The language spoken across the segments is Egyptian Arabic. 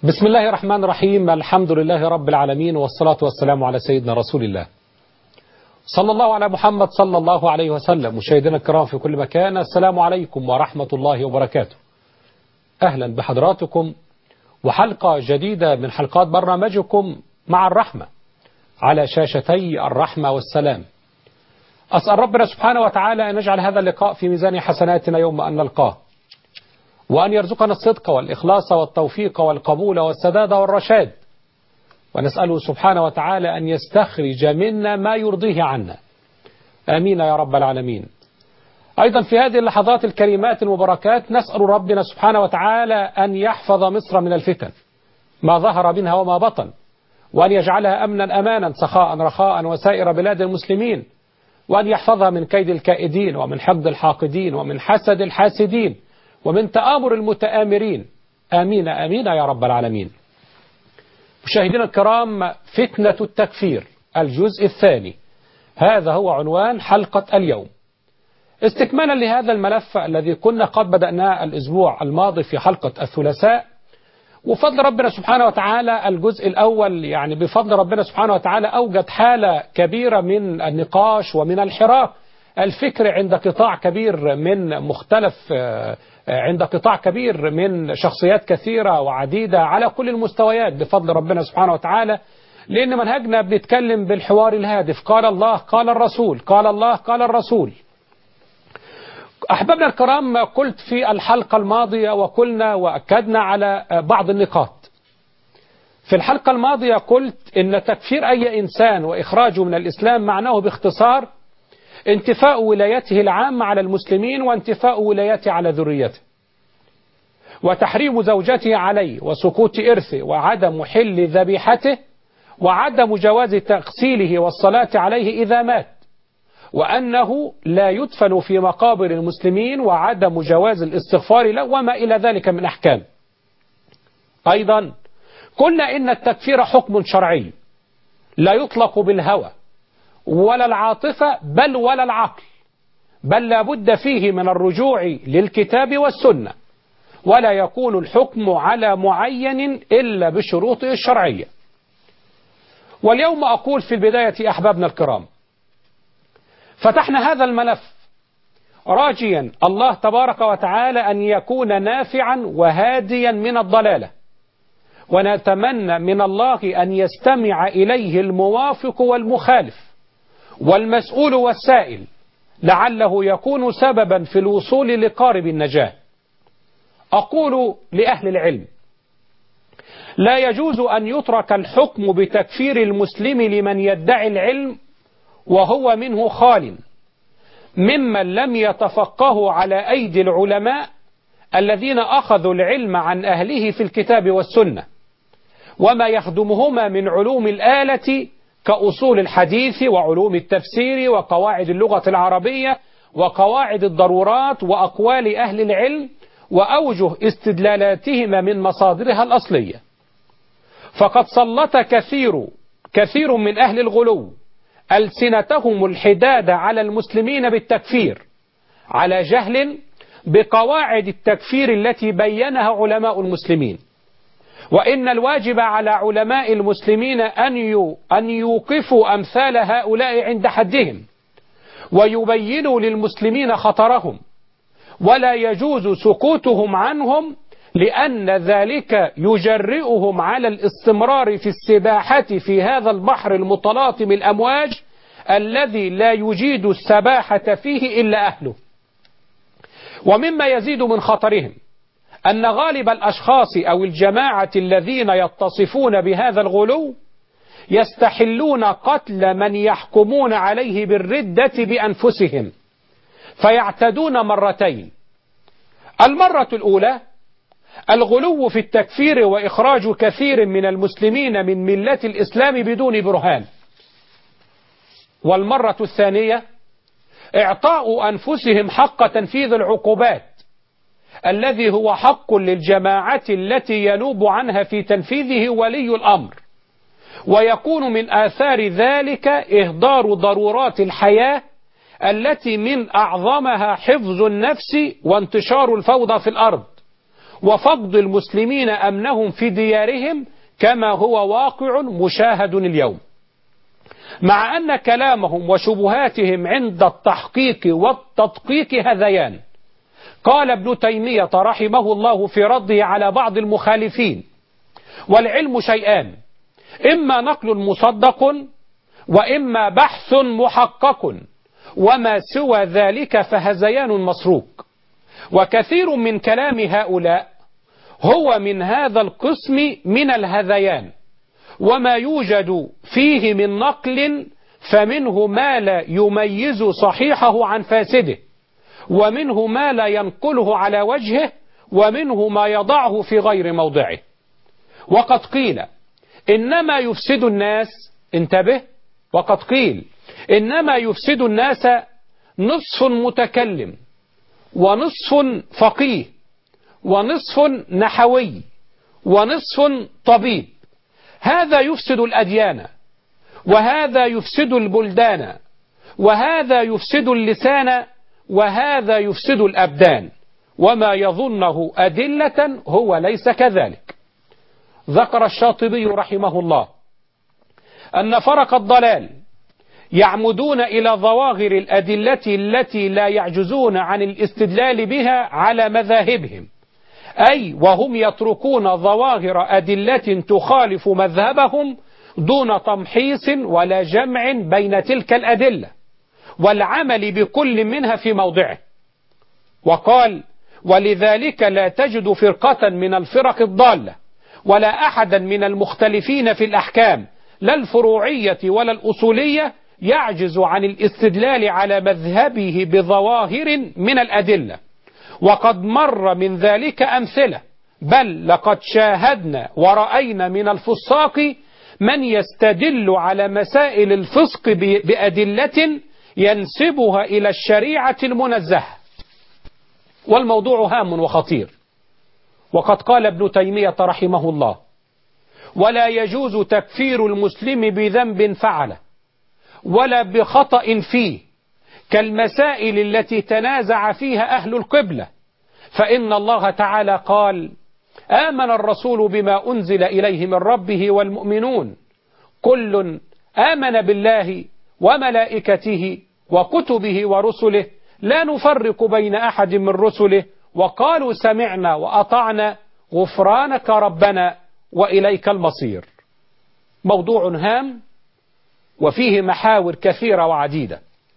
بسم الله الرحمن الرحيم الحمد لله رب العالمين والصلاة والسلام على سيدنا رسول الله صلى الله على محمد صلى الله عليه وسلم مشاهدينا الكرام في كل مكان السلام عليكم ورحمة الله وبركاته أهلا بحضراتكم وحلقة جديدة من حلقات برنامجكم مع الرحمة على شاشتي الرحمة والسلام أسأل ربنا سبحانه وتعالى أن يجعل هذا اللقاء في ميزان حسناتنا يوم أن نلقاه وأن يرزقنا الصدق والإخلاص والتوفيق والقبول والسداد والرشاد ونسأله سبحانه وتعالى أن يستخرج منا ما يرضيه عنا آمين يا رب العالمين أيضا في هذه اللحظات الكريمات المباركات نسأل ربنا سبحانه وتعالى أن يحفظ مصر من الفتن ما ظهر منها وما بطن وأن يجعلها أمنا أمانا سخاء رخاء وسائر بلاد المسلمين وأن يحفظها من كيد الكائدين ومن حقد الحاقدين ومن حسد الحاسدين ومن تآمر المتآمرين آمين آمين يا رب العالمين مشاهدينا الكرام فتنة التكفير الجزء الثاني هذا هو عنوان حلقة اليوم استكمالا لهذا الملف الذي كنا قد بدأناه الأسبوع الماضي في حلقة الثلاثاء وفضل ربنا سبحانه وتعالى الجزء الأول يعني بفضل ربنا سبحانه وتعالى أوجد حالة كبيرة من النقاش ومن الحراك الفكر عند قطاع كبير من مختلف عند قطاع كبير من شخصيات كثيرة وعديدة على كل المستويات بفضل ربنا سبحانه وتعالى لأن منهجنا بنتكلم بالحوار الهادف قال الله قال الرسول قال الله قال الرسول أحبابنا الكرام قلت في الحلقة الماضية وقلنا وأكدنا على بعض النقاط في الحلقة الماضية قلت إن تكفير أي إنسان وإخراجه من الإسلام معناه باختصار انتفاء ولايته العامة على المسلمين وانتفاء ولايته على ذريته وتحريم زوجته عليه وسقوط إرثه وعدم حل ذبيحته وعدم جواز تغسيله والصلاة عليه إذا مات وأنه لا يدفن في مقابر المسلمين وعدم جواز الاستغفار له وما إلى ذلك من أحكام أيضا قلنا إن التكفير حكم شرعي لا يطلق بالهوى ولا العاطفة بل ولا العقل بل لا بد فيه من الرجوع للكتاب والسنة ولا يكون الحكم على معين إلا بشروطه الشرعية واليوم أقول في البداية أحبابنا الكرام فتحنا هذا الملف راجيا الله تبارك وتعالى أن يكون نافعا وهاديا من الضلالة ونتمنى من الله أن يستمع إليه الموافق والمخالف والمسؤول والسائل لعله يكون سببا في الوصول لقارب النجاة أقول لأهل العلم لا يجوز أن يترك الحكم بتكفير المسلم لمن يدعي العلم وهو منه خال ممن لم يتفقهوا على أيدي العلماء الذين أخذوا العلم عن أهله في الكتاب والسنة وما يخدمهما من علوم الآلة كأصول الحديث وعلوم التفسير وقواعد اللغة العربية وقواعد الضرورات وأقوال أهل العلم وأوجه استدلالاتهما من مصادرها الأصلية فقد سلط كثير كثير من أهل الغلو ألسنتهم الحداد على المسلمين بالتكفير على جهل بقواعد التكفير التي بينها علماء المسلمين وإن الواجب على علماء المسلمين أن أن يوقفوا أمثال هؤلاء عند حدهم ويبينوا للمسلمين خطرهم ولا يجوز سكوتهم عنهم لأن ذلك يجرئهم على الاستمرار في السباحة في هذا البحر المتلاطم الأمواج الذي لا يجيد السباحة فيه إلا أهله ومما يزيد من خطرهم أن غالب الأشخاص أو الجماعة الذين يتصفون بهذا الغلو يستحلون قتل من يحكمون عليه بالردة بأنفسهم فيعتدون مرتين المرة الأولى الغلو في التكفير وإخراج كثير من المسلمين من ملة الإسلام بدون برهان والمرة الثانية إعطاء أنفسهم حق تنفيذ العقوبات الذي هو حق للجماعة التي ينوب عنها في تنفيذه ولي الأمر ويكون من آثار ذلك إهدار ضرورات الحياة التي من أعظمها حفظ النفس وانتشار الفوضى في الأرض وفقد المسلمين أمنهم في ديارهم كما هو واقع مشاهد اليوم مع أن كلامهم وشبهاتهم عند التحقيق والتدقيق هذيان قال ابن تيمية رحمه الله في رده على بعض المخالفين والعلم شيئان إما نقل مصدق وإما بحث محقق وما سوى ذلك فهزيان مسروق وكثير من كلام هؤلاء هو من هذا القسم من الهذيان وما يوجد فيه من نقل فمنه ما لا يميز صحيحه عن فاسده ومنه ما لا ينقله على وجهه ومنه ما يضعه في غير موضعه وقد قيل إنما يفسد الناس انتبه وقد قيل إنما يفسد الناس نصف متكلم ونصف فقيه ونصف نحوي ونصف طبيب هذا يفسد الأديان وهذا يفسد البلدان وهذا يفسد اللسان وهذا يفسد الأبدان وما يظنه أدلة هو ليس كذلك ذكر الشاطبي رحمه الله أن فرق الضلال يعمدون إلى ظواهر الأدلة التي لا يعجزون عن الاستدلال بها على مذاهبهم أي وهم يتركون ظواهر أدلة تخالف مذهبهم دون تمحيص ولا جمع بين تلك الأدلة والعمل بكل منها في موضعه وقال ولذلك لا تجد فرقة من الفرق الضالة ولا أحدا من المختلفين في الأحكام لا الفروعية ولا الأصولية يعجز عن الاستدلال على مذهبه بظواهر من الأدلة وقد مر من ذلك أمثلة بل لقد شاهدنا ورأينا من الفساق من يستدل على مسائل الفسق بأدلة ينسبها إلى الشريعة المنزهة والموضوع هام وخطير وقد قال ابن تيمية رحمه الله ولا يجوز تكفير المسلم بذنب فعله ولا بخطأ فيه كالمسائل التي تنازع فيها أهل القبلة فإن الله تعالى قال آمن الرسول بما أنزل إليه من ربه والمؤمنون كل آمن بالله وملائكته وكتبه ورسله لا نفرق بين أحد من رسله وقالوا سمعنا وأطعنا غفرانك ربنا وإليك المصير موضوع هام وفيه محاور كثيرة وعديدة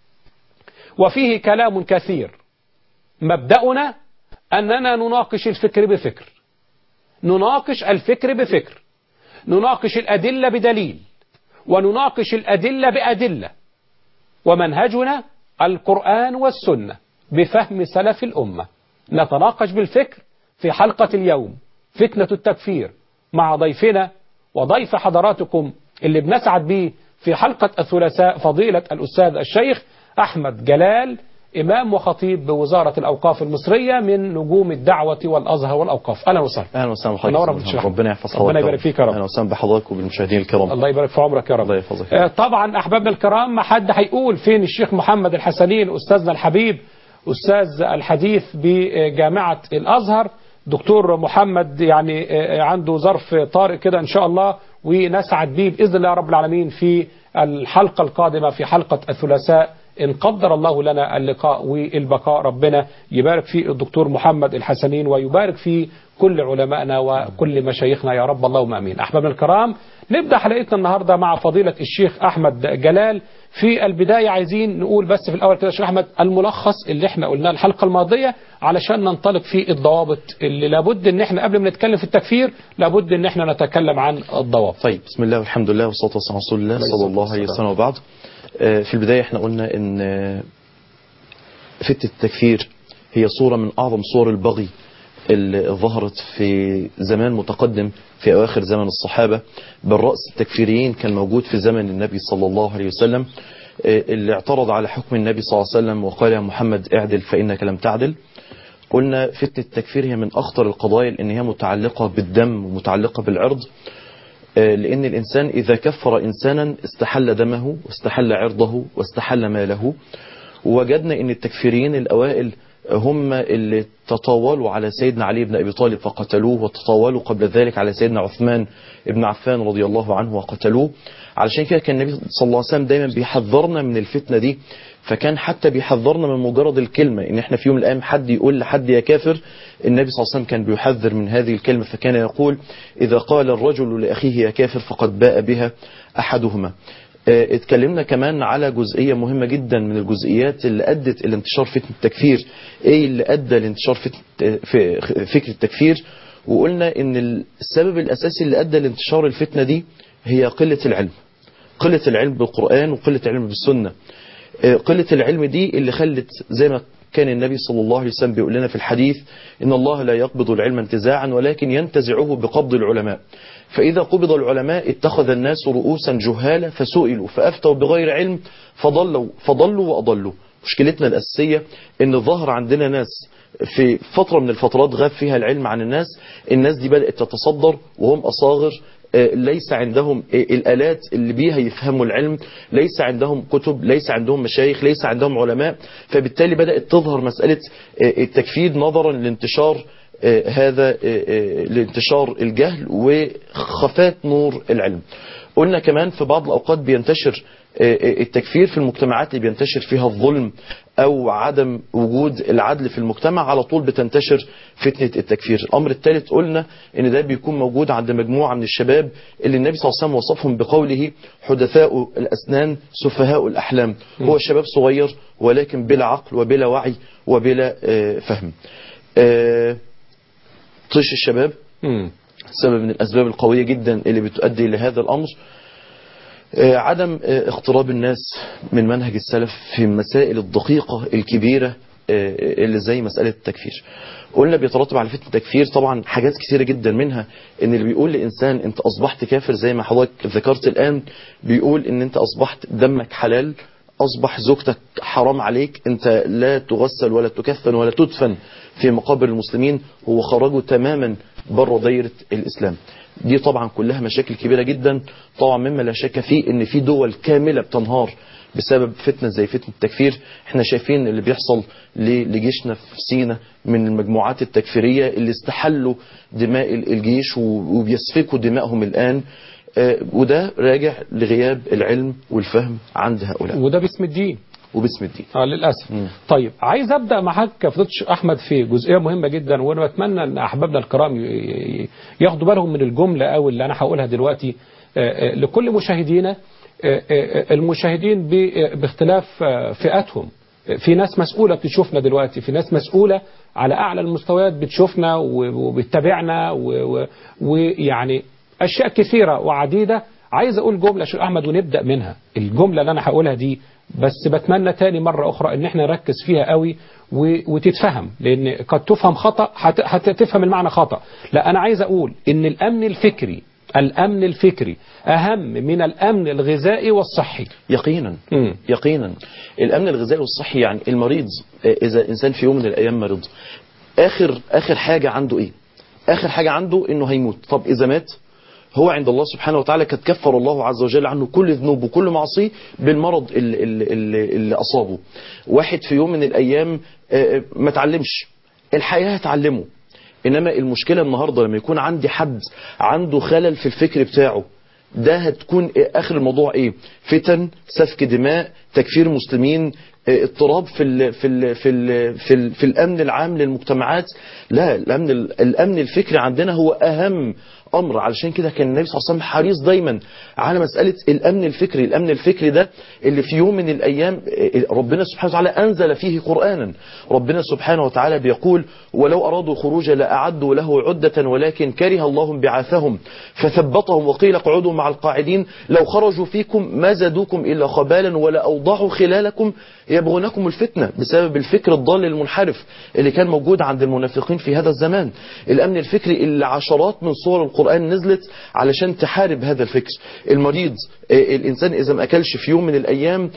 وفيه كلام كثير مبدأنا أننا نناقش الفكر بفكر نناقش الفكر بفكر نناقش الأدلة بدليل ونناقش الأدلة بأدلة ومنهجنا القرآن والسنة بفهم سلف الأمة نتناقش بالفكر في حلقة اليوم فتنة التكفير مع ضيفنا وضيف حضراتكم اللي بنسعد به في حلقة الثلاثاء فضيلة الأستاذ الشيخ أحمد جلال إمام وخطيب بوزارة الأوقاف المصرية من نجوم الدعوة والأزهر والأوقاف أهلا وسهلا اهلا وسهلا منورة بحضرتك بالشيخ. ربنا يحفظ حضرتك ربنا يبارك فيك يا رب. اهلا وسهلا بحضرتك وبالمشاهدين الكرام الله يبارك في عمرك يا رب الله يحفظك. آه، طبعا أحبابنا الكرام ما حد هيقول فين الشيخ محمد الحسنين أستاذنا الحبيب أستاذ الحديث بجامعة الأزهر دكتور محمد يعني آه، عنده ظرف طارئ كده إن شاء الله ونسعد به بإذن الله رب العالمين في الحلقة القادمة في حلقة الثلاثاء إن قدر الله لنا اللقاء والبقاء ربنا يبارك في الدكتور محمد الحسنين ويبارك في كل علمائنا وكل مشايخنا يا رب اللهم امين. احبابنا الكرام نبدا حلقتنا النهارده مع فضيله الشيخ احمد جلال في البدايه عايزين نقول بس في الاول كده يا شيخ احمد الملخص اللي احنا قلناه الحلقه الماضيه علشان ننطلق في الضوابط اللي لابد ان احنا قبل ما نتكلم في التكفير لابد ان احنا نتكلم عن الضوابط. طيب بسم الله والحمد لله والصلاة والسلام على رسول الله صلى الله عليه وسلم وبعد آه، في البداية احنا قلنا ان آه، فتنة التكفير هي صورة من أعظم صور البغي اللي ظهرت في زمان متقدم في أواخر زمن الصحابة بالرأس التكفيريين كان موجود في زمن النبي صلى الله عليه وسلم آه، اللي اعترض على حكم النبي صلى الله عليه وسلم وقال يا محمد اعدل فإنك لم تعدل قلنا فتنة التكفير هي من أخطر القضايا لأن هي متعلقة بالدم ومتعلقة بالعرض آه، لأن الإنسان إذا كفر إنسانا استحل دمه واستحل عرضه واستحل ماله ووجدنا أن التكفيريين الأوائل هم اللي تطاولوا على سيدنا علي بن أبي طالب فقتلوه وتطاولوا قبل ذلك على سيدنا عثمان بن عفان رضي الله عنه وقتلوه علشان كده كان النبي صلى الله عليه وسلم دايما بيحذرنا من الفتنة دي فكان حتى بيحذرنا من مجرد الكلمة ان احنا في يوم من الايام حد يقول لحد يا كافر النبي صلى الله عليه وسلم كان بيحذر من هذه الكلمة فكان يقول اذا قال الرجل لاخيه يا كافر فقد باء بها احدهما اه اتكلمنا كمان على جزئية مهمة جدا من الجزئيات اللي أدت إلى انتشار فتنة التكفير إيه اللي أدى لانتشار فتنة في فكرة التكفير وقلنا إن السبب الأساسي اللي أدى لانتشار الفتنة دي هي قلة العلم قلة العلم بالقرآن وقلة العلم بالسنة اه قلة العلم دي اللي خلت زي ما كان النبي صلى الله عليه وسلم بيقول لنا في الحديث إن الله لا يقبض العلم انتزاعا ولكن ينتزعه بقبض العلماء فإذا قبض العلماء اتخذ الناس رؤوسا جهالا فسئلوا فأفتوا بغير علم فضلوا, فضلوا وأضلوا مشكلتنا الأساسية إن ظهر عندنا ناس في فترة من الفترات غاب فيها العلم عن الناس الناس دي بدأت تتصدر وهم أصاغر ليس عندهم الآلات اللي بيها يفهموا العلم ليس عندهم كتب ليس عندهم مشايخ ليس عندهم علماء فبالتالي بدأت تظهر مسألة التكفير نظرا لانتشار هذا لانتشار الجهل وخفات نور العلم قلنا كمان في بعض الأوقات بينتشر التكفير في المجتمعات اللي بينتشر فيها الظلم أو عدم وجود العدل في المجتمع على طول بتنتشر فتنة التكفير الأمر الثالث قلنا إن ده بيكون موجود عند مجموعة من الشباب اللي النبي صلى الله عليه وسلم وصفهم بقوله حدثاء الأسنان سفهاء الأحلام هو شباب صغير ولكن بلا عقل وبلا وعي وبلا فهم طيش الشباب سبب من الأسباب القوية جدا اللي بتؤدي لهذا الأمر عدم اقتراب الناس من منهج السلف في المسائل الدقيقة الكبيرة اللي زي مسألة التكفير قلنا بيترتب على فتنة التكفير طبعا حاجات كثيرة جدا منها ان اللي بيقول لإنسان انت أصبحت كافر زي ما حضرتك ذكرت الآن بيقول ان انت أصبحت دمك حلال أصبح زوجتك حرام عليك أنت لا تغسل ولا تكفن ولا تدفن في مقابر المسلمين هو خرجوا تماما بره دايرة الإسلام دي طبعا كلها مشاكل كبيرة جدا طبعا مما لا شك فيه ان في دول كاملة بتنهار بسبب فتنة زي فتنة التكفير احنا شايفين اللي بيحصل لجيشنا في سينا من المجموعات التكفيرية اللي استحلوا دماء الجيش وبيسفكوا دمائهم الآن وده راجع لغياب العلم والفهم عند هؤلاء وده باسم الدين وباسم الدين اه للاسف مم. طيب عايز ابدا معاك فضيله احمد في جزئيه مهمه جدا وانا بتمنى ان احبابنا الكرام ي- ي- ياخدوا بالهم من الجمله او اللي انا هقولها دلوقتي آه، آه، لكل مشاهدينا آه، آه، المشاهدين ب- باختلاف آه، فئاتهم في ناس مسؤولة بتشوفنا دلوقتي في ناس مسؤولة على أعلى المستويات بتشوفنا و- وبتتابعنا و- و- ويعني أشياء كثيرة وعديدة عايز أقول جملة شو أحمد ونبدأ منها الجملة اللي أنا هقولها دي بس بتمنى تاني مرة أخرى إن إحنا نركز فيها قوي و- وتتفهم لأن قد تفهم خطأ هت- هتفهم المعنى خطأ لا أنا عايز أقول إن الأمن الفكري الأمن الفكري أهم من الأمن الغذائي والصحي يقينا مم. يقينا الامن الغذائي والصحي يعني المريض آه، اذا انسان في يوم من الايام مرض اخر اخر حاجه عنده ايه اخر حاجه عنده انه هيموت طب اذا مات هو عند الله سبحانه وتعالى قد كفر الله عز وجل عنه كل ذنوب وكل معصيه بالمرض اللي, اللي, اللي اصابه واحد في يوم من الايام آه، ما تعلمش الحياه هتعلمه انما المشكله النهارده لما يكون عندي حد عنده خلل في الفكر بتاعه ده هتكون إيه اخر الموضوع ايه فتن سفك دماء تكفير مسلمين إيه، اضطراب في ال في ال في ال في, ال في الامن العام للمجتمعات لا الامن ال- الامن الفكري عندنا هو اهم امر علشان كده كان النبي صلى الله عليه وسلم حريص دايما على مساله الامن الفكري الامن الفكري ده اللي في يوم من الايام إيه، ربنا سبحانه وتعالى انزل فيه قرانا ربنا سبحانه وتعالى بيقول ولو ارادوا الخروج لاعدوا له عده ولكن كره الله بعاثهم فثبطهم وقيل اقعدوا مع القاعدين لو خرجوا فيكم ما زادوكم الا خبالا ولا اوضعوا خلالكم يبغونكم الفتنه بسبب الفكر الضال المنحرف اللي كان موجود عند المنافقين في هذا الزمان الامن الفكري اللي عشرات من صور القران نزلت علشان تحارب هذا الفكر المريض آه، الانسان اذا ما اكلش في يوم من الايام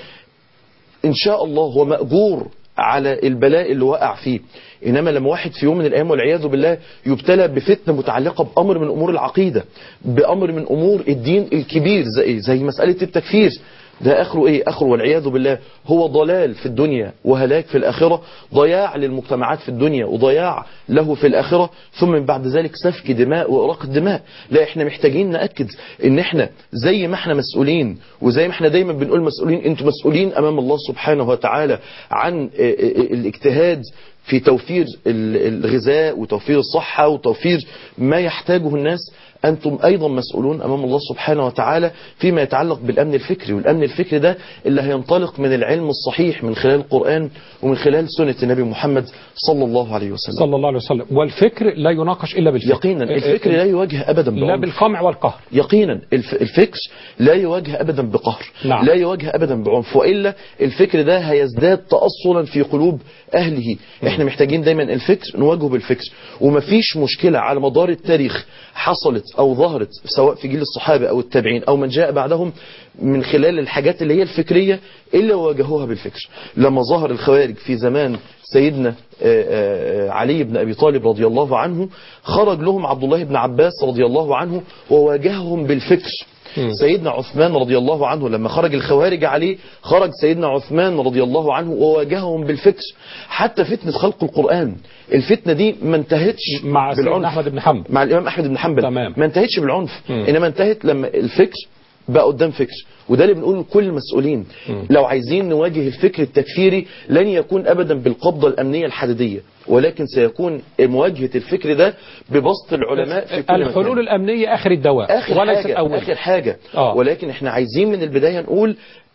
ان شاء الله هو مأجور على البلاء اللي وقع فيه انما لما واحد في يوم من الايام والعياذ بالله يبتلى بفتنه متعلقه بامر من امور العقيده بامر من امور الدين الكبير زي زي مساله التكفير ده اخره ايه اخره والعياذ بالله هو ضلال في الدنيا وهلاك في الاخره ضياع للمجتمعات في الدنيا وضياع له في الاخره ثم من بعد ذلك سفك دماء واراق الدماء لا احنا محتاجين ناكد ان احنا زي ما احنا مسؤولين وزي ما احنا دايما بنقول مسؤولين انتم مسؤولين امام الله سبحانه وتعالى عن اه، اه، الاجتهاد في توفير ال- الغذاء وتوفير الصحة وتوفير ما يحتاجه الناس أنتم أيضا مسؤولون أمام الله سبحانه وتعالى فيما يتعلق بالأمن الفكري والأمن الفكري ده اللي هينطلق من العلم الصحيح من خلال القرآن ومن خلال سنة النبي محمد صلى الله عليه وسلم صلى الله عليه وسلم والفكر لا يناقش إلا بالفكر يقينا الفكر لا يواجه أبدا لا بعنف بالقمع والقهر يقينا الف- الفكر لا يواجه ابدا بقهر نعم. لا يواجه ابدا بعنف والا الفكر ده هيزداد تاصلا في قلوب اهله احنا محتاجين دايما الفكر نواجهه بالفكر ومفيش مشكله على مدار التاريخ حصلت او ظهرت سواء في جيل الصحابه او التابعين او من جاء بعدهم من خلال الحاجات اللي هي الفكريه الا واجهوها بالفكر لما ظهر الخوارج في زمان سيدنا آه، آه، علي بن ابي طالب رضي الله عنه خرج لهم عبد الله بن عباس رضي الله عنه وواجههم بالفكر مم. سيدنا عثمان رضي الله عنه لما خرج الخوارج عليه خرج سيدنا عثمان رضي الله عنه وواجههم بالفكر حتى فتنة خلق القرآن الفتنة دي ما انتهتش مع سيدنا بالعنف أحمد بن حنبل مع الإمام أحمد بن حنبل تمام. ما انتهتش بالعنف مم. إنما انتهت لما الفكر بقى قدام فكر وده اللي بنقوله لكل المسؤولين مم. لو عايزين نواجه الفكر التكفيري لن يكون أبدا بالقبضة الأمنية الحديدية ولكن سيكون مواجهة الفكر ده ببسط العلماء في كل الحلول مكان. الأمنية آخر الدواء اخر وليس حاجه الأول اخر حاجه آه. ولكن احنا عايزين من البدايه نقول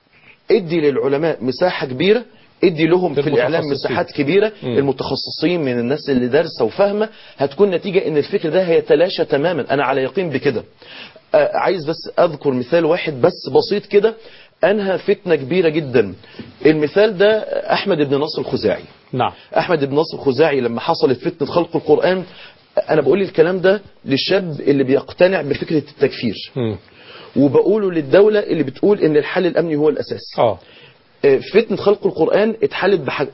ادي للعلماء مساحه كبيره ادي لهم في الاعلام المتخصصين. مساحات كبيره مم. المتخصصين من الناس اللي دارسه وفاهمه هتكون نتيجه ان الفكر ده هيتلاشى تماما انا على يقين بكده آه، عايز بس اذكر مثال واحد بس بسيط كده انهى فتنه كبيره جدا المثال ده احمد بن نصر الخزاعي نعم احمد بن نصر الخزاعي لما حصلت فتنه خلق القران انا بقول الكلام ده للشاب اللي بيقتنع بفكره التكفير مم. وبقوله للدولة اللي بتقول ان الحل الامني هو الاساس اه آه، فتنة خلق القرآن اتحلت بحاجة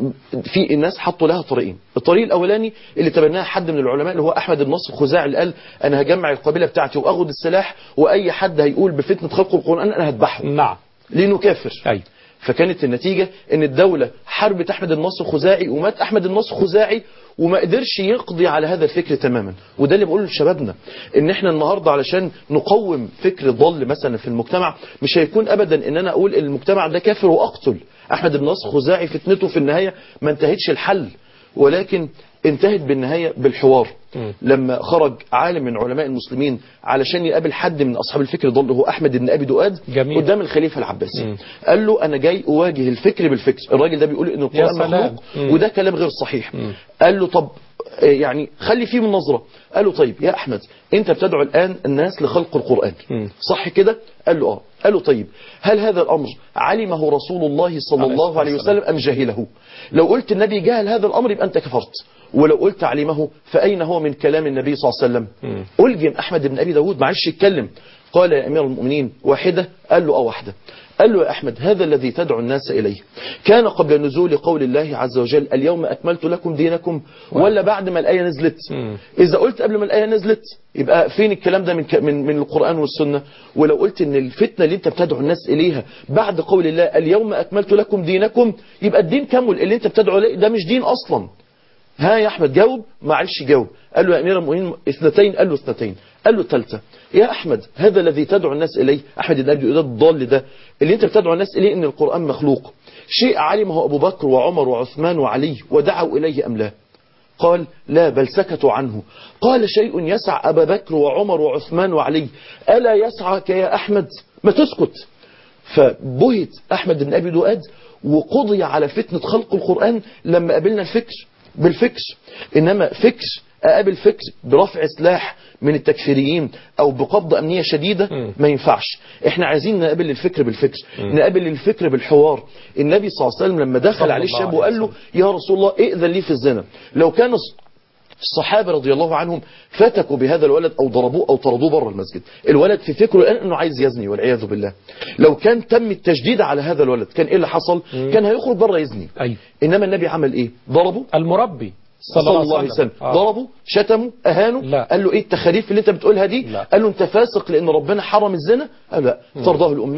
في الناس حطوا لها طريقين الطريق الاولاني اللي تبناه حد من العلماء اللي هو احمد بن نصر الخزاعي اللي قال انا هجمع القبيله بتاعتي واخد السلاح واي حد هيقول بفتنه خلق القران انا هذبحه نعم لانه كافر أي فكانت النتيجة ان الدولة حربت احمد النصر الخزاعي ومات احمد النصر الخزاعي وما قدرش يقضي على هذا الفكر تماما وده اللي بقوله لشبابنا ان احنا النهاردة علشان نقوم فكر ضل مثلا في المجتمع مش هيكون ابدا ان انا اقول ان المجتمع ده كافر واقتل احمد بن نصر الخزاعي فتنته في النهاية ما انتهتش الحل ولكن انتهت بالنهاية بالحوار مم. لما خرج عالم من علماء المسلمين علشان يقابل حد من اصحاب الفكر ضل هو احمد بن ابي دؤاد جميل. قدام الخليفه العباسي مم. قال له انا جاي اواجه الفكر بالفكر الراجل ده بيقول ان القران سلام. مخلوق مم. وده كلام غير صحيح مم. قال له طب آه، يعني خلي فيه من نظره قال له طيب يا احمد انت بتدعو الان الناس لخلق القران مم. صح كده قال له اه قال له طيب هل هذا الامر علمه رسول الله صلى عليه الله الصلاة عليه والسلام. وسلم ام جهله لو قلت النبي جهل هذا الامر يبقى انت كفرت ولو قلت علمه فاين هو من كلام النبي صلى الله عليه وسلم مم. ألجم أحمد بن أبي داود معلش يتكلم قال يا أمير المؤمنين واحدة قال له أه واحدة قال له يا أحمد هذا الذي تدعو الناس إليه كان قبل نزول قول الله عز وجل اليوم أكملت لكم دينكم ولا بعد ما الآية نزلت مم. إذا قلت قبل ما الآية نزلت يبقى فين الكلام ده من ك- من من القرآن والسنة ولو قلت إن الفتنة اللي أنت بتدعو الناس إليها بعد قول الله اليوم أكملت لكم دينكم يبقى الدين كمل اللي أنت بتدعو إليه ده مش دين أصلا ها يا احمد جاوب معلش جاوب قال له يا امير المؤمنين اثنتين قال له اثنتين قال له ثالثه يا احمد هذا الذي تدعو الناس اليه احمد بن ابي دؤاد الضال ده اللي انت بتدعو الناس اليه ان القران مخلوق شيء علمه ابو بكر وعمر وعثمان وعلي ودعوا اليه ام لا قال لا بل سكتوا عنه قال شيء يسع أبا بكر وعمر وعثمان وعلي ألا يسعك يا أحمد ما تسكت فبهت أحمد بن أبي دؤاد وقضي على فتنة خلق القرآن لما قابلنا الفكر بالفكر إنما فكر أقابل فكر برفع سلاح من التكفيريين أو بقبض أمنية شديدة مم. ما ينفعش احنا عايزين نقابل الفكر بالفكر نقابل الفكر بالحوار النبي صلى الله عليه وسلم لما دخل صلى عليه الله الشاب عليه وقال له يا رسول الله ائذن لي في الزنا لو كان الصحابة رضي الله عنهم فتكوا بهذا الولد أو ضربوه أو طردوه بره المسجد الولد في فكره الآن أنه عايز يزني والعياذ بالله لو كان تم التشديد على هذا الولد كان إيه اللي حصل كان هيخرج بره يزني أي إنما النبي عمل إيه ضربه المربي صلى الله عليه وسلم آه. ضربه شتمه اهانه لا. قال له ايه التخاريف اللي انت بتقولها دي لا. قال له انت فاسق لان ربنا حرم الزنا قال له لا ترضاه لامك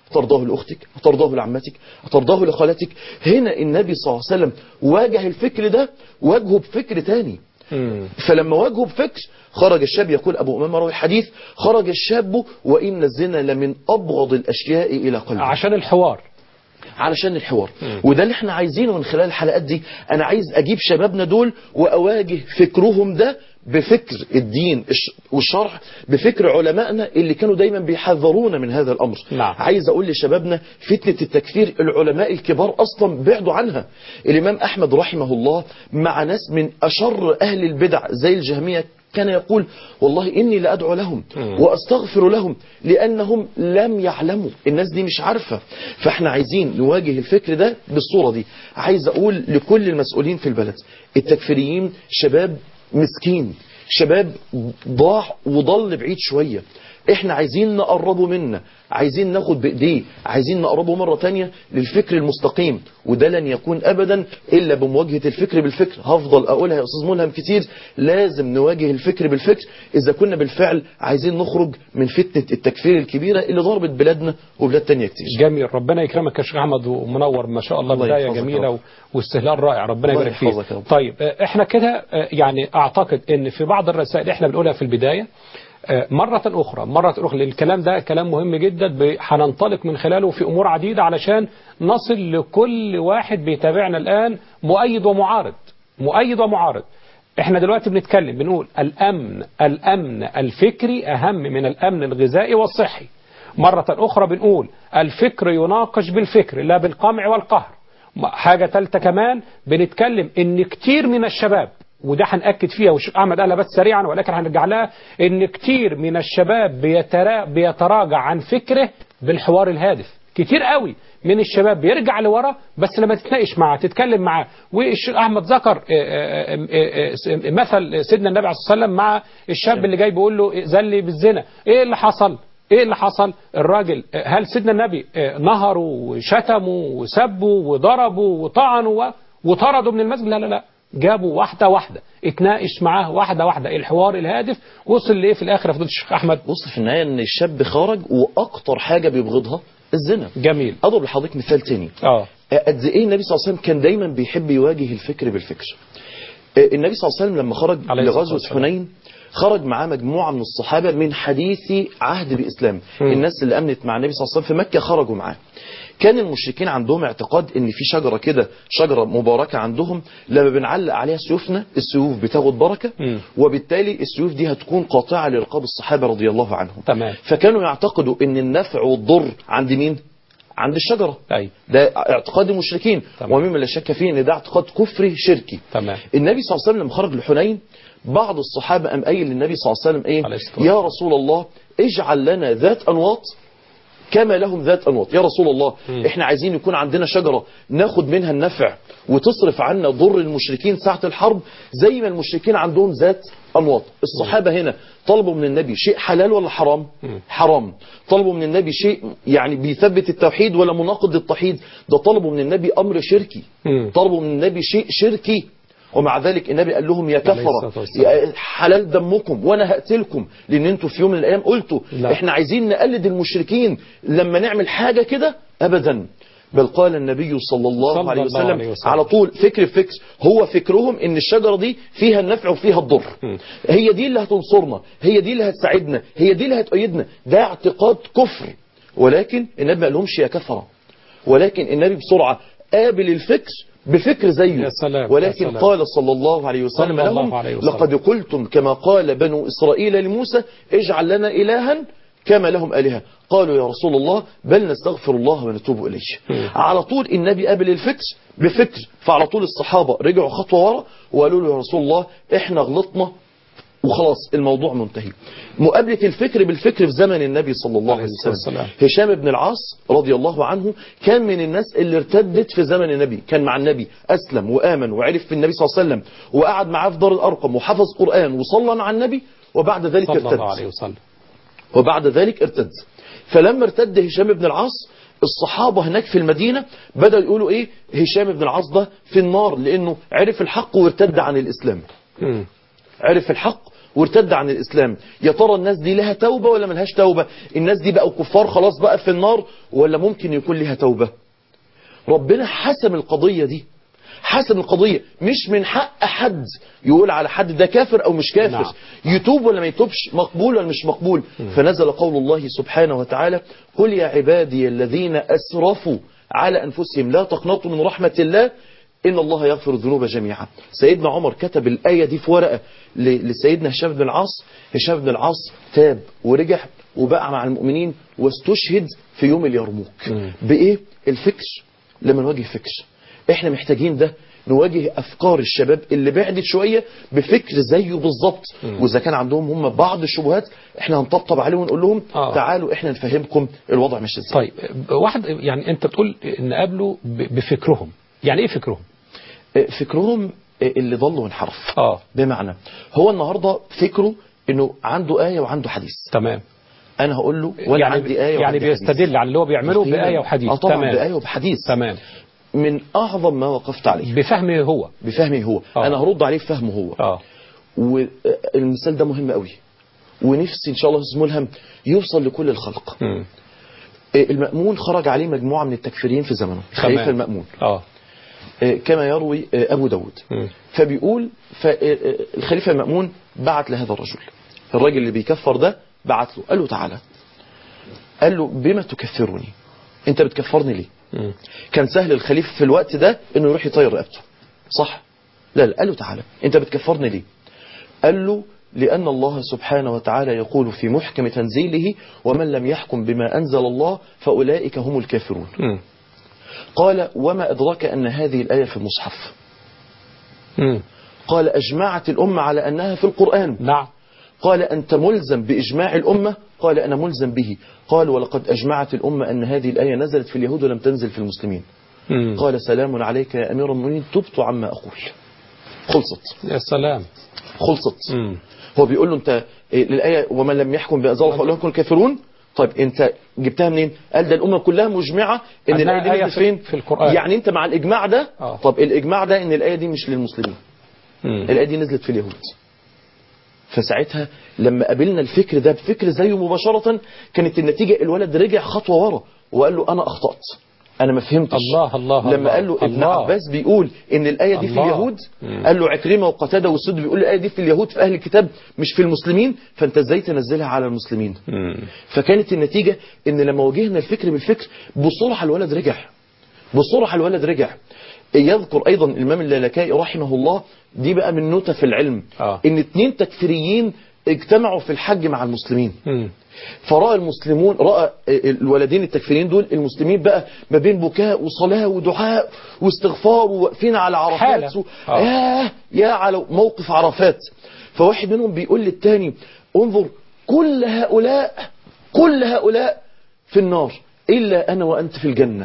هترضاه لأختك هترضاه لعمتك هترضاه لخالتك هنا النبي صلى الله عليه وسلم واجه الفكر ده واجهه بفكر تاني مم. فلما واجهه بفكر خرج الشاب يقول أبو أمامة روي الحديث خرج الشاب وإن الزنا لمن أبغض الأشياء إلى قلبه عشان الحوار علشان الحوار وده اللي احنا عايزينه من خلال الحلقات دي انا عايز اجيب شبابنا دول واواجه فكرهم ده بفكر الدين الش- والشرع بفكر علمائنا اللي كانوا دايما بيحذرونا من هذا الامر نعم. عايز اقول لشبابنا فتنة التكفير العلماء الكبار اصلا بعدوا عنها الامام احمد رحمه الله مع ناس من اشر اهل البدع زي الجهمية كان يقول والله إني لأدعو لهم وأستغفر لهم لأنهم لم يعلموا الناس دي مش عارفة فاحنا عايزين نواجه الفكر ده بالصورة دي عايز أقول لكل المسؤولين في البلد التكفيريين شباب مسكين شباب ضاع وضل بعيد شوية احنا عايزين نقربه منا عايزين ناخد بايديه عايزين نقربه مرة تانية للفكر المستقيم وده لن يكون ابدا الا بمواجهة الفكر بالفكر هفضل اقولها يا استاذ ملهم كتير لازم نواجه الفكر بالفكر اذا كنا بالفعل عايزين نخرج من فتنة التكفير الكبيرة اللي ضربت بلادنا وبلاد تانية كتير جميل ربنا يكرمك يا شيخ احمد ومنور ما شاء الله الله بدايه يحفظك يا جميله رب. و- واستهلال رائع ربنا الله يبارك فيك يحفظك يا رب. طيب آه، احنا كده آه، يعني اعتقد ان في بعض الرسائل احنا بنقولها في البدايه آه، مرة أخرى مرة أخرى لأن الكلام ده كلام مهم جدا ب- هننطلق من خلاله في أمور عديدة علشان نصل لكل واحد بيتابعنا الآن مؤيد ومعارض مؤيد ومعارض احنا دلوقتي بنتكلم بنقول الأمن الأمن الفكري أهم من الأمن الغذائي والصحي مرة أخرى بنقول الفكر يناقش بالفكر لا بالقمع والقهر حاجة ثالثة كمان بنتكلم ان كتير من الشباب وده هنأكد فيها والشيخ أحمد قالها بس سريعا ولكن هنرجع لها ان كتير من الشباب بيترا بيتراجع عن فكره بالحوار الهادف كتير قوي من الشباب بيرجع لورا بس لما تتناقش معاه تتكلم معاه والشيخ احمد ذكر آه، آه، آه، آه، مثل سيدنا النبي عليه الصلاه والسلام مع الشاب اللي جاي بيقول له ذلي بالزنا ايه اللي حصل ايه اللي حصل الراجل هل سيدنا النبي نهروا وشتموا وسبوا وضربوا وطعنوا و- وطردوا من المسجد لا لا لا جابوا واحدة واحدة اتناقش معاه واحدة واحدة الحوار الهادف وصل لإيه في الآخر يا فضيلة الشيخ أحمد بص في النهاية ان الشاب خرج واكتر حاجة بيبغضها الزنا جميل اضرب لحضرتك مثال تاني اه قد ايه النبي صلى الله عليه وسلم كان دايما بيحب يواجه الفكر بالفكر آه، النبي صلى الله عليه وسلم لما خرج عليه الصلاة لغزوة والسلام. حنين خرج معاه مجموعة من الصحابة من حديث عهد بإسلام مم. الناس اللي أمنت مع النبي صلى الله عليه وسلم في مكة خرجوا معاه كان المشركين عندهم اعتقاد ان في شجرة كده شجرة مباركة عندهم لما بنعلق عليها سيوفنا السيوف بتاخد بركة مم. وبالتالي السيوف دي هتكون قاطعة لرقاب الصحابة رضي الله عنهم تمام فكانوا يعتقدوا ان النفع والضر عند مين عند الشجرة أي ده اعتقاد المشركين تمام. ومما لا شك فيه ان ده اعتقاد كفري شركي تمام النبي صلى الله عليه وسلم لما خرج لحنين بعض الصحابة قام قايل للنبي صلى الله عليه وسلم عليه ايه الصلاة يا رسول الله اجعل لنا ذات انواط كما لهم ذات انواط يا رسول الله مم. احنا عايزين يكون عندنا شجرة ناخد منها النفع وتصرف عنا ضر المشركين ساعة الحرب زي ما المشركين عندهم ذات انواط الصحابة هنا طلبوا من النبي شيء حلال ولا حرام مم. حرام طلبوا من النبي شيء يعني بيثبت التوحيد ولا مناقض للتوحيد ده طلبوا من النبي امر شركي مم. طلبوا من النبي شيء شركي ومع ذلك النبي قال لهم يا عليه كفرة الصلاة والسلام. يا حلال دمكم وانا هقتلكم لان انتوا في يوم من الايام قلتوا لا. احنا عايزين نقلد المشركين لما نعمل حاجة كده ابدا بل قال النبي صلى الله, صلى عليه, الله وسلم عليه وسلم. على طول فكر في فكر هو فكرهم ان الشجرة دي فيها النفع وفيها الضر مم. هي دي اللي هتنصرنا هي دي اللي هتساعدنا هي دي اللي هتؤيدنا ده اعتقاد كفر ولكن النبي ما قالهمش يا كفرة ولكن النبي بسرعة قابل الفكر بفكر زيه يا سلام، ولكن يا سلام. قال صلى الله عليه وسلم صلى الله لهم عليه وسلم. لقد قلتم كما قال بنو إسرائيل لموسى اجعل لنا إلها كما لهم آلهة قالوا يا رسول الله بل نستغفر الله ونتوب إليه على طول النبي قابل الفكر بفكر فعلى طول الصحابة رجعوا خطوة ورا وقالوا له يا رسول الله احنا غلطنا وخلاص الموضوع منتهي مقابلة الفكر بالفكر في زمن النبي صلى الله عليه عليه الصلاة وسلم والسلام. هشام بن العاص رضي الله عنه كان من الناس اللي ارتدت في زمن النبي كان مع النبي أسلم وآمن وعرف في النبي صلى الله عليه وسلم وقعد معاه في دار الأرقم وحفظ قرآن وصلى مع النبي وبعد ذلك صلى الله ارتد عليه وسلم وبعد ذلك ارتد فلما ارتد هشام بن العاص الصحابة هناك في المدينة بدأوا يقولوا ايه هشام بن العاص ده في النار لانه عرف الحق وارتد عن الاسلام مم. عرف الحق وارتد عن الإسلام يا ترى الناس دي لها توبة ولا ملهاش توبة الناس دي بقوا كفار خلاص بقى في النار ولا ممكن يكون لها توبة ربنا حسم القضية دي حسم القضية مش من حق حد يقول على حد ده كافر أو مش كافر نعم. يتوب ولا ما يتوبش مقبول ولا مش مقبول فنزل قول الله سبحانه وتعالى قل يا عبادي الذين أسرفوا على أنفسهم لا تقنطوا من رحمة الله إن الله يغفر الذنوب جميعا سيدنا عمر كتب الآية دي في ورقة ل- لسيدنا هشام بن العاص هشام بن العاص تاب ورجع وبقى مع المؤمنين واستشهد في يوم اليرموك بإيه الفكر لما نواجه فكر احنا محتاجين ده نواجه افكار الشباب اللي بعدت شويه بفكر زيه بالظبط واذا كان عندهم هم بعض الشبهات احنا هنطبطب عليهم ونقول لهم آه. تعالوا احنا نفهمكم الوضع مش ازاي طيب واحد يعني انت بتقول نقابله ب- بفكرهم يعني ايه فكرهم اه، فكرهم اه، اللي ضل وانحرف اه بمعنى هو النهارده فكره انه عنده ايه وعنده حديث تمام انا هقول له ولا يعني عندي ايه يعني وعندي حديث. بيستدل على اللي هو بيعمله يقينا. بآية وحديث اه طبعا تمام بايه وبحديث تمام من اعظم ما وقفت عليه بفهمه هو بفهمي هو آه. انا هرد عليه بفهمه هو اه والمثال ده مهم قوي ونفسي ان شاء الله استاذ ملهم يوصل لكل الخلق مم. المأمون خرج عليه مجموعة من التكفيريين في زمنه الخليفة تمام. المأمون اه كما يروي أبو داود مم. فبيقول فالخليفة المأمون بعت لهذا الرجل الراجل اللي بيكفر ده بعت له قال له تعالى قال له بما تكفرني انت بتكفرني ليه مم. كان سهل الخليفة في الوقت ده انه يروح يطير رقبته صح لا لا قال له تعالى انت بتكفرني ليه قال له لأن الله سبحانه وتعالى يقول في محكم تنزيله ومن لم يحكم بما أنزل الله فأولئك هم الكافرون مم. قال وما أدراك أن هذه الآية في المصحف مم. قال أجمعت الأمة على أنها في القرآن نعم قال أنت ملزم بإجماع الأمة قال أنا ملزم به قال ولقد أجمعت الأمة أن هذه الآية نزلت في اليهود ولم تنزل في المسلمين مم. قال سلام عليك يا أمير المؤمنين تبت عما أقول خلصت يا سلام خلصت مم. هو بيقول له أنت إيه، الآية ومن لم يحكم بأنزل الله فأولئك هم الكافرون طيب أنت جبتها منين قال ده الأمة كلها مجمعة إن أنها الآية دي آية نزلت في- فين في القرآن. يعني أنت مع الإجماع ده آه. طب الإجماع ده إن الآية دي مش للمسلمين مم. الآية دي نزلت في اليهود فساعتها لما قابلنا الفكر ده بفكر زيه مباشرة كانت النتيجة الولد رجع خطوة ورا وقال له أنا أخطأت أنا ما فهمتش الله الله لما الله. قال له ابن الله. عباس بيقول إن الآية دي في الله. اليهود مم. قال له عكرمة وقتادة والسد بيقول الآية دي في اليهود في أهل الكتاب مش في المسلمين فأنت إزاي تنزلها على المسلمين مم. فكانت النتيجة ان لما واجهنا الفكر بالفكر بسرعة الولد رجع بسرعة الولد رجع يذكر ايضا الامام اللالكائي رحمه الله دي بقى من نوتة في العلم آه. ان اتنين تكفيريين اجتمعوا في الحج مع المسلمين مم. فرأى المسلمون رأى الولدين التكفيريين دول المسلمين بقى ما بين بكاء وصلاة ودعاء واستغفار وواقفين على عرفات حالة. و... آه. ياه يا على موقف عرفات فواحد منهم بيقول للتاني انظر كل هؤلاء كل هؤلاء في النار إلا أنا وأنت في الجنة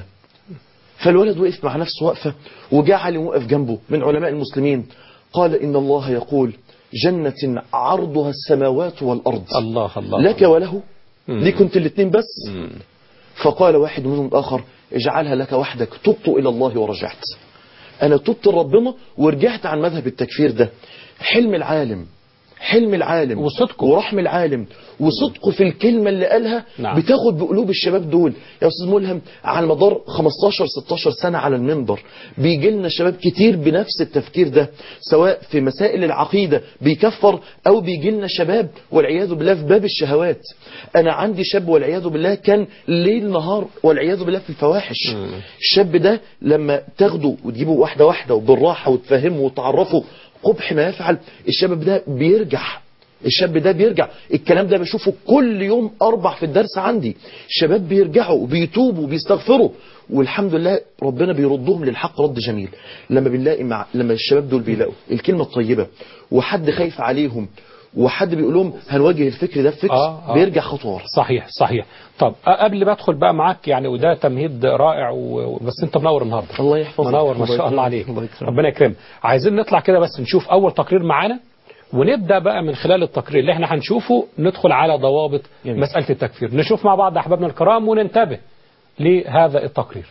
فالولد وقف مع نفسه وقفة وجاء علي وقف جنبه من علماء المسلمين قال إن الله يقول جنة عرضها السماوات والأرض الله الله لك وله مم. ليه كنت الاثنين بس مم. فقال واحد منهم الآخر اجعلها لك وحدك تبت إلى الله ورجعت أنا تبت لربنا ورجعت عن مذهب التكفير ده حلم العالم حلم العالم وصدقه. ورحم العالم وصدقه في الكلمة اللي قالها نعم. بتاخد بقلوب الشباب دول يا أستاذ ملهم على مدار 15-16 سنة على المنبر بيجي لنا شباب كتير بنفس التفكير ده سواء في مسائل العقيدة بيكفر أو بيجي لنا شباب والعياذ بالله في باب الشهوات أنا عندي شاب والعياذ بالله كان ليل نهار والعياذ بالله في الفواحش مم. الشاب ده لما تاخده وتجيبه واحدة واحدة وبالراحة وتفهمه وتعرفه قبح ما يفعل الشباب ده بيرجع الشاب ده بيرجع الكلام ده بشوفه كل يوم أربع في الدرس عندي شباب بيرجعوا وبيتوبوا وبيستغفروا والحمد لله ربنا بيردهم للحق رد جميل لما بنلاقي مع لما الشباب دول بيلاقوا الكلمة الطيبة وحد خايف عليهم وحد بيقول لهم هنواجه الفكر ده بفكر آه، آه. بيرجع خطوة ورا صحيح صحيح طب أ- قبل ما ادخل بقى معاك يعني وده تمهيد رائع و... بس انت منور النهارده الله يحفظك منور ما الله شاء الله يكرمك. عليك الله يكرمك. ربنا يكرمك عايزين نطلع كده بس نشوف اول تقرير معانا ونبدا بقى من خلال التقرير اللي احنا هنشوفه ندخل على ضوابط جميل. مساله التكفير نشوف مع بعض احبابنا الكرام وننتبه لهذا التقرير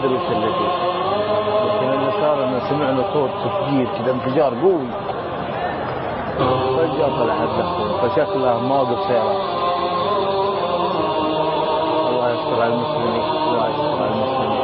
ادري وش اللي فيه لكن اللي صار انه سمعنا صوت تفجير كذا انفجار قوي فجأة طلع الدخول فشكله ما وقف سيارات الله يستر على المسلمين الله يستر على المسلمين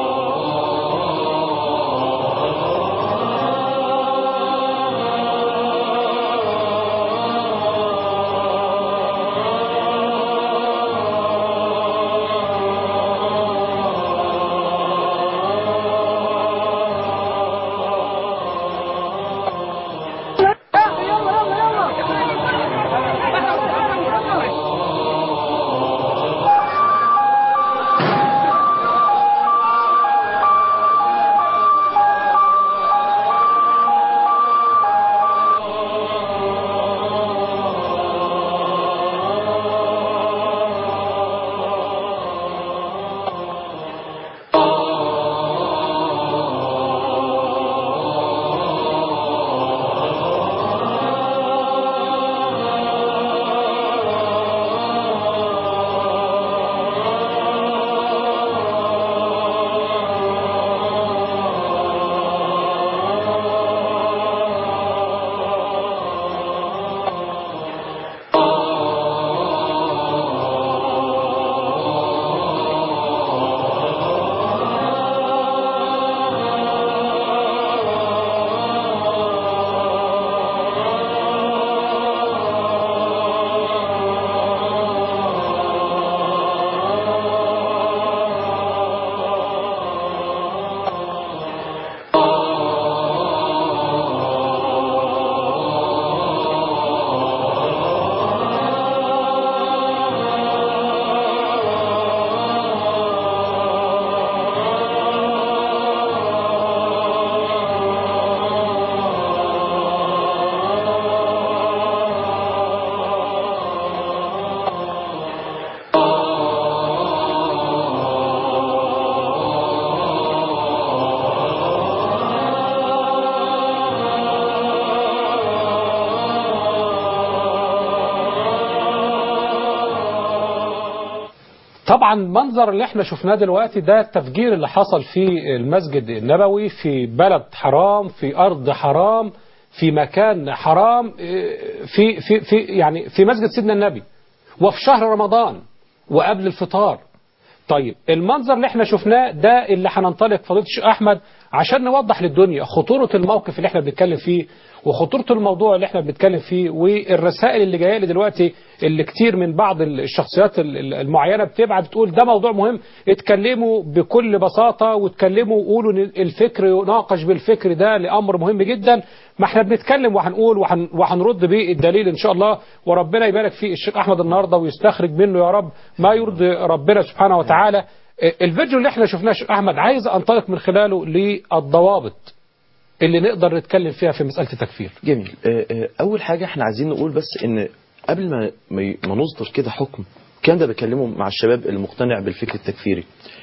طبعا المنظر اللي احنا شفناه دلوقتي ده التفجير اللي حصل في المسجد النبوي في بلد حرام في ارض حرام في مكان حرام اه، في في في يعني في مسجد سيدنا النبي وفي شهر رمضان وقبل الفطار طيب المنظر اللي احنا شفناه ده اللي هننطلق فضيله الشيخ احمد عشان نوضح للدنيا خطوره الموقف اللي احنا بنتكلم فيه وخطوره الموضوع اللي احنا بنتكلم فيه والرسائل اللي جايه لي دلوقتي اللي كتير من بعض الشخصيات ال- ال- المعينه بتبعت تقول ده موضوع مهم اتكلموا بكل بساطه واتكلموا وقولوا ان الفكر يناقش بالفكر ده لامر مهم جدا ما احنا بنتكلم وهنقول وهن وهنرد بيه الدليل ان شاء الله وربنا يبارك في الشيخ احمد النهارده ويستخرج منه يا رب ما يرضي ربنا سبحانه وتعالى الفيديو اللي احنا شفناه شيخ احمد عايز انطلق من خلاله للضوابط اللي نقدر نتكلم فيها في مساله التكفير جميل آه، آه، اول حاجه احنا عايزين نقول بس ان قبل ما ما ي- ما نصدر كده حكم كان ده بكلمه مع الشباب المقتنع بالفكر التكفيري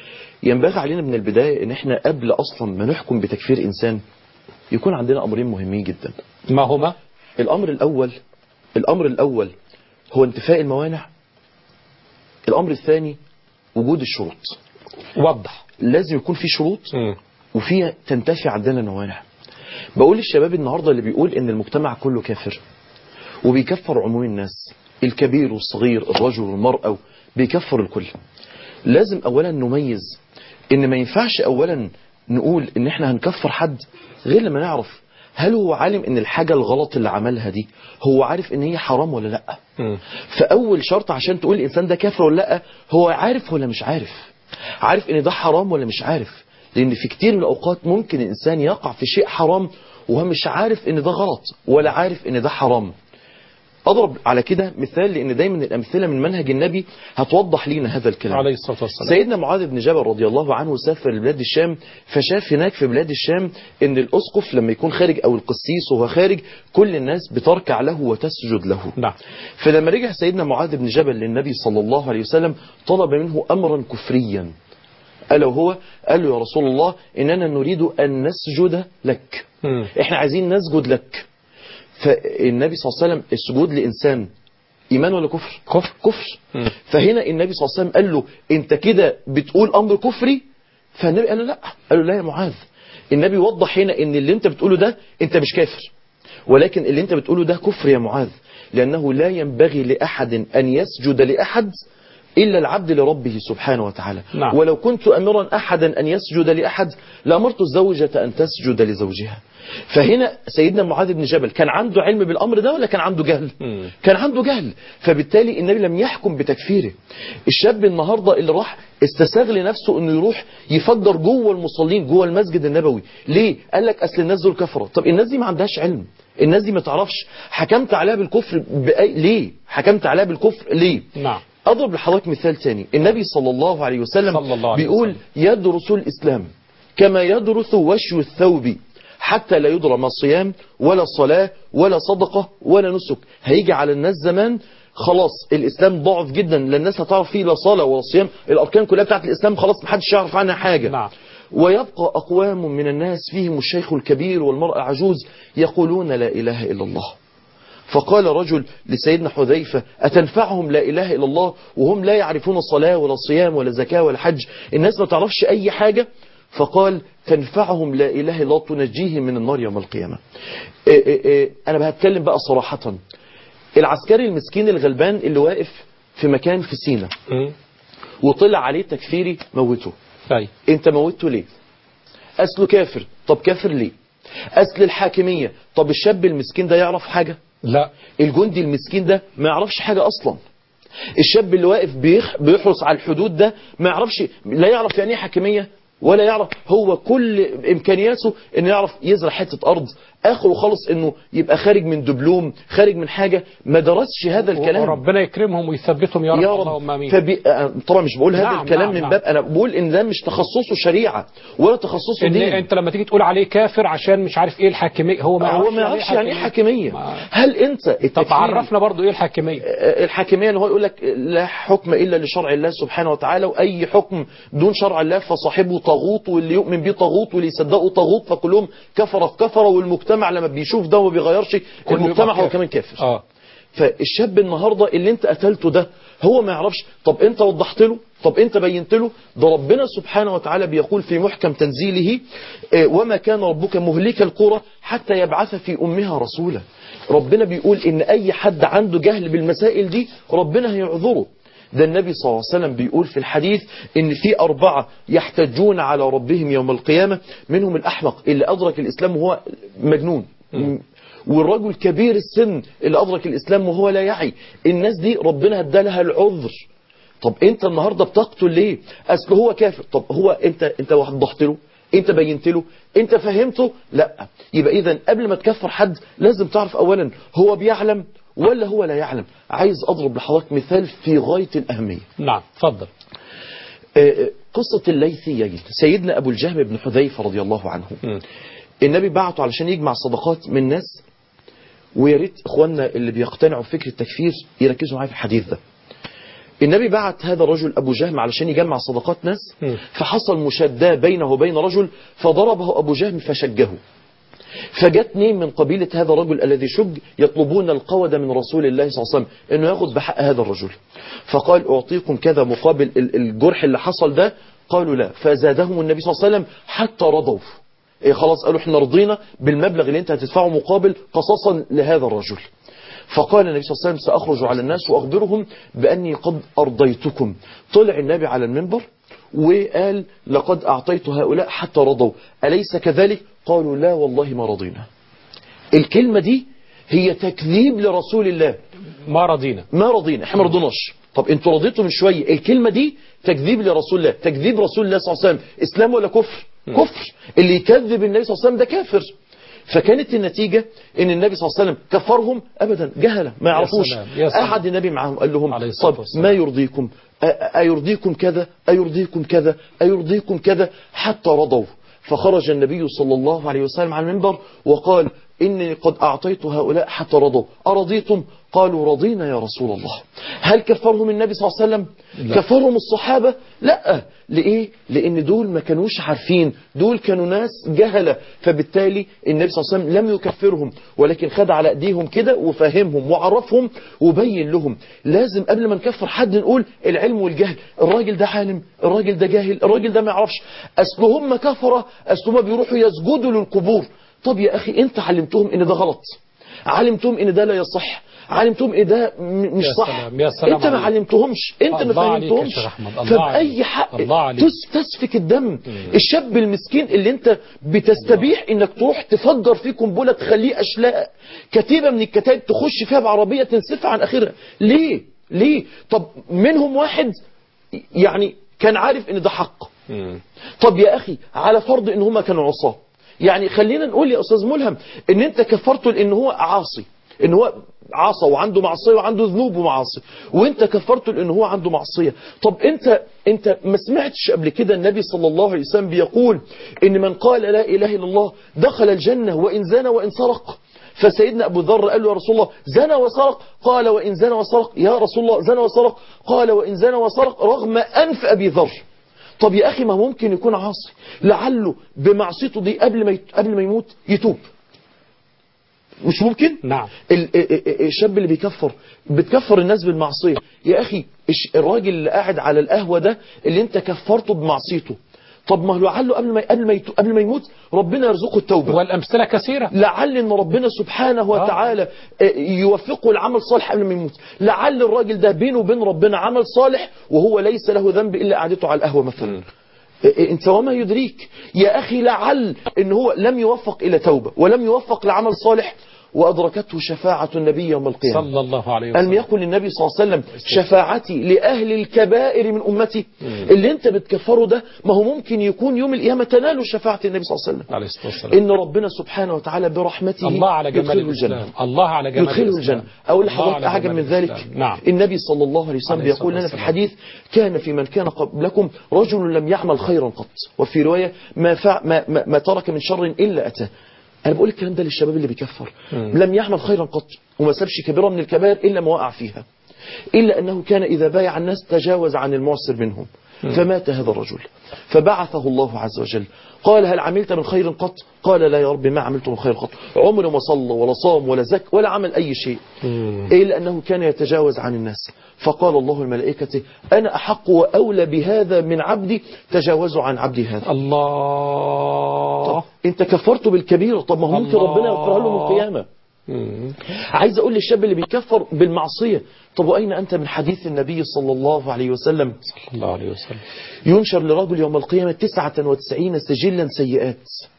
ينبغي علينا من البدايه ان احنا قبل اصلا ما نحكم بتكفير انسان يكون عندنا امرين مهمين جدا ما هما الامر الاول الامر الاول هو انتفاء الموانع الامر الثاني وجود الشروط وضح لازم يكون في شروط مم. وفي تنتفي عندنا موانع بقول للشباب النهارده اللي بيقول ان المجتمع كله كافر وبيكفر عموم الناس الكبير والصغير الرجل والمرأة بيكفر الكل لازم اولا نميز ان ما ينفعش اولا نقول ان احنا هنكفر حد غير لما نعرف هل هو عالم ان الحاجة الغلط اللي عملها دي هو عارف ان هي حرام ولا لا مم. فاول شرط عشان تقول الانسان ده كافر ولا لا هو عارف ولا مش عارف عارف ان ده حرام ولا مش عارف لان في كتير من الاوقات ممكن الانسان يقع في شيء حرام وهو مش عارف ان ده غلط ولا عارف ان ده حرام اضرب على كده مثال لان دايما الامثله من منهج النبي هتوضح لينا هذا الكلام عليه الصلاه والسلام سيدنا معاذ بن جبل رضي الله عنه سافر لبلاد الشام فشاف هناك في بلاد الشام ان الاسقف لما يكون خارج او القسيس وهو خارج كل الناس بتركع له وتسجد له نعم فلما رجع سيدنا معاذ بن جبل للنبي صلى الله عليه وسلم طلب منه امرا كفريا الا وهو قال له يا رسول الله اننا نريد ان نسجد لك مم. احنا عايزين نسجد لك فالنبي صلى الله عليه وسلم السجود لانسان ايمان ولا كفر كفر كفر مم. فهنا النبي صلى الله عليه وسلم قال له انت كده بتقول امر كفري فالنبي قال له لا قال له لا يا معاذ النبي وضح هنا ان اللي انت بتقوله ده انت مش كافر ولكن اللي انت بتقوله ده كفر يا معاذ لأنه لا ينبغي لأحد أن يسجد لأحد إلا العبد لربه سبحانه وتعالى نعم. ولو كنت أمرا أحدا أن يسجد لأحد لأمرت الزوجة أن تسجد لزوجها فهنا سيدنا معاذ بن جبل كان عنده علم بالأمر ده ولا كان عنده جهل مم. كان عنده جهل فبالتالي النبي لم يحكم بتكفيره الشاب النهاردة اللي راح استساغ لنفسه انه يروح يفجر جوه المصلين جوه المسجد النبوي ليه قال لك اصل الناس دول كفره طب الناس دي ما عندهاش علم الناس دي ما تعرفش حكمت عليها بالكفر بأي... ليه حكمت عليها بالكفر ليه نعم اضرب لحضرتك مثال تاني النبي صلى الله عليه وسلم صلى الله عليه بيقول وسلم. يدرس الاسلام كما يدرس وشو الثوب حتى لا يدرى ما صيام ولا صلاة ولا صدقة ولا نسك هيجي على الناس زمان خلاص الإسلام ضعف جدا لا الناس هتعرف فيه لا صلاة ولا صيام الأركان كلها بتاعت الإسلام خلاص محدش يعرف عنها حاجة نعم. ويبقى أقوام من الناس فيهم الشيخ الكبير والمرأة العجوز يقولون لا إله إلا الله فقال رجل لسيدنا حذيفة أتنفعهم لا إله إلا الله وهم لا يعرفون صلاة ولا صيام ولا زكاة ولا حج الناس ما تعرفش أي حاجة فقال تنفعهم لا إله إلا الله تنجيهم من النار يوم القيامة إيه إيه إيه أنا بهتكلم بقى صراحة العسكري المسكين الغلبان اللي واقف في مكان في سينا مم. وطلع عليه تكفيري موته طيب انت موته ليه اصله كافر طب كافر ليه اصل الحاكمية طب الشاب المسكين ده يعرف حاجة لا الجندي المسكين ده ما يعرفش حاجة اصلا الشاب اللي واقف بيخ بيحرس على الحدود ده ما يعرفش لا يعرف يعني ايه حاكمية ولا يعرف هو كل امكانياته انه يعرف يزرع حتة ارض اخره خالص انه يبقى خارج من دبلوم خارج من حاجة ما درسش هذا الكلام وربنا يكرمهم ويثبتهم يا رب, يا اللهم رب امين فبي... آه، طبعا مش بقول هذا نعم، الكلام نعم، من نعم. باب انا بقول ان ده مش تخصصه شريعة ولا تخصصه ان دين انت لما تيجي تقول عليه كافر عشان مش عارف ايه الحاكميه هو ما هو ما يعرفش يعني ايه حاكمية ما- هل انت طب التكفير عرفنا برضو ايه الحاكميه آه، الحاكمية ان هو يقول لك لا حكم الا لشرع الله سبحانه وتعالى واي حكم دون شرع الله فصاحبه طاغوت واللي يؤمن بيه طاغوت واللي يصدقه طاغوت فكلهم كفر في كفر والمجتمع لما بيشوف ده وما بيغيرش كله المجتمع يبقى هو كمان كافر اه فالشاب النهاردة اللي انت قتلته ده هو ما يعرفش طب انت وضحت له طب انت بينت له ده ربنا سبحانه وتعالى بيقول في محكم تنزيله اه، وما كان ربك مهلك القرى حتى يبعث في امها رسولا ربنا بيقول ان اي حد عنده جهل بالمسائل دي ربنا هيعذره ده النبي صلى الله عليه وسلم بيقول في الحديث ان في أربعة يحتجون على ربهم يوم القيامة منهم الأحمق اللي أدرك الإسلام وهو مجنون والرجل كبير السن اللي أدرك الإسلام وهو لا يعي الناس دي ربنا ادالها العذر طب انت النهاردة بتقتل ليه اصل هو كافر طب هو انت انت وضحت له انت بينت له انت فهمته لا يبقى اذا قبل ما تكفر حد لازم تعرف اولا هو بيعلم ولا هو لا يعلم عايز اضرب لحضرتك مثال في غاية الاهمية نعم اتفضل آه، قصة الليثيين سيدنا أبو الجهم بن حذيفة رضي الله عنه مم. النبي بعته علشان يجمع صدقات من ناس ويا ريت اخواننا اللي بيقتنعوا بفكر التكفير يركزوا معايا في الحديث ده النبي بعت هذا الرجل أبو جهم علشان يجمع صدقات ناس مم. فحصل مشادة بينه وبين رجل فضربه أبو جهم فشجه فجاء اثنين من قبيلة هذا الرجل الذي شج يطلبون القود من رسول الله صلى الله عليه وسلم انه ياخذ بحق هذا الرجل فقال اعطيكم كذا مقابل ال- الجرح اللي حصل ده قالوا لا فزادهم النبي صلى الله عليه وسلم حتى رضوا إيه خلاص قالوا احنا رضينا بالمبلغ اللي انت هتدفعه مقابل قصاصا لهذا الرجل فقال النبي صلى الله عليه وسلم سأخرج على الناس وأخبرهم بأني قد أرضيتكم طلع النبي على المنبر وقال لقد أعطيت هؤلاء حتى رضوا أليس كذلك قالوا لا والله ما رضينا الكلمة دي هي تكذيب لرسول الله ما رضينا ما رضينا احنا ما رضيناش طب انتوا رضيتوا من شوية الكلمة دي تكذيب لرسول الله تكذيب رسول الله صلى الله عليه وسلم اسلام ولا كفر كفر اللي يكذب النبي صلى الله عليه وسلم ده كافر فكانت النتيجة ان النبي صلى الله عليه وسلم كفرهم ابدا جهلة ما يعرفوش سلام، يا سلام. قعد النبي معهم قال لهم عليه الصلاة طب والسلام. ما يرضيكم أ- أ- أيرضيكم كذا أيرضيكم كذا أيرضيكم كذا حتى رضوا فخرج النبي صلى الله عليه وسلم على المنبر وقال إني قد أعطيت هؤلاء حتى رضوا أرضيتم قالوا رضينا يا رسول الله هل كفرهم النبي صلى الله عليه وسلم لا. كفرهم الصحابة لا لإيه لأن دول ما كانوش عارفين دول كانوا ناس جهلة فبالتالي النبي صلى الله عليه وسلم لم يكفرهم ولكن خد على أيديهم كده وفهمهم وعرفهم وبين لهم لازم قبل ما نكفر حد نقول العلم والجهل الراجل ده عالم الراجل ده جاهل الراجل ده ما يعرفش أصل هم كفرة أصل هم بيروحوا يسجدوا للقبور طب يا أخي أنت علمتهم إن ده غلط علمتهم إن ده لا يصح علمتهم إن ده م- مش يا صح سلام، يا سلام انت ما عليك. علمتهمش انت ما الله عليك يا فهمتهمش شيخ أحمد، الله فبأي عليك. حق الله عليك. تس تسفك الدم الشاب المسكين اللي انت بتستبيح انك تروح تفجر فيه قنبله تخليه اشلاء كتيبه من الكتائب تخش فيها بعربيه تنسفها عن اخرها ليه ليه طب منهم واحد يعني كان عارف ان ده حق مم. طب يا أخي على فرض إن هما كانوا عصاة يعني خلينا نقول يا أستاذ ملهم إن أنت كفرته لأن هو عاصي إن هو عصى وعنده معصية وعنده ذنوب ومعاصي وانت كفرته لأن هو عنده معصية طب انت انت ما سمعتش قبل كده النبي صلى الله عليه وسلم بيقول ان من قال لا إله إلا الله دخل الجنة وإن زنى وإن سرق فسيدنا أبو ذر قال له يا رسول الله زنى وسرق قال وإن زنى وسرق يا رسول الله زنى وسرق قال وإن زنى وسرق رغم أنف أبي ذر طب يا أخي ما ممكن يكون عاصي لعله بمعصيته دي قبل ما يت- قبل ما يموت يتوب مش ممكن نعم ال- ال- ال- الشاب اللي بيكفر بتكفر الناس بالمعصية يا أخي الش- الراجل اللي قاعد على القهوة ده اللي انت كفرته بمعصيته طب ما هو لعله قبل ما قبل ما يتو- قبل ما يموت ربنا يرزقه التوبة والأمثلة كثيرة لعل ان ربنا سبحانه وتعالى آه، يوفقه العمل صالح قبل ما يموت لعل الراجل ده بينه وبين ربنا عمل صالح وهو ليس له ذنب الا قعدته على القهوه مثلا آه، آه، انت وما يدريك يا اخي لعل ان هو لم يوفق الى توبه ولم يوفق لعمل صالح وادركته شفاعه النبي يوم القيامه صلى الله عليه ألم وسلم يقل النبي صلى الله عليه وسلم شفاعتي لأهل الكبائر من أمتي اللي انت بتكفره ده ما هو ممكن يكون يوم القيامة تنال شفاعة النبي صلى الله عليه وسلم عليه الصلاة والسلام إن ربنا سبحانه وتعالى برحمته الله على جمال يدخله الجنة الإسلام الله على جمال يدخله الإسلام الجنة أقول الله لحضرتك على أعجب جمال من ذلك الإسلام. نعم النبي صلى الله عليه وسلم عليه الصلاة يقول لنا في والسلام. الحديث كان في من كان قبلكم رجل لم يعمل خيرا قط وفي رواية ما, فع ما, ما, ما ترك من شر إلا أتاه أنا بقول الكلام ده للشباب اللي بيكفر لم يعمل خيرا قط وما سابش كبيرة من الكبائر إلا ما وقع فيها إلا أنه كان إذا بايع الناس تجاوز عن المعسر منهم فمات هذا الرجل فبعثه الله عز وجل قال هل عملت من خير قط قال لا يا رب ما عملت من خير قط عمره ما صلى ولا صام ولا زك ولا عمل أي شيء إلا أنه كان يتجاوز عن الناس فقال الله الملائكة أنا أحق وأولى بهذا من عبدي تجاوزوا عن عبدي هذا الله طب انت كفرته بالكبيرة طب ما هو ممكن الله. ربنا يغفرها له من القيامة مم. عايز اقول للشاب اللي بيكفر بالمعصية طب واين انت من حديث النبي صلى الله عليه وسلم صلى الله عليه وسلم ينشر لرجل يوم القيامة تسعة وتسعين سجلا سيئات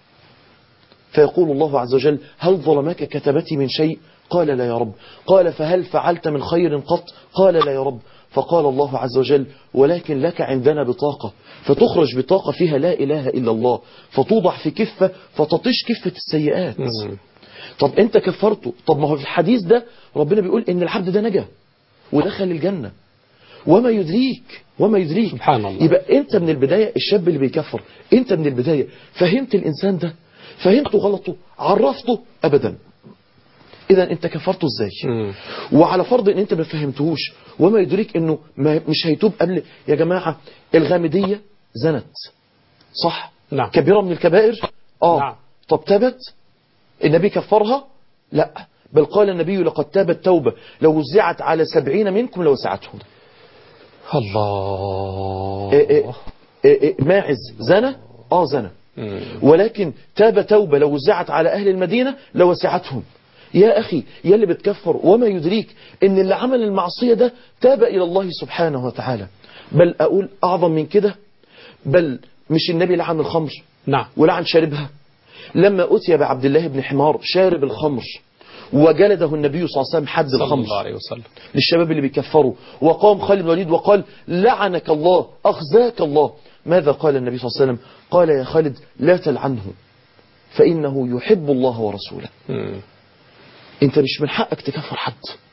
فيقول الله عز وجل هل ظلمك كتبتي من شيء قال لا يا رب قال فهل فعلت من خير قط قال لا يا رب فقال الله عز وجل ولكن لك عندنا بطاقة فتخرج بطاقة فيها لا إله إلا الله فتوضع في كفة فتطش كفة السيئات مم. طب انت كفرته طب ما هو في الحديث ده ربنا بيقول ان العبد ده نجا ودخل الجنة وما يدريك وما يدريك سبحان الله. يبقى انت من البداية الشاب اللي بيكفر انت من البداية فهمت الانسان ده فهمته غلطه عرفته ابدا اذا انت كفرته ازاي مم. وعلى فرض ان انت ما فهمتهوش وما يدريك انه ما مش هيتوب قبل يا جماعة الغامدية زنت صح نعم. كبيرة من الكبائر اه نعم. طب تابت النبي كفرها لا بل قال النبي لقد تابت توبة لو وزعت على سبعين منكم لوسعتهم الله إيه إيه إيه إيه ماعز زنى اه زنى مم. ولكن تاب توبة لو وزعت على أهل المدينة لوسعتهم يا أخي يا اللي بتكفر وما يدريك إن اللي عمل المعصية ده تاب إلى الله سبحانه وتعالى بل أقول أعظم من كده بل مش النبي لعن الخمر نعم ولعن شاربها لما أتي بعبد الله بن حمار شارب الخمر وجلده النبي صلى الله عليه وسلم حد صلى الخمر الله عليه وسلم للشباب اللي بيكفروا وقام خالد بن الوليد وقال لعنك الله أخزاك الله ماذا قال النبي صلى الله عليه وسلم قال يا خالد لا تلعنه فإنه يحب الله ورسوله مم. انت مش من حقك تكفر حد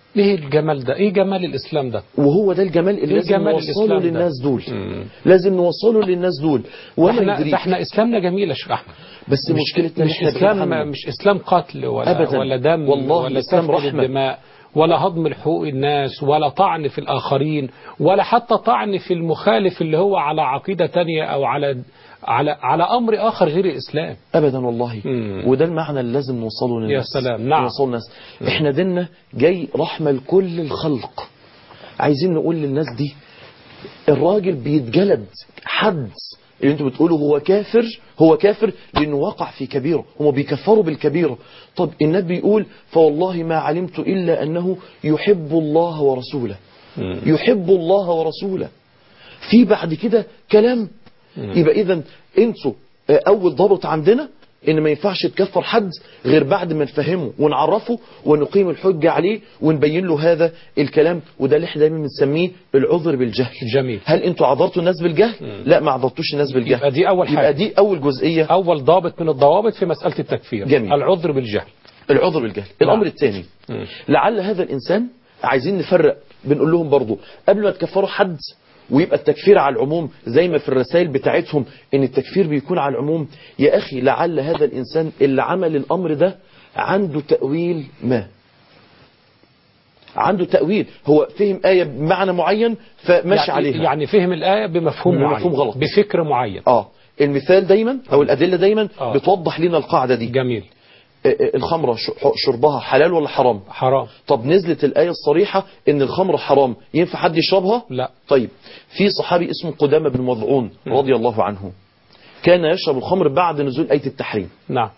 ايه الجمال ده ايه جمال الاسلام ده وهو ده الجمال اللي إيه لازم جمال نوصله الإسلام ده؟ للناس دول مم. لازم نوصله للناس دول ده وما احنا, ده يدريك احنا اسلامنا جميل يا شيخ احمد بس مش, مشكلتنا إن مش إحنا بعيد اسلام عنه. مش اسلام قتل ولا أبداً. ولا دم والله ولا الإسلام سفك رحمة. الدماء ولا هضم الحقوق الناس ولا طعن في الاخرين ولا حتى طعن في المخالف اللي هو على عقيده تانية او على على على امر اخر غير الاسلام ابدا والله مم. وده المعنى اللي لازم نوصله للناس سلام، نعم. نوصله للناس احنا ديننا جاي رحمه لكل الخلق عايزين نقول للناس دي الراجل بيتجلد حد اللي انتوا بتقولوا هو كافر هو كافر لانه وقع في كبيره هم بيكفروا بالكبيره طب النبي يقول فوالله ما علمت الا انه يحب الله ورسوله يحب الله ورسوله في بعد كده كلام يبقى اذا انتوا آه، اول ضابط عندنا ان ما ينفعش تكفر حد غير بعد ما نفهمه ونعرفه ونقيم الحجة عليه ونبين له هذا الكلام وده اللي احنا دايما بنسميه العذر بالجهل جميل هل انتوا عذرتوا الناس بالجهل لا ما عذرتوش الناس بالجهل يبقى دي أول حاجة. يبقى دي اول جزئية اول ضابط من الضوابط في مساله التكفير جميل. العذر بالجهل العذر بالجهل الامر الثاني مم. لعل هذا الانسان عايزين نفرق بنقول لهم برضو قبل ما تكفروا حد ويبقى التكفير على العموم زي ما في الرسائل بتاعتهم ان التكفير بيكون على العموم يا اخي لعل هذا الانسان اللي عمل الامر ده عنده تأويل ما عنده تأويل هو فهم آية بمعنى معين فماشي يعني عليها يعني فهم الايه بمفهوم معين بمفهوم غلط. بفكر معين اه المثال دايما او الادله دايما آه. بتوضح لنا القاعده دي جميل آه، آه، الخمره ش- شربها حلال ولا حرام حرام طب نزلت الآية الصريحة إن الخمر حرام ينفع حد يشربها؟ لا طيب في صحابي اسمه قدامة بن مضعون رضي الله عنه كان يشرب الخمر بعد نزول آية التحريم نعم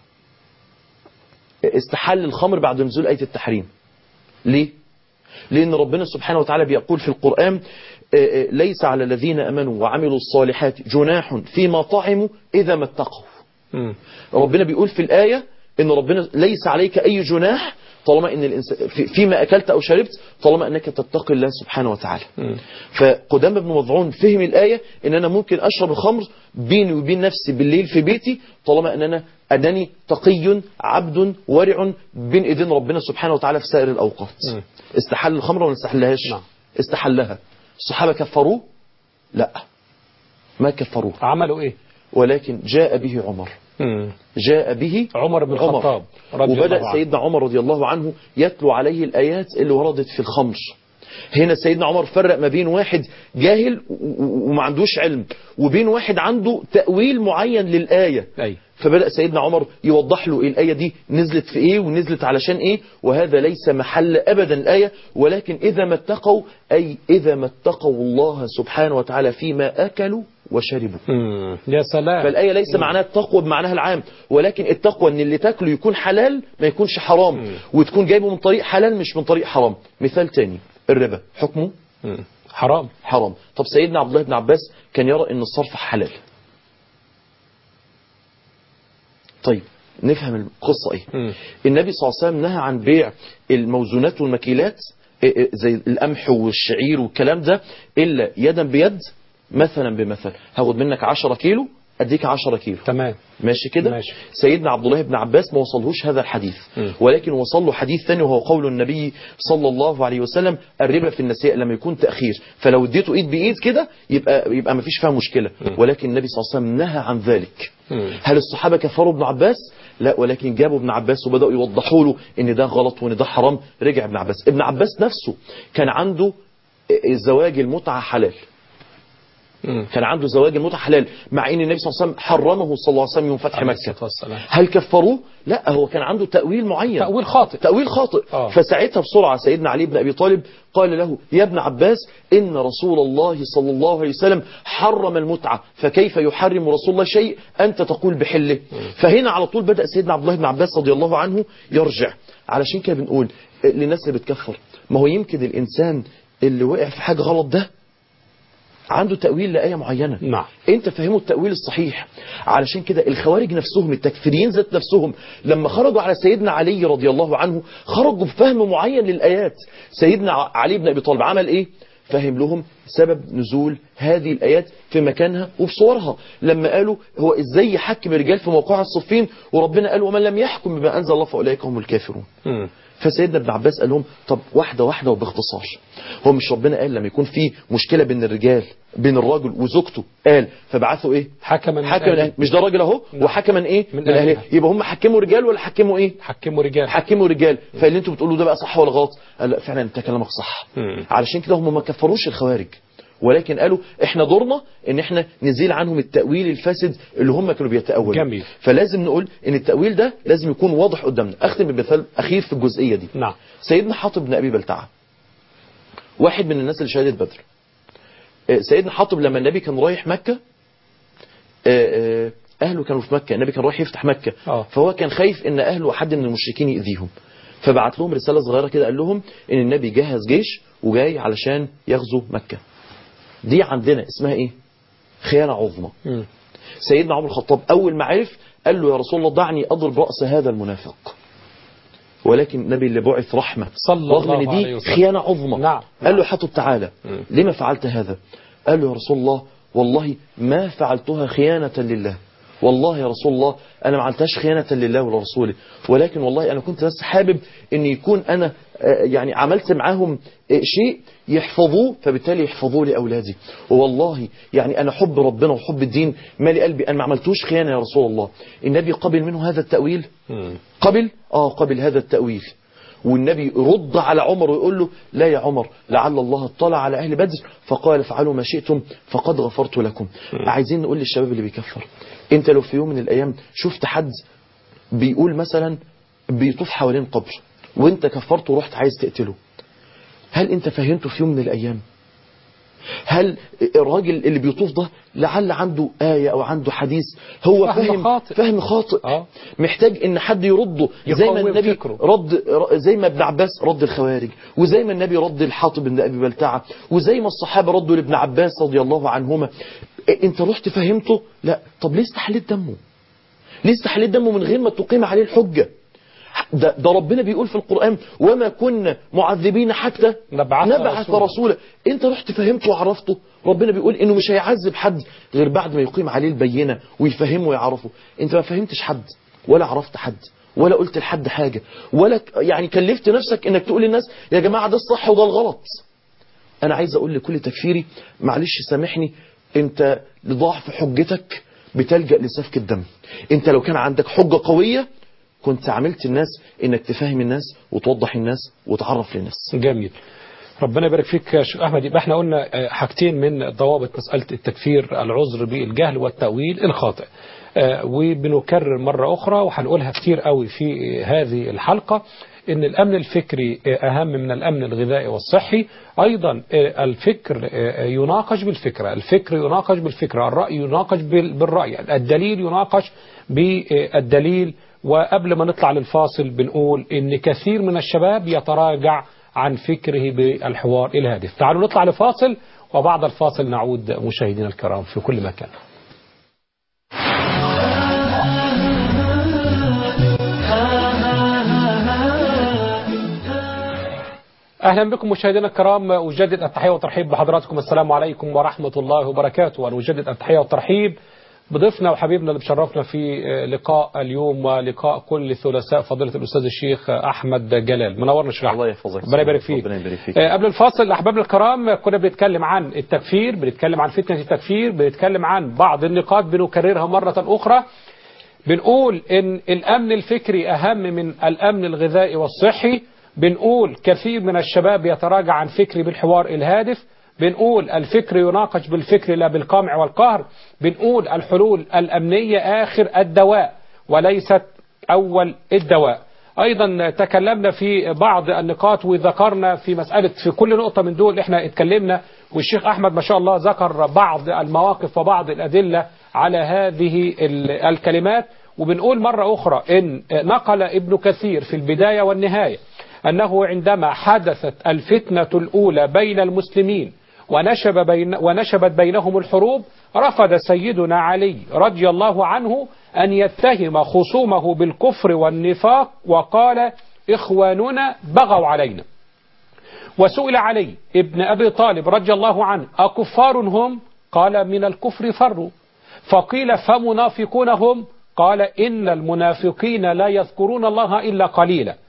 استحل الخمر بعد نزول آية التحريم ليه؟ لأن ربنا سبحانه وتعالى بيقول في القرآن آه، آه، ليس على الذين أمنوا وعملوا الصالحات جناح فيما طعموا إذا ما اتقوا مم. ربنا بيقول في الآية إن ربنا ليس عليك أي جناح طالما إن الإنسان في- فيما أكلت أو شربت طالما أنك تتقي الله سبحانه وتعالى مم. فقدام بن مضعون فهم الآية إن أنا ممكن أشرب الخمر بيني وبين نفسي بالليل في بيتي طالما أن أنا أنني تقي عبد ورع بين إيدين ربنا سبحانه وتعالى في سائر الأوقات مم. استحل الخمر ولا ما استحلهاش نعم. استحلها الصحابة كفروه لا ما كفروه عملوا ايه ولكن جاء به عمر مم. جاء به عمر بن الخطاب رضي وبدأ الله عنه. سيدنا عمر رضي الله عنه يتلو عليه الآيات اللي وردت في الخمر هنا سيدنا عمر فرق ما بين واحد جاهل و- و- وما عندوش علم وبين واحد عنده تأويل معين للآية اي فبدأ سيدنا عمر يوضح له الآية دي نزلت في إيه ونزلت علشان إيه وهذا ليس محل أبدا الآية ولكن إذا ما اتقوا أي إذا ما اتقوا الله سبحانه وتعالى فيما أكلوا وشربوا مم. يا سلام فالآية ليس معناها التقوى بمعناها العام ولكن التقوى ان اللي تاكله يكون حلال ما يكونش حرام وتكون جايبه من طريق حلال مش من طريق حرام مثال تاني الربا حكمه مم. حرام حرام طب سيدنا عبد الله بن عباس كان يرى ان الصرف حلال طيب نفهم القصة ايه مم. النبي صلى الله عليه وسلم نهى عن بيع الموزونات والمكيلات إيه إيه زي القمح والشعير والكلام ده إلا يدا بيد مثلا بمثل هاخد منك 10 كيلو أديك 10 كيلو تمام ماشي كده ماشي. سيدنا عبد الله بن عباس ما وصلهوش هذا الحديث مم. ولكن وصل له حديث ثاني وهو قول النبي صلى الله عليه وسلم الربا في النسيئة لما يكون تأخير فلو اديته ايد بايد كده يبقى يبقى ما فيش فيها مشكلة ولكن النبي صلى الله عليه وسلم نهى عن ذلك مم. هل الصحابة كفروا ابن عباس لا ولكن جابوا ابن عباس وبدأوا يوضحوا له ان ده غلط وان ده حرام رجع ابن عباس ابن عباس نفسه كان عنده الزواج المتعة حلال مم. كان عنده زواج المتعة حلال مع ان النبي صلى الله عليه وسلم حرمه صلى الله عليه وسلم يوم فتح عليه مكة الصلاة والسلام. هل كفروه لا هو كان عنده تأويل معين تأويل خاطئ تأويل خاطئ آه. فساعتها بسرعة سيدنا علي بن أبي طالب قال له يا ابن عباس إن رسول الله صلى الله عليه وسلم حرم المتعة فكيف يحرم رسول الله شيء أنت تقول بحله فهنا على طول بدأ سيدنا عبد الله بن عباس رضي الله عنه يرجع علشان كده بنقول للناس اللي بتكفر ما هو يمكن الإنسان اللي وقع في حاجة غلط ده عنده تأويل لآية معينة نعم. انت فهموا التأويل الصحيح علشان كده الخوارج نفسهم التكفيريين ذات نفسهم لما خرجوا على سيدنا علي رضي الله عنه خرجوا بفهم معين للآيات سيدنا ع- علي بن أبي طالب عمل ايه فهم لهم سبب نزول هذه الآيات في مكانها وبصورها لما قالوا هو ازاي يحكم الرجال في موقع الصفين وربنا قال ومن لم يحكم بما أنزل الله فأولئك هم الكافرون مم. فسيدنا ابن عباس قال لهم طب واحدة واحدة وباختصار هو مش ربنا قال لما يكون في مشكلة بين الرجال بين الراجل وزوجته قال فبعثوا ايه حكما من حكما من أهله. أهله. مش ده راجل اهو نعم. وحكما ايه من من اهله أهلها. يبقى هم حكموا رجال ولا حكموا ايه حكموا رجال حكموا رجال فاللي انتوا بتقولوا ده بقى صح ولا غلط قال لا فعلا انت كلامك صح مم. علشان كده هم ما كفروش الخوارج ولكن قالوا احنا دورنا ان احنا نزيل عنهم التأويل الفاسد اللي هم كانوا بيتأولوا جميل. فلازم نقول ان التأويل ده لازم يكون واضح قدامنا اختم بمثال اخير في الجزئية دي نعم سيدنا حاطب بن ابي بلتعه واحد من الناس اللي شهدت بدر آه، سيدنا حاطب لما النبي كان رايح مكة آه، آه، اهله كانوا في مكة النبي كان رايح يفتح مكة آه. فهو كان خايف ان اهله وحد من المشركين يأذيهم فبعت لهم رسالة صغيرة كده قال لهم ان النبي جهز جيش وجاي علشان يغزو مكة دي عندنا اسمها ايه خيانة عظمى مم. سيدنا عمر الخطاب أول ما عرف قال له يا رسول الله دعني أضرب رأس هذا المنافق ولكن النبي اللي بعث رحمة صلى رغم الله ان عليه دي وسلم. خيانة عظمى نعم. قال له حطب تعالى مم. لما فعلت هذا قال له يا رسول الله والله ما فعلتها خيانة لله والله يا رسول الله أنا ما عملتهاش خيانة لله ولرسوله ولكن والله أنا كنت بس حابب أن يكون أنا آه، يعني عملت معاهم آه، شيء يحفظوه فبالتالي يحفظوه لأولادي والله يعني أنا حب ربنا وحب الدين مالي قلبي أنا ما عملتوش خيانة يا رسول الله النبي قبل منه هذا التأويل مم. قبل آه قبل هذا التأويل والنبي رد على عمر ويقول له لا يا عمر لعل الله اطلع على أهل بدر فقال افعلوا ما شئتم فقد غفرت لكم عايزين نقول للشباب اللي بيكفر انت لو في يوم من الأيام شفت حد بيقول مثلا بيطوف حوالين قبر وانت كفرت ورحت عايز تقتله هل انت فهمته في يوم من الأيام هل الراجل اللي بيطوف ده لعل عنده آية أو عنده حديث هو فهم فهم خاطئ. فهم خاطئ آه. محتاج ان حد يرده زي ما يقوم النبي فكره. رد ر- زي ما ابن عباس رد الخوارج وزي ما النبي رد الحاطب بن ابي بلتعه وزي ما الصحابه ردوا لابن عباس رضي الله عنهما إيه، انت رحت فهمته لا طب ليه استحليت دمه ليه استحليت دمه من غير ما تقيم عليه الحجه ده, ده ربنا بيقول في القرآن وما كنا معذبين حتى نبعث نبعث رسولا. رسولا انت رحت فهمته وعرفته ربنا بيقول انه مش هيعذب حد غير بعد ما يقيم عليه البينة ويفهمه ويعرفه انت ما فهمتش حد ولا عرفت حد ولا قلت لحد حاجة ولا ك- يعني كلفت نفسك انك تقول للناس يا جماعة ده الصح وده الغلط انا عايز اقول لكل تكفيري معلش سامحني انت لضعف حجتك بتلجأ لسفك الدم انت لو كان عندك حجة قوية كنت عملت الناس انك تفهم الناس وتوضح الناس وتعرف للناس جميل ربنا يبارك فيك يا شيخ احمد يبقى احنا قلنا آه، حاجتين من ضوابط مساله التكفير العذر بالجهل والتاويل الخاطئ آه، وبنكرر مره اخرى وهنقولها كتير قوي في هذه الحلقه ان الامن الفكري آه، اهم من الامن الغذائي والصحي ايضا آه، الفكر آه، يناقش بالفكره الفكر يناقش بالفكره الراي يناقش بال- بالراي الدليل يناقش بالدليل وقبل ما نطلع للفاصل بنقول ان كثير من الشباب يتراجع عن فكره بالحوار الهادف تعالوا نطلع لفاصل وبعد الفاصل نعود مشاهدينا الكرام في كل مكان اهلا بكم مشاهدينا الكرام اجدد التحيه والترحيب بحضراتكم السلام عليكم ورحمه الله وبركاته وانا اجدد التحيه والترحيب بضيفنا وحبيبنا اللي بشرفنا في لقاء اليوم ولقاء كل ثلاثاء فضيله الاستاذ الشيخ احمد جلال منورنا شيخ الله يحفظك ربنا يبارك فيك ربنا يبارك فيك آه، قبل الفاصل احبابنا الكرام كنا بنتكلم عن التكفير بنتكلم عن فتنه التكفير بنتكلم عن بعض النقاط بنكررها مره اخرى بنقول ان الامن الفكري اهم من الامن الغذائي والصحي بنقول كثير من الشباب يتراجع عن فكري بالحوار الهادف بنقول الفكر يناقش بالفكر لا بالقمع والقهر بنقول الحلول الامنيه اخر الدواء وليست اول الدواء ايضا تكلمنا في بعض النقاط وذكرنا في مساله في كل نقطه من دول احنا اتكلمنا والشيخ احمد ما شاء الله ذكر بعض المواقف وبعض الادله على هذه ال- الكلمات وبنقول مره اخرى ان نقل ابن كثير في البدايه والنهايه انه عندما حدثت الفتنه الاولى بين المسلمين ونشب بين ونشبت بينهم الحروب رفض سيدنا علي رضي الله عنه أن يتهم خصومه بالكفر والنفاق وقال إخواننا بغوا علينا وسئل علي ابن أبي طالب رضي الله عنه أكفار هم قال من الكفر فروا فقيل فمنافقون هم قال إن المنافقين لا يذكرون الله إلا قليلا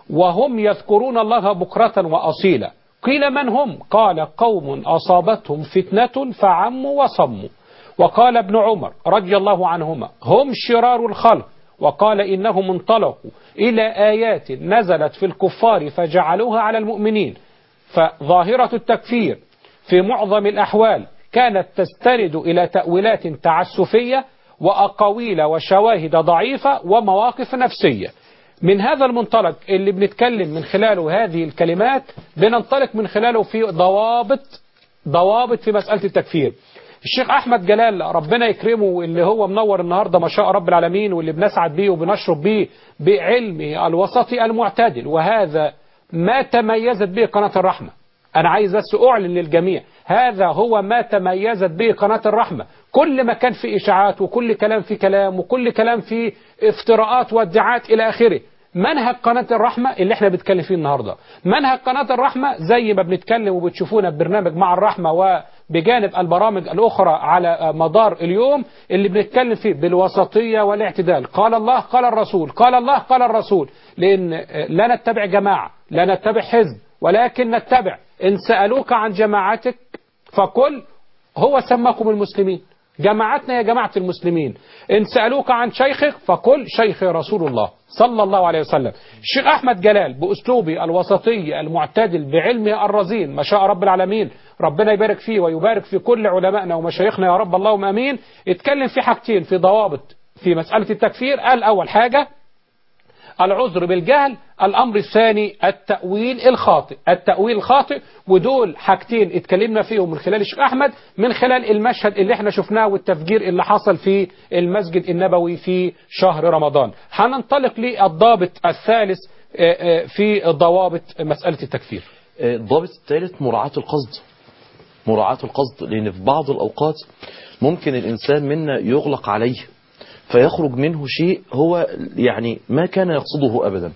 وهم يذكرون الله بكرة وأصيلا قيل من هم قال قوم أصابتهم فتنة فعموا وصموا وقال ابن عمر رضي الله عنهما هم شرار الخلق وقال إنهم انطلقوا إلى آيات نزلت في الكفار فجعلوها على المؤمنين فظاهرة التكفير في معظم الأحوال كانت تستند إلى تأويلات تعسفية وأقاويل وشواهد ضعيفة ومواقف نفسية من هذا المنطلق اللي بنتكلم من خلاله هذه الكلمات بننطلق من خلاله في ضوابط ضوابط في مسألة التكفير الشيخ أحمد جلال ربنا يكرمه اللي هو منور النهاردة ما شاء رب العالمين واللي بنسعد بيه وبنشرب بيه بعلمه الوسطي المعتدل وهذا ما تميزت به قناة الرحمة أنا عايز بس أعلن للجميع هذا هو ما تميزت به قناة الرحمة كل ما كان في إشاعات وكل كلام في كلام وكل كلام في افتراءات وادعاءات إلى آخره منهج قناة الرحمة اللي احنا بنتكلم فيه النهاردة منهج قناة الرحمة زي ما بنتكلم وبتشوفونا ببرنامج مع الرحمة وبجانب البرامج الأخرى على مدار اليوم اللي بنتكلم فيه بالوسطية والاعتدال قال الله قال الرسول قال الله قال الرسول لأن لا نتبع جماعة لا نتبع حزب ولكن نتبع إن سألوك عن جماعتك فقل هو سماكم المسلمين جماعتنا يا جماعة المسلمين إن سألوك عن شيخك فقل شيخ رسول الله صلى الله عليه وسلم الشيخ أحمد جلال بأسلوبه الوسطي المعتدل بعلمه الرزين ما شاء رب العالمين ربنا يبارك فيه ويبارك في كل علمائنا ومشايخنا يا رب اللهم أمين اتكلم في حاجتين في ضوابط في مسألة التكفير قال أول حاجة العذر بالجهل الأمر الثاني التأويل الخاطئ التأويل الخاطئ ودول حاجتين اتكلمنا فيهم من خلال الشيخ أحمد من خلال المشهد اللي احنا شفناه والتفجير اللي حصل في المسجد النبوي في شهر رمضان هننطلق للضابط الثالث في ضوابط مسألة التكفير الضابط الثالث مراعاة القصد مراعاة القصد لأن في بعض الأوقات ممكن الإنسان منا يغلق عليه فيخرج منه شيء هو يعني ما كان يقصده أبدا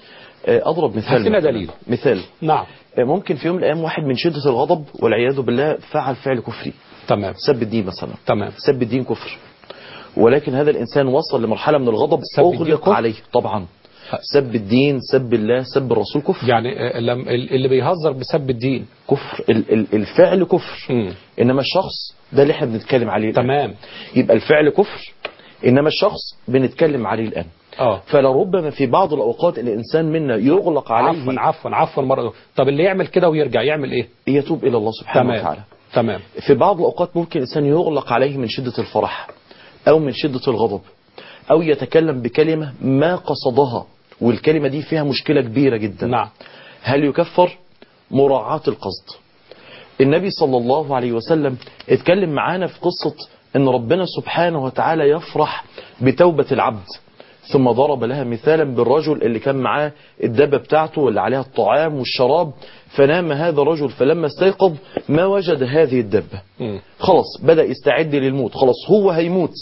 أضرب مثال هاتنا دليل. مثال نعم ممكن في يوم من الأيام واحد من شدة الغضب والعياذ بالله فعل فعل كفري تمام سب الدين مثلا تمام سب الدين كفر ولكن هذا الإنسان وصل لمرحلة من الغضب سب الدين أغلق كفر؟ عليه طبعا سب الدين سب الله سب الرسول كفر يعني آه، لم- اللي بيهزر بسب الدين كفر ال- ال- الفعل كفر مم. إنما الشخص ده اللي احنا بنتكلم عليه الآن. تمام يبقى الفعل كفر إنما الشخص بنتكلم عليه الآن اه فلربما في بعض الأوقات الإنسان منا يغلق عفوا عليه عفوا عفوا مرة طب اللي يعمل كده ويرجع يعمل ايه يتوب إلى الله سبحانه تمام وتعالى تمام في بعض الأوقات ممكن الإنسان يغلق عليه من شدة الفرح أو من شدة الغضب أو يتكلم بكلمة ما قصدها والكلمة دي فيها مشكلة كبيرة جدا نعم هل يكفر مراعاة القصد النبي صلى الله عليه وسلم اتكلم معانا في قصة ان ربنا سبحانه وتعالى يفرح بتوبة العبد ثم ضرب لها مثالا بالرجل اللي كان معاه الدابة بتاعته اللي عليها الطعام والشراب فنام هذا الرجل فلما استيقظ ما وجد هذه الدابة مم. خلاص بدأ يستعد للموت خلاص هو هيموت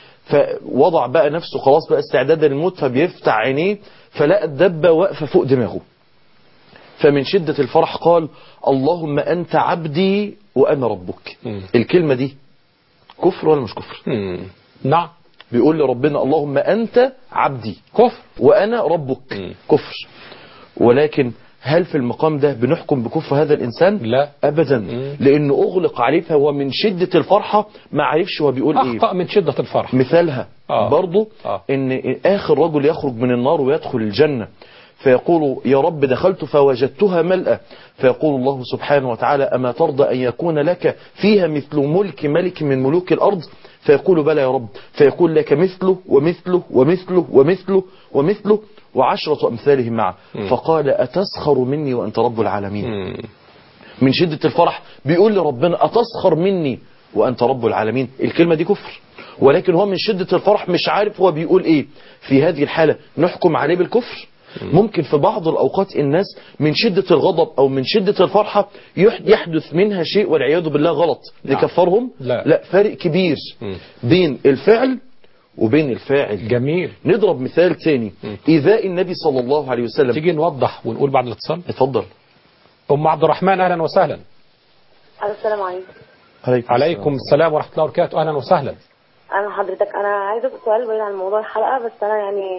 فوضع بقى نفسه خلاص بقى استعدادا للموت فبيفتح عينيه فلقى الدبة واقفة فوق دماغه فمن شدة الفرح قال اللهم أنت عبدي وأنا ربك مم. الكلمة دي كفر ولا مش كفر مم. نعم بيقول لربنا اللهم أنت عبدي كفر وأنا ربك مم. كفر ولكن هل في المقام ده بنحكم بكفر هذا الإنسان لا أبدا مم. لأنه أغلق عليه فهو من شدة الفرحة ما عرفش هو بيقول إيه أخطأ من شدة الفرح مثالها آه. برضو آه. ان اخر رجل يخرج من النار ويدخل الجنة فيقول يا رب دخلت فوجدتها ملأة فيقول الله سبحانه وتعالى أما ترضى أن يكون لك فيها مثل ملك ملك من ملوك الأرض فيقول بلى يا رب فيقول لك مثله ومثله ومثله ومثله ومثله وعشرة أمثالهم معه فقال أتسخر مني وأنت رب العالمين مم. من شدة الفرح بيقول لربنا أتسخر مني وأنت رب العالمين الكلمة دي كفر ولكن هو من شدة الفرح مش عارف هو بيقول إيه في هذه الحالة نحكم عليه بالكفر ممكن في بعض الأوقات الناس من شدة الغضب أو من شدة الفرحة يح- يحدث منها شيء والعياذ بالله غلط نعم. نكفرهم لا. لا فارق كبير مم. بين الفعل وبين الفاعل جميل نضرب مثال تاني إيذاء النبي صلى الله عليه وسلم تيجي نوضح ونقول بعد الاتصال اتفضل أم عبد الرحمن أهلا وسهلا السلام عليكم عليكم, عليكم السلام ورحمة الله وبركاته أهلا وسهلا انا حضرتك انا عايزه اسال سؤال بعيد عن موضوع الحلقه بس انا يعني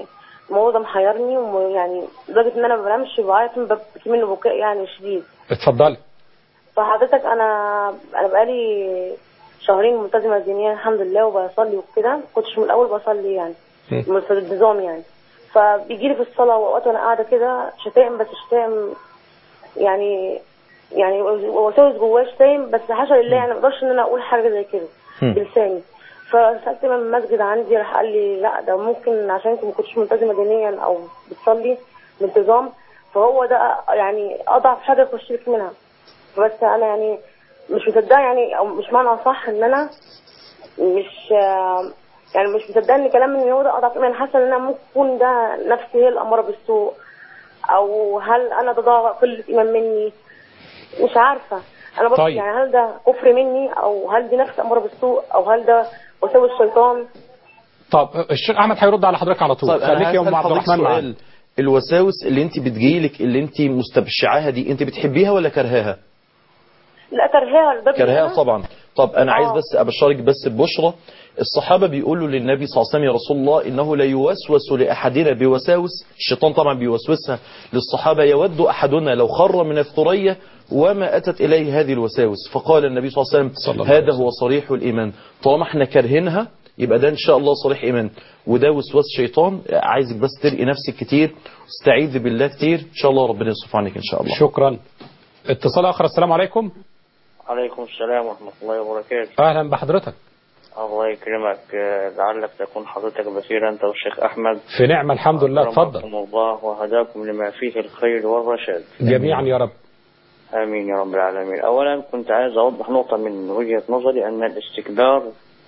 الموضوع ده محيرني ويعني لدرجه ان انا ما بنامش بعيط من ببكي منه بكاء يعني شديد اتفضلي فحضرتك انا انا بقالي شهرين ملتزمه دينيا الحمد لله وبصلي وكده ما كنتش من الاول بصلي يعني مم. من في النظام يعني فبيجي لي في الصلاه واوقات وانا قاعده كده شتائم بس شتائم يعني يعني وساوس جوايا شتايم بس حاشا لله يعني ما اقدرش ان انا اقول حاجه زي كده مم. بلساني فسالت من المسجد عندي راح قال لي لا ده ممكن عشان انت ما كنتش ملتزمه دينيا او بتصلي بانتظام فهو ده يعني اضعف حاجه يخش لك منها بس انا يعني مش مصدقه يعني او مش معنى صح ان انا مش آه، يعني مش مصدقه ان كلام ان هو ده اضعف ايمان حاسه ان انا ممكن يكون ده نفسي هي الاماره بالسوء او هل انا ده ضاع قله ايمان مني مش عارفه انا بص طيب. يعني هل ده كفر مني او هل دي نفس اماره بالسوء او هل ده وساوس الشيطان طب الشيخ احمد هيرد على حضرتك على طول طيب خليك انا يا ام هسأل عبد حضرتك الرحمن معانا سؤال الوساوس اللي انت بتجيلك اللي انت مستبشعاها دي انت بتحبيها ولا كرهاها لا كرهها لدرجه إن كرهها أنا- طبعا طب انا عايز آه. بس ابشرك بس ببشرى الصحابه بيقولوا للنبي صلى الله عليه وسلم يا رسول الله انه لا يوسوس لاحدنا بوساوس الشيطان طبعا بيوسوسها للصحابه يود احدنا لو خر من الثريا وما اتت اليه هذه الوساوس فقال النبي صلى الله عليه صلى وسلم الله عليه هذا هو صريح الايمان طالما احنا كارهينها يبقى ده ان شاء الله صريح ايمان وده وسواس شيطان عايزك بس ترقي نفسك كتير واستعيذ بالله كتير ان شاء الله ربنا يصرف عنك ان شاء الله شكرا اتصال اخر السلام عليكم عليكم السلام ورحمة الله وبركاته اهلا بحضرتك الله يكرمك آه، لعلك تكون حضرتك بصير أنت والشيخ أحمد في نعمة الحمد لله اتفضل أكرمكم الله وهداكم لما فيه الخير والرشاد جميعا يا رب آمين يا رب العالمين أولا كنت عايز أوضح نقطة من وجهة نظري أن الاستكبار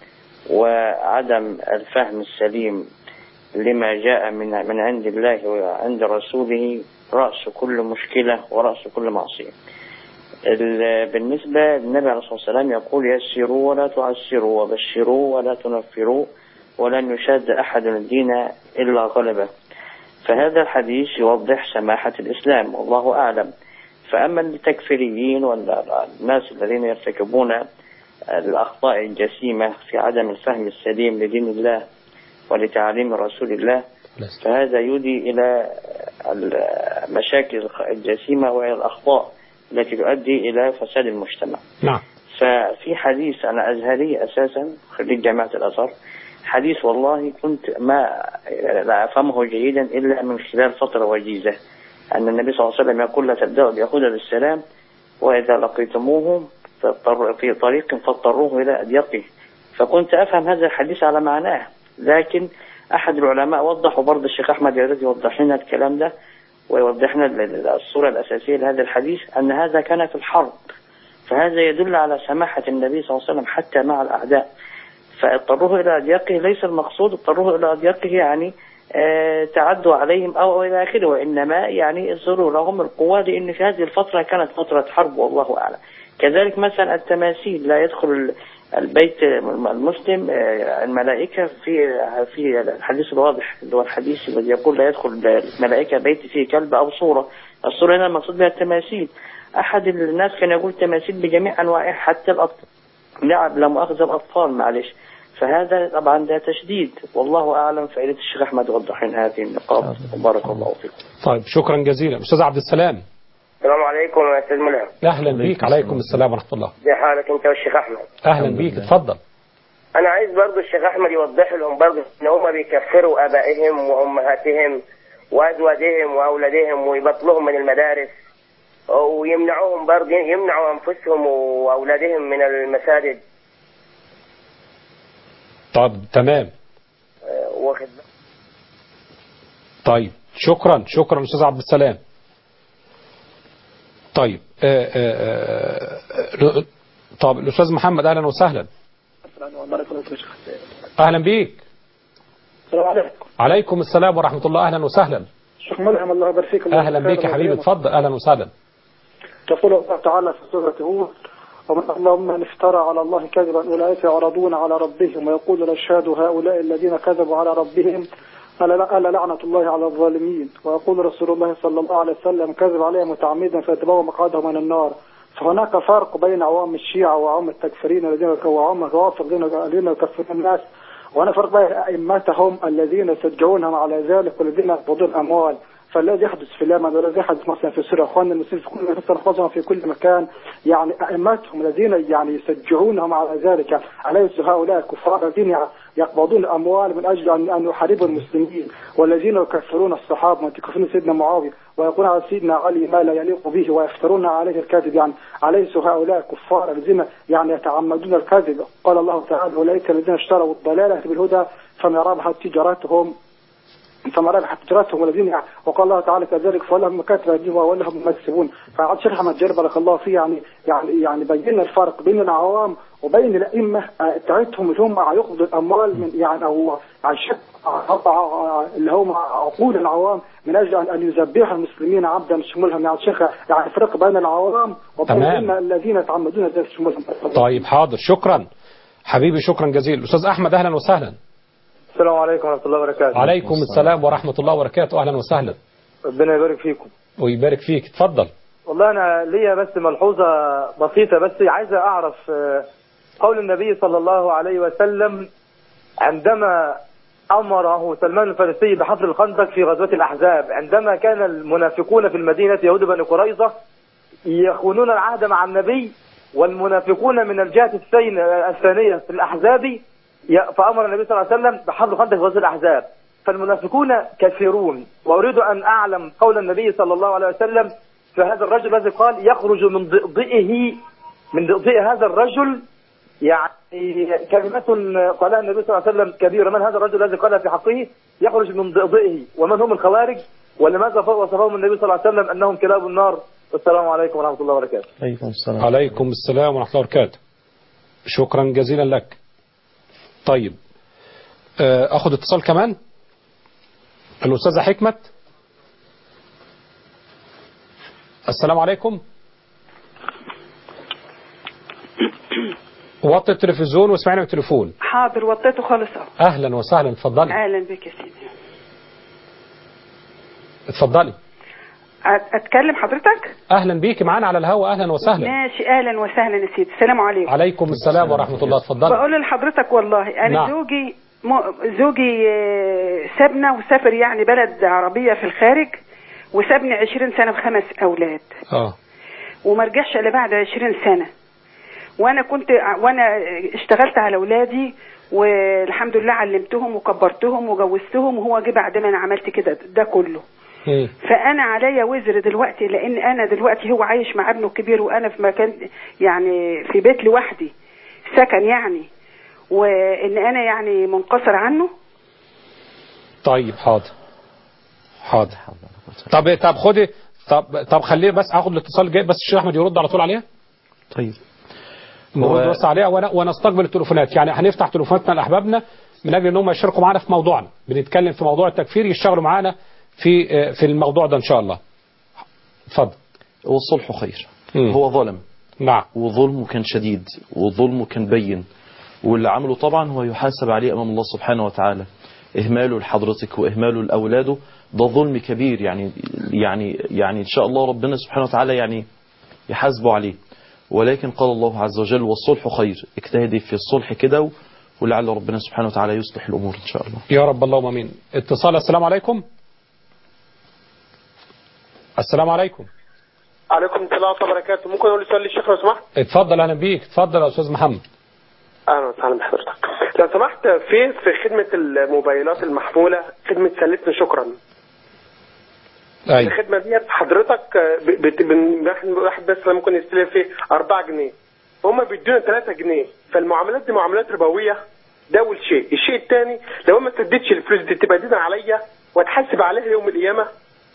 وعدم الفهم السليم لما جاء من من عند الله وعند رسوله رأس كل مشكلة ورأس كل معصية ال- بالنسبة للنبي عليه الصلاة والسلام يقول يسروا ولا تعسروا وبشروا ولا تنفروا ولن يشاد أحد الدين إلا غلبه فهذا الحديث يوضح سماحة الإسلام والله أعلم فأما التكفيريين والناس الذين يرتكبون الأخطاء الجسيمة في عدم الفهم السليم لدين الله ولتعاليم رسول الله فهذا يودي إلى المشاكل الجسيمة وإلى الأخطاء التي تؤدي إلى فساد المجتمع نعم ففي حديث أنا أزهري أساسا خريج جامعة الأزهر حديث والله كنت ما لا أفهمه جيدا إلا من خلال فترة وجيزة أن النبي صلى الله عليه وسلم يقول لا تبدأوا اليهود بالسلام وإذا لقيتموهم فاضطر- في طريق فاضطروه إلى أضيقه فكنت أفهم هذا الحديث على معناه لكن أحد العلماء وضحوا برضه الشيخ أحمد يريد يوضح لنا الكلام ده ويوضح لنا ال- ال- الصورة الأساسية لهذا الحديث أن هذا كان في الحرب فهذا يدل على سماحة النبي صلى الله عليه وسلم حتى مع الأعداء فاضطروه إلى أضيقه ليس المقصود اضطروه إلى أضيقه يعني آه، تعدوا عليهم أو إلى آخره وإنما يعني اظهروا لهم القوة لأن في هذه الفترة كانت فترة حرب والله أعلم كذلك مثلا التماثيل لا يدخل ال- البيت المسلم آه، الملائكة في في الحديث الواضح اللي هو الحديث الذي يقول لا يدخل الملائكة بيت فيه كلب أو صورة الصورة هنا المقصود بها التماثيل أحد الناس كان يقول تماثيل بجميع أنواعها حتى الأطفال لعب لا مؤاخذة الأطفال معلش فهذا طبعا ده تشديد والله أعلم فائدة الشيخ أحمد وضح لنا هذه النقاط وبارك الله فيكم طيب شكرا جزيلا استاذ عبد السلام السلام عليكم يا استاذ ملهم اهلا بيك عليكم السلام ورحمة الله زي حالك انت والشيخ احمد اهلا بيك اتفضل انا عايز برضو الشيخ احمد يوضح لهم برضو ان هم بيكفروا ابائهم وامهاتهم وازواجهم واولادهم ويبطلوهم من المدارس ويمنعوهم برضو يمنعوا انفسهم واولادهم من المساجد طب تمام آه، واخد بالك؟ طيب شكرا شكرا استاذ عبد السلام طيب آه آه آه طب الاستاذ محمد اهلا وسهلا اهلا بيك السلام عليكم عليكم السلام ورحمة الله اهلا وسهلا شيخ ملهم الله يبارك فيك الله اهلا خير بيك يا حبيبي ويكرمك. اتفضل اهلا وسهلا يقول الله تعالى في سورة هود ومن اللهم من افترى على الله كذبا أولئك يعرضون على ربهم ويقول الأشهاد هؤلاء الذين كذبوا على ربهم ألا ألا لعنة الله على الظالمين ويقول رسول الله صلى الله عليه وسلم كذب عليه متعمدا فيتبوأ مقعده من النار فهناك فرق بين عوام الشيعة وعوام التكفيرين الذين وعوام الروافض الذين الذين يكفرون الناس وأنا فرق بين أئمتهم الذين يشجعونهم على ذلك والذين يقبضون الأموال فالذي يحدث في اليمن والذي يحدث مثلا في سوريا اخواننا المسلمين في كل مكان نحفظهم في كل مكان يعني ائمتهم الذين يعني يشجعونهم على ذلك يعني اليس هؤلاء الكفار الذين يقبضون الاموال من اجل ان ان يحاربوا المسلمين والذين يكفرون الصحابه ويكفرون سيدنا معاويه ويقولون على سيدنا علي ما لا يليق به ويفترون عليه الكذب يعني اليس هؤلاء الكفار الذين يعني يتعمدون الكذب قال الله تعالى اولئك الذين اشتروا الضلاله بالهدى فما ربحت تجارتهم فما ربحت تجارتهم والذين وقال الله تعالى كذلك فلهم مكاتب ايديهم ولهم مكسبون فعاد شيخ احمد جابر بارك الله فيه يعني يعني يعني بين الفرق بين العوام وبين الائمه آه، بتاعتهم اللي هم هيقبضوا الاموال من يعني او عشان اللي هم عقول العوام من اجل ان أن يذبحوا المسلمين عبدا شمولهم يعني شيخ يعني فرق بين العوام وبين تمام. الائمه الذين يتعمدون ذلك شمولهم طيب حاضر شكرا حبيبي شكرا جزيلا أستاذ أحمد أهلا وسهلا السلام عليكم ورحمة الله وبركاته عليكم السلام ورحمة الله وبركاته أهلا وسهلا ربنا يبارك فيكم ويبارك فيك اتفضل والله أنا ليا بس ملحوظة بسيطة بس عايز أعرف آه، قول النبي صلى الله عليه وسلم عندما أمره سلمان الفارسي بحفر الخندق في غزوة الأحزاب عندما كان المنافقون في المدينة يهود بني قريظة يخونون العهد مع النبي والمنافقون من الجهة الثين- الثانية في الأحزاب ي- فأمر النبي صلى الله عليه وسلم بحفر الخندق في غزوة الأحزاب فالمنافقون كثيرون وأريد أن أعلم قول النبي صلى الله عليه وسلم في هذا الرجل الذي قال يخرج من ضئضئه من ضئضئ هذا الرجل يعني كلمة قالها النبي صلى الله عليه وسلم كبيرة من هذا الرجل الذي قالها في حقه يخرج من ضئضئه ومن هم الخوارج ولماذا وصفهم النبي صلى الله عليه وسلم أنهم كلاب النار والسلام عليكم ورحمة الله وبركاته عليكم السلام عليكم السلام ورحمة الله وبركاته شكرا جزيلا لك طيب آه، أخذ اتصال كمان الأستاذة حكمت السلام عليكم وطي التلفزيون واسمعنا من التليفون حاضر وطيته خالص اهو أهلا وسهلا اتفضلي اهلا بك يا سيدي اتفضلي أت- اتكلم حضرتك أهلا بيكي معانا على الهواء أهلا وسهلا ماشي اهلا وسهلا يا سيدي السلام عليكم عليكم السلام ورحمة الله اتفضلي بقول لحضرتك والله انا نعم. زوجي م... زوجي آه، سابنا وسافر يعني بلد عربيه في الخارج وسابني 20 سنه بخمس اولاد اه وما رجعش الا بعد 20 سنه وانا كنت وانا اشتغلت على اولادي والحمد لله علمتهم وكبرتهم وجوزتهم وهو جه بعد ما انا عملت كده ده كله مم. فانا عليا وزر دلوقتي لان انا دلوقتي هو عايش مع ابنه الكبير وانا في مكان يعني في بيت لوحدي سكن يعني وان انا يعني منقصر عنه طيب حاضر حاضر طب طب خدي طب طب خليه بس اخد الاتصال جاي بس الشيخ احمد يرد على طول عليها طيب نرد بس عليها وانا ونستقبل التليفونات يعني هنفتح تليفوناتنا لاحبابنا من اجل ان هم يشاركوا معانا في موضوعنا بنتكلم في موضوع التكفير يشتغلوا معانا في في الموضوع ده ان شاء الله اتفضل والصلح خير مم. هو ظلم نعم وظلمه كان شديد وظلمه كان بين واللي عمله طبعا هو يحاسب عليه أمام الله سبحانه وتعالى إهماله لحضرتك وإهماله لأولاده ده ظلم كبير يعني يعني يعني إن شاء الله ربنا سبحانه وتعالى يعني يحاسبه عليه ولكن قال الله عز وجل والصلح خير اجتهدي في الصلح كده ولعل ربنا سبحانه وتعالى يصلح الأمور إن شاء الله يا رب اللهم امين اتصال السلام عليكم السلام عليكم عليكم السلام ورحمة الله وبركاته ممكن أقول سؤال للشيخ لو سمحت؟ اتفضل اهلا بيك اتفضل يا استاذ محمد أهلا وسهلا بحضرتك لو سمحت في في خدمة الموبايلات المحمولة خدمة سلفني شكرا ايوه الخدمة ديت حضرتك ب- بت- بن- واحد- واحد بس ممكن يستلف فيه 4 جنيه هم بيدونا 3 جنيه فالمعاملات دي معاملات ربوية ده أول شيء الشيء الثاني لو ما سددتش الفلوس دي تبقى دينا عليا واتحاسب عليها يوم القيامة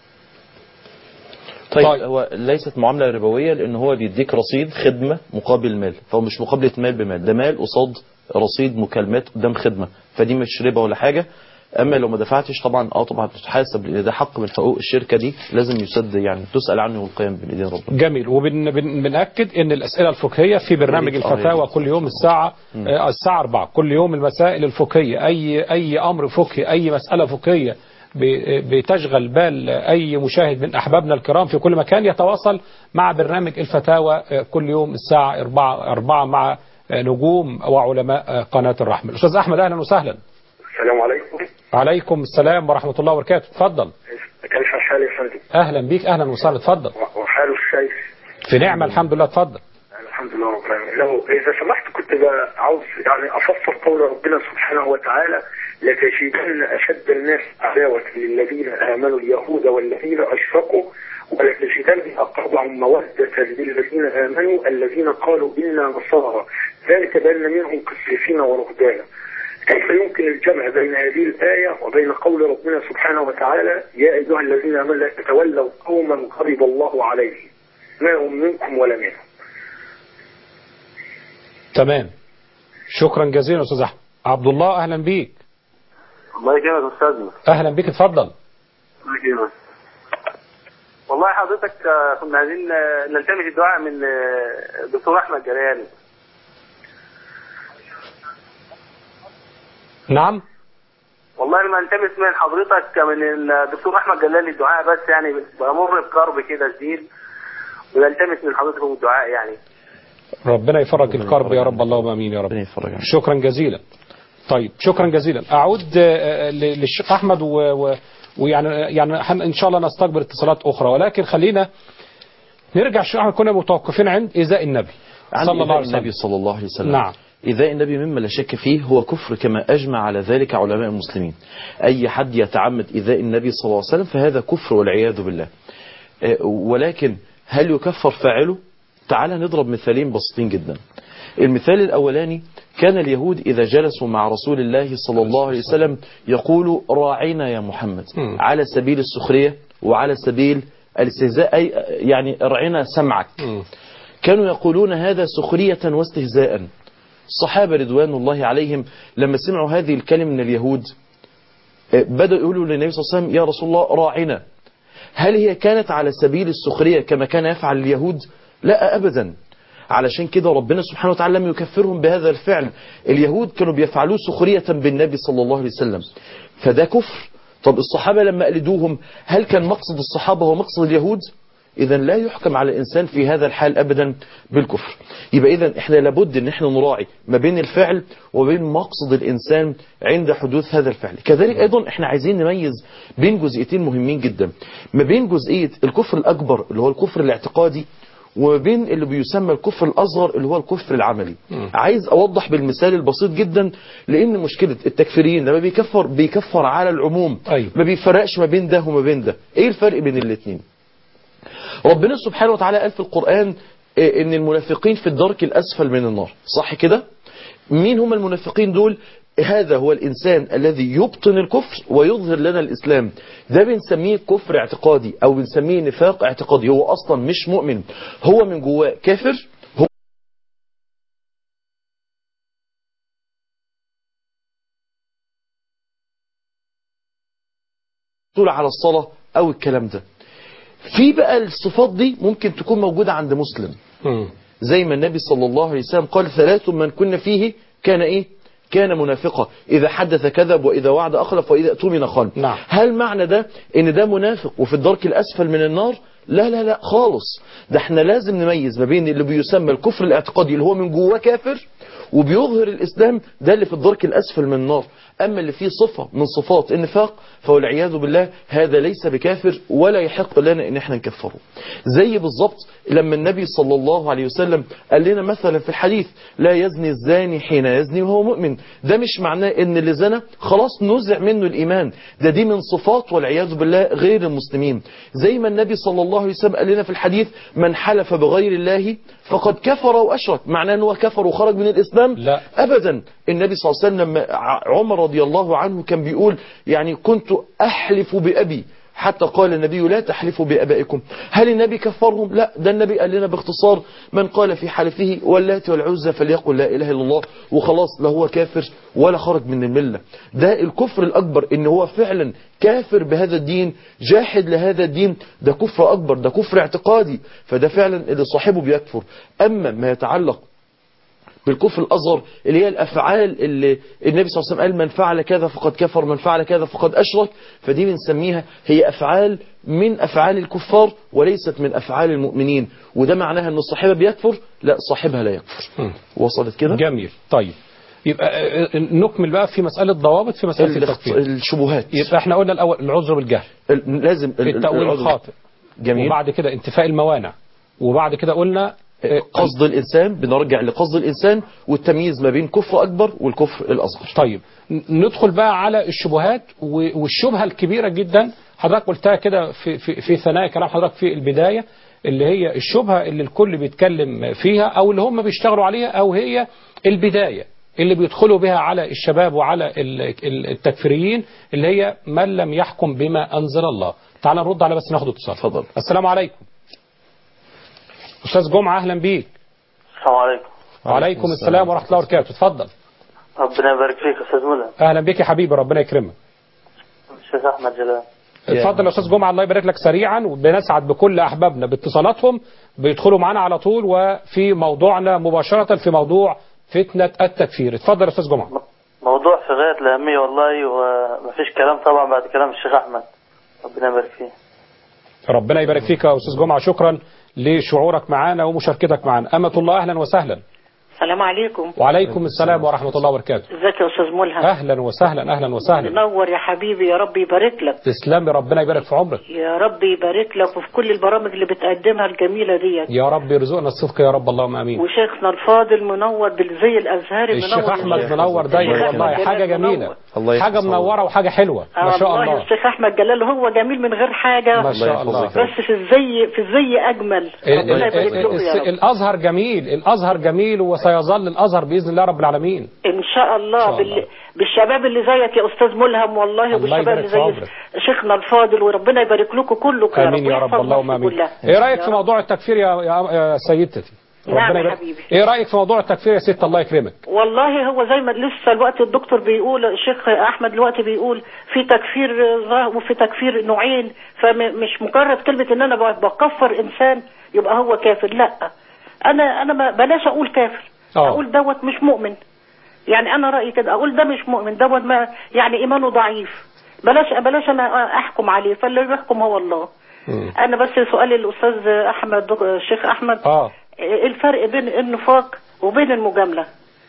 طيب, طيب هو ليست معاملة ربوية لأن هو بيديك رصيد خدمة مقابل مال فهو مش مقابلة مال بمال ده مال قصاد رصيد مكالمات قدام خدمة فدي مش ربا ولا حاجة أما لو ما دفعتش طبعا اه طبعا بتتحاسب لأن ده حق من حقوق الشركة دي لازم يسد يعني تسأل عنه والقيام بين إيدين ربنا جميل وبنأكد ان الأسئلة الفكهية في برنامج يا ريت. آه، يا الفتاوى ريت. كل يوم الساعة آه، الساعة 4 كل يوم المسائل الفقهية أي أي أمر فقهي أي مسألة فقهية ب- بتشغل بال أي مشاهد من أحبابنا الكرام في كل مكان يتواصل مع برنامج الفتاوى آه، كل يوم الساعة 4 4 مع آه، نجوم وعلماء آه، قناة الرحمة الأستاذ أحمد أهلا وسهلا السلام عليكم عليكم السلام ورحمة الله وبركاته اتفضل كيف حالي يا فندم أهلا بيك أهلا وسهلا اتفضل وحال الشيخ في نعمة الحمد لله اتفضل الحمد لله رب العالمين لو اذا سمحت كنت بقى عاوز يعني افسر قول ربنا سبحانه وتعالى لتجدن اشد الناس عداوه للذين امنوا اليهود والذين اشركوا ولتجدن اقربهم موده للذين امنوا الذين قالوا انا نصارى ذلك بان منهم قسيسين ورهبانا كيف يمكن الجمع بين هذه الآية وبين قول ربنا سبحانه وتعالى يا أيها الذين آمنوا لا تتولوا قوما غضب الله عليهم ما هم منكم ولا منهم تمام شكرا جزيلا أستاذ أحمد عبد الله أهلا بيك الله يكرمك استاذنا أهلا بيك اتفضل الله يكرمك والله حضرتك آه، كنا عايزين آه، نلتمس الدعاء من آه، الدكتور احمد جلال نعم والله ما نلتمس من حضرتك من الدكتور احمد جلال الدعاء بس يعني بمر بكرب كده شديد ونلتمس من حضرتكم الدعاء يعني ربنا يفرج الكرب يا رب اللهم امين يا رب شكرا جزيلا طيب شكرا جزيلا اعود آه، ل- للشيخ احمد و- و- ويعني يعني هن- ان شاء الله نستقبل اتصالات اخرى ولكن خلينا نرجع شيخ احمد كنا متوقفين عند ايذاء النبي عن صلى الله عليه إيذاء النبي وسلم صلى الله عليه وسلم نعم. إيذاء النبي مما لا شك فيه هو كفر كما أجمع على ذلك علماء المسلمين أي حد يتعمد إيذاء النبي صلى الله عليه وسلم فهذا كفر والعياذ بالله آه، ولكن هل يكفر فاعله تعال نضرب مثالين بسيطين جدا المثال الأولاني كان اليهود إذا جلسوا مع رسول الله صلى الله عليه وسلم يقول راعينا يا محمد على سبيل السخرية وعلى سبيل الاستهزاء أي يعني ارعنا سمعك كانوا يقولون هذا سخرية واستهزاء الصحابة رضوان الله عليهم لما سمعوا هذه الكلمة من اليهود آه، بدأوا يقولوا للنبي صلى الله عليه وسلم يا رسول الله راعنا هل هي كانت على سبيل السخرية كما كان يفعل اليهود لا أبدا علشان كده ربنا سبحانه وتعالى لم يكفرهم بهذا الفعل اليهود كانوا بيفعلوه سخرية بالنبي صلى الله عليه وسلم فده كفر طب الصحابة لما قلدوهم هل كان مقصد الصحابة هو مقصد اليهود إذا لا يحكم على الإنسان في هذا الحال أبدا بالكفر يبقى إذا إحنا لابد أن إحنا نراعي ما بين الفعل وبين مقصد الإنسان عند حدوث هذا الفعل كذلك أيضا إحنا عايزين نميز بين جزئيتين مهمين جدا ما بين جزئية الكفر الأكبر اللي هو الكفر الاعتقادي وما بين اللي بيسمى الكفر الأصغر اللي هو الكفر العملي عايز أوضح بالمثال البسيط جدا لأن مشكلة التكفيريين لما بيكفر بيكفر على العموم أيوة. ما بيفرقش ما بين ده وما بين ده إيه الفرق بين الاثنين ربنا سبحانه وتعالى قال في القرآن إيه، ان المنافقين في الدرك الأسفل من النار صح كده مين هم المنافقين دول هذا هو الإنسان الذي يبطن الكفر ويظهر لنا الإسلام ده بنسميه كفر اعتقادي أو بنسميه نفاق اعتقادي هو أصلا مش مؤمن هو من جواه كافر هو طول على الصلاة أو الكلام ده في بقى الصفات دي ممكن تكون موجودة عند مسلم زي ما النبي صلى الله عليه وسلم قال ثلاث من كنا فيه كان ايه كان منافقا إذا حدث كذب وإذا وعد أخلف وإذا اؤتمن خان نعم. هل معنى ده إن ده منافق وفي الدرك الأسفل من النار لا لا لا خالص ده احنا لازم نميز ما بين اللي بيسمى الكفر الاعتقادي اللي هو من جواه كافر وبيظهر الإسلام ده اللي في الدرك الأسفل من النار أما اللي فيه صفة من صفات النفاق فهو العياذ بالله هذا ليس بكافر ولا يحق لنا ان احنا نكفره زي بالظبط لما النبي صلى الله عليه وسلم قال لنا مثلا في الحديث لا يزني الزاني حين يزني وهو مؤمن ده مش معناه ان اللي زنى خلاص نزع منه الايمان ده دي من صفات والعياذ بالله غير المسلمين زي ما النبي صلى الله عليه وسلم قال لنا في الحديث من حلف بغير الله فقد كفر واشرك معناه ان هو كفر وخرج من الاسلام لا ابدا النبي صلى الله عليه وسلم لما عمر رضي الله عنه كان بيقول يعني كنت احلف بابي حتى قال النبي لا تحلفوا بابائكم هل النبي كفرهم لا ده النبي قال لنا باختصار من قال في حلفه واللات والعزى فليقل لا اله الا الله وخلاص لا هو كافر ولا خرج من المله ده الكفر الاكبر ان هو فعلا كافر بهذا الدين جاحد لهذا الدين ده كفر اكبر ده كفر اعتقادي فده فعلا اللي صاحبه بيكفر اما ما يتعلق بالكفر الأصغر اللي هي الأفعال اللي النبي صلى الله عليه وسلم قال من فعل كذا فقد كفر من فعل كذا فقد أشرك فدي بنسميها هي أفعال من أفعال الكفار وليست من أفعال المؤمنين وده معناها أن صاحبها بيكفر لا صاحبها لا يكفر وصلت كده جميل طيب يبقى آه، آه، نكمل بقى في مسألة ضوابط في مسألة الاخت- التكفير الشبهات يبقى احنا قلنا الأول العذر بالجهل ال- لازم ال- ال- التأويل العذر- الخاطئ جميل وبعد كده انتفاء الموانع وبعد كده قلنا آه، قصد الإنسان بنرجع لقصد الإنسان والتمييز ما بين كفر أكبر والكفر الأصغر طيب ن- ندخل بقى على الشبهات و- والشبهة الكبيرة جدا حضرتك قلتها كده في, في, في ثنايا كلام حضرتك في البداية اللي هي الشبهة اللي الكل بيتكلم فيها أو اللي هم بيشتغلوا عليها أو هي البداية اللي بيدخلوا بها على الشباب وعلى ال- ال- التكفيريين اللي هي من لم يحكم بما أنزل الله تعال نرد على بس ناخد اتصال اتفضل السلام عليكم أستاذ جمعة أهلا بيك السلام عليكم وعليكم السلام ورحمة الله وبركاته اتفضل ربنا يبارك فيك يا استاذ مولى أهلا بيك يا حبيبي ربنا يكرمك استاذ احمد جلال اتفضل يا استاذ جمعه الله يبارك لك سريعا وبنسعد بكل احبابنا باتصالاتهم بيدخلوا معانا على طول وفي موضوعنا مباشره في موضوع فتنه التكفير اتفضل يا استاذ جمعه موضوع في غايه الاهميه والله ومفيش كلام طبعا بعد كلام الشيخ احمد ربنا يبارك فيه ربنا يبارك فيك يا استاذ جمعه شكرا لشعورك معانا ومشاركتك معانا امه الله اهلا وسهلا السلام عليكم وعليكم السلام ورحمه الله وبركاته ازيك يا استاذ ملهم اهلا وسهلا اهلا وسهلا منور يا حبيبي يا رب يبارك لك تسلمي ربنا يبارك في عمرك يا رب يبارك لك وفي كل البرامج اللي بتقدمها الجميله ديت يا رب يرزقنا الصدق يا رب اللهم امين وشيخنا الفاضل منور بالزي الازهري الشيخ منور احمد منور دايما الشيخ والله أحمد حاجه جلال جميله منور. حاجه منوره وحاجه حلوه ما شاء والله الله الشيخ احمد جلال هو جميل من غير حاجه ما شاء الله. بس في الزي في الزي اجمل ربنا يبارك له الس- يا رب الازهر جميل الازهر جميل وسيظل الازهر باذن الله رب العالمين ان شاء الله, إن شاء بال... الله. بالشباب اللي زيك يا استاذ ملهم والله الله وبالشباب يبارك اللي في زي عمرك. شيخنا الفاضل وربنا يبارك لكم كلكم امين يا رب ويحفظ اللهم مصر امين كلها. ايه رايك يا في رب. موضوع التكفير يا يا, يا سيدتي نعم ربنا يا يبارك- حبيبي. ايه رايك في موضوع التكفير يا ست الله يكرمك والله هو زي ما لسه الوقت الدكتور بيقول الشيخ احمد دلوقتي بيقول في تكفير ظاهر وفي تكفير نوعين فمش مجرد كلمه ان انا ب- بكفر انسان يبقى هو كافر لا انا انا ما بلاش اقول كافر آه. اقول دوت مش مؤمن يعني انا رايي كده اقول ده مش مؤمن دوت ما يعني ايمانه ضعيف بلاش بلاش انا احكم عليه فاللي بيحكم هو الله انا بس سؤالي للاستاذ احمد دك- الشيخ احمد اه ايه الفرق بين النفاق وبين المجامله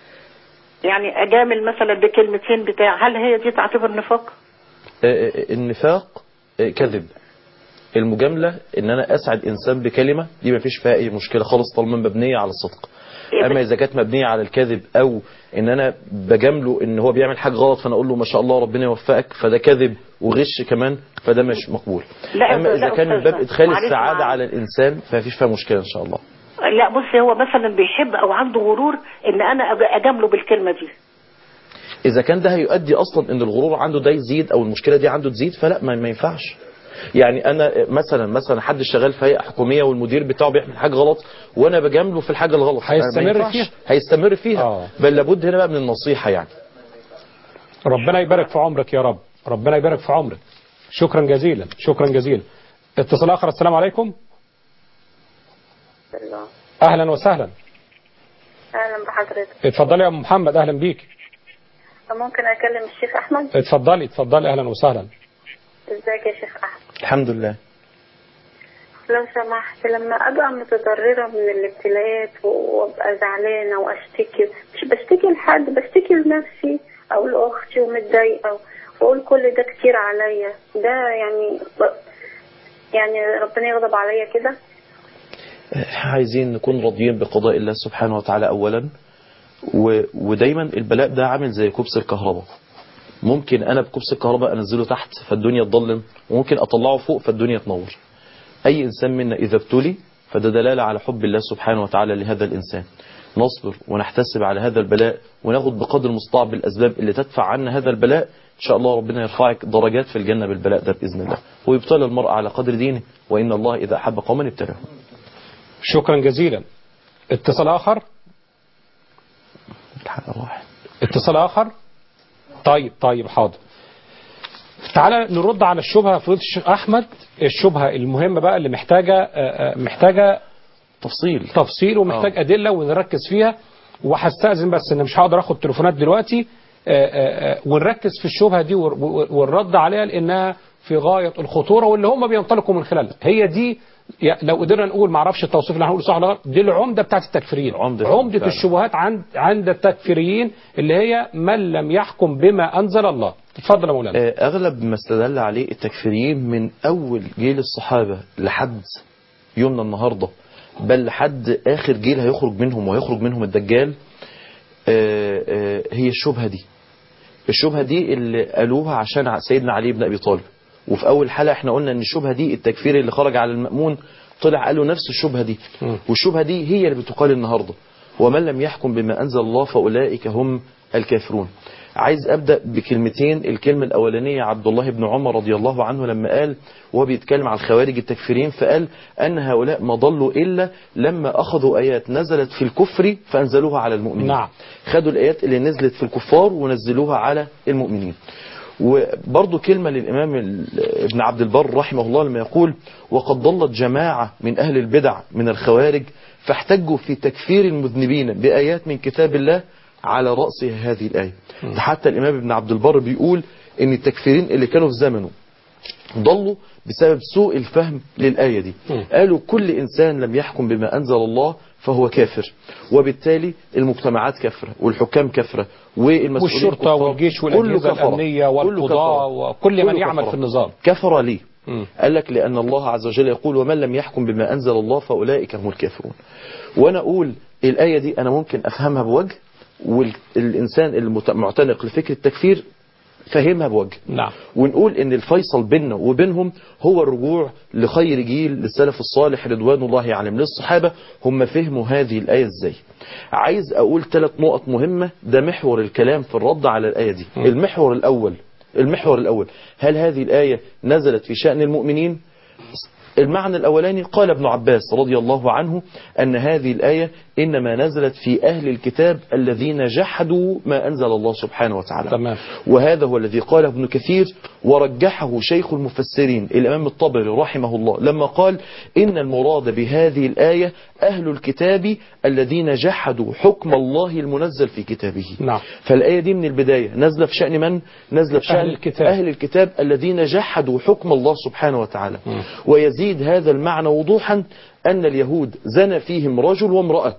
يعني اجامل مثلا بكلمتين بتاع هل هي دي تعتبر نفاق آه، آه، النفاق آه، كذب المجاملة ان انا اسعد انسان بكلمة دي ما فيش فيها اي مشكلة خالص طالما مبنية على الصدق اما اذا كانت مبنية على الكذب او ان انا بجامله ان هو بيعمل حاجة غلط فانا اقول له ما شاء الله ربنا يوفقك فده كذب وغش كمان فده مش مقبول لا، اما لا، اذا كان من أستاذنا، باب ادخال معلش السعادة معايا. على الانسان فما فيش فيها مشكلة ان شاء الله لا بص هو مثلا بيحب او عنده غرور ان انا أج- اجامله بالكلمه دي اذا كان ده هيؤدي اصلا ان الغرور عنده ده يزيد او المشكله دي عنده تزيد فلا ما, ما ينفعش يعني انا مثلا مثلا حد شغال في هيئه حكوميه والمدير بتاعه بيعمل حاجه غلط وانا بجامله في الحاجه الغلط ما هيستمر ينفعش. فيها. هيستمر فيها بل لابد هنا بقى من النصيحه يعني ربنا يبارك في عمرك يا رب ربنا يبارك في عمرك شكرا جزيلا شكرا جزيلا اتصال اخر السلام عليكم اهلا وسهلا اهلا بحضرتك اتفضلي يا ام محمد اهلا بيك ممكن اكلم الشيخ احمد اتفضلي اتفضلي اهلا وسهلا ازيك يا شيخ احمد الحمد لله لو سمحت لما ابقى متضرره من الابتلاءات وابقى زعلانه واشتكي مش بشتكي لحد بشتكي لنفسي او لاختي ومتضايقه واقول كل ده كتير عليا ده يعني يعني ربنا يغضب عليا كده عايزين نكون راضيين بقضاء الله سبحانه وتعالى اولا و... ودايما البلاء ده عامل زي كبس الكهرباء ممكن انا بكبس الكهرباء انزله تحت فالدنيا تضلم وممكن اطلعه فوق فالدنيا تنور اي انسان منا اذا ابتلي فده دلاله على حب الله سبحانه وتعالى لهذا الانسان نصبر ونحتسب على هذا البلاء وناخد بقدر المستطاع بالاسباب اللي تدفع عنا هذا البلاء ان شاء الله ربنا يرفعك درجات في الجنه بالبلاء ده باذن الله ويبتلى المرء على قدر دينه وان الله اذا احب قوما ابتلاهم شكرا جزيلا اتصال اخر اتصال اخر طيب طيب حاضر تعالى نرد على الشبهه فضيله الشيخ احمد الشبهه المهمه بقى اللي محتاجه آه، آه، محتاجه تفصيل تفصيل ومحتاج ادله ونركز فيها وهستاذن بس ان مش هقدر اخد تليفونات دلوقتي آه، آه، آه، ونركز في الشبهه دي ور- ور- والرد عليها لانها في غايه الخطوره واللي هم بينطلقوا من خلالها هي دي يا- لو قدرنا نقول ما اعرفش التوصيف اللي هنقوله صح ولا غلط دي العمده بتاعت التكفيريين عمدة عمده فعلا. الشبهات عند عند التكفيريين اللي هي من لم يحكم بما انزل الله اتفضل يا مولانا آه، أغلب ما استدل عليه التكفيريين من أول جيل الصحابة لحد يومنا النهاردة بل لحد آخر جيل هيخرج منهم ويخرج منهم الدجال آه، آه، هي الشبهة دي الشبهة دي اللي قالوها عشان ع- سيدنا علي بن أبي طالب وفي أول حلقة احنا قلنا أن الشبهة دي التكفير اللي خرج على المأمون طلع قالوا نفس الشبهة دي والشبهة دي هي اللي بتقال النهاردة ومن لم يحكم بما أنزل الله فأولئك هم الكافرون عايز أبدأ بكلمتين الكلمة الأولانية عبد الله بن عمر رضي الله عنه لما قال وهو بيتكلم عن الخوارج التكفيرين فقال أن هؤلاء ما ضلوا إلا لما أخذوا آيات نزلت في الكفر فأنزلوها على المؤمنين نعم. خدوا الآيات اللي نزلت في الكفار ونزلوها على المؤمنين وبرضه كلمة للإمام ال- ابن عبد البر رحمه الله لما يقول وقد ضلت جماعة من أهل البدع من الخوارج فاحتجوا في تكفير المذنبين بآيات من كتاب الله على رأس هذه الآية ده حتى الإمام ابن عبد البر بيقول إن التكفيرين اللي كانوا في زمنه ضلوا بسبب سوء الفهم للآية دي قالوا كل إنسان لم يحكم بما أنزل الله فهو كافر وبالتالي المجتمعات كافرة والحكام كافرة والمسؤولين والشرطه كفار. والجيش كله والاجهزه كفرة. الامنيه كله والقضاء كفرة. وكل من كله يعمل كفرة. في النظام كفر ليه مم. قال لك لأن الله عز وجل يقول ومن لم يحكم بما أنزل الله فأولئك هم الكافرون وأنا أقول الآية دي أنا ممكن أفهمها بوجه والإنسان المعتنق لفكر التكفير فهمها بوجه نعم ونقول ان الفيصل بيننا وبينهم هو الرجوع لخير جيل للسلف الصالح رضوان الله عليهم للصحابة هم فهموا هذه الآية ازاي عايز اقول ثلاث نقط مهمة ده محور الكلام في الرد على الآية دي المحور الاول المحور الاول هل هذه الآية نزلت في شأن المؤمنين المعنى الأولاني قال ابن عباس رضي الله عنه أن هذه الآية إنما نزلت في أهل الكتاب الذين جحدوا ما أنزل الله سبحانه وتعالى تمام. وهذا هو الذي قاله ابن كثير ورجحه شيخ المفسرين الإمام الطبري رحمه الله لما قال إن المراد بهذه الآية أهل الكتاب الذين جحدوا حكم الله المنزل في كتابه نعم فالآية دي من البداية نازلة في شأن من؟ نازلة في شأن أهل الكتاب. أهل الكتاب الذين جحدوا حكم الله سبحانه وتعالى ويزيد هذا المعنى وضوحا أن اليهود زنى فيهم رجل وامرأة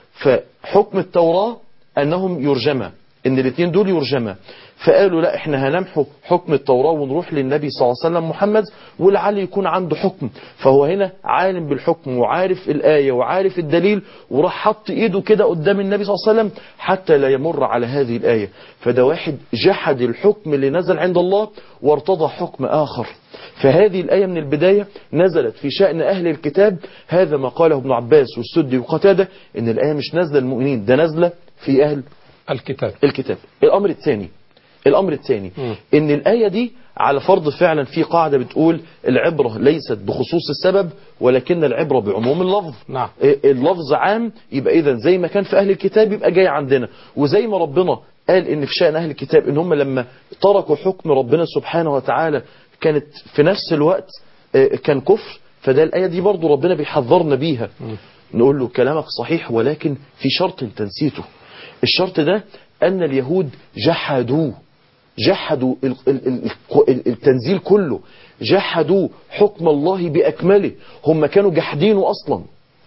فحكم التوراة أنهم يرجما إن الاثنين دول يرجما فقالوا لا احنا هنمحو حكم التوراة ونروح للنبي صلى الله عليه وسلم محمد ولعل يكون عنده حكم فهو هنا عالم بالحكم وعارف الآية وعارف الدليل وراح حط ايده كده قدام النبي صلى الله عليه وسلم حتى لا يمر على هذه الآية فده واحد جحد الحكم اللي نزل عند الله وارتضى حكم آخر فهذه الآية من البداية نزلت في شأن أهل الكتاب هذا ما قاله ابن عباس والسدي وقتادة إن الآية مش نازلة المؤمنين ده نازلة في أهل الكتاب الكتاب الأمر الثاني الأمر الثاني إن الآية دي على فرض فعلا في قاعدة بتقول العبرة ليست بخصوص السبب ولكن العبرة بعموم اللفظ نعم اللفظ عام يبقى إذا زي ما كان في أهل الكتاب يبقى جاي عندنا وزي ما ربنا قال إن في شأن أهل الكتاب إن هم لما تركوا حكم ربنا سبحانه وتعالى كانت في نفس الوقت آه، كان كفر فده الآية دي برضو ربنا بيحذرنا بيها نقول له كلامك صحيح ولكن في شرط انت نسيته الشرط ده أن اليهود جحدوا جحدوا ال- ال- ال- ال- التنزيل كله جحدوا حكم الله بأكمله هم كانوا جحدينه أصلا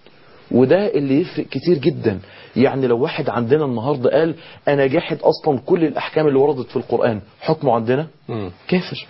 وده اللي يفرق كتير جدا يعني لو واحد عندنا النهاردة قال أنا جاحد أصلا كل الأحكام اللي وردت في القرآن حكمه عندنا كافر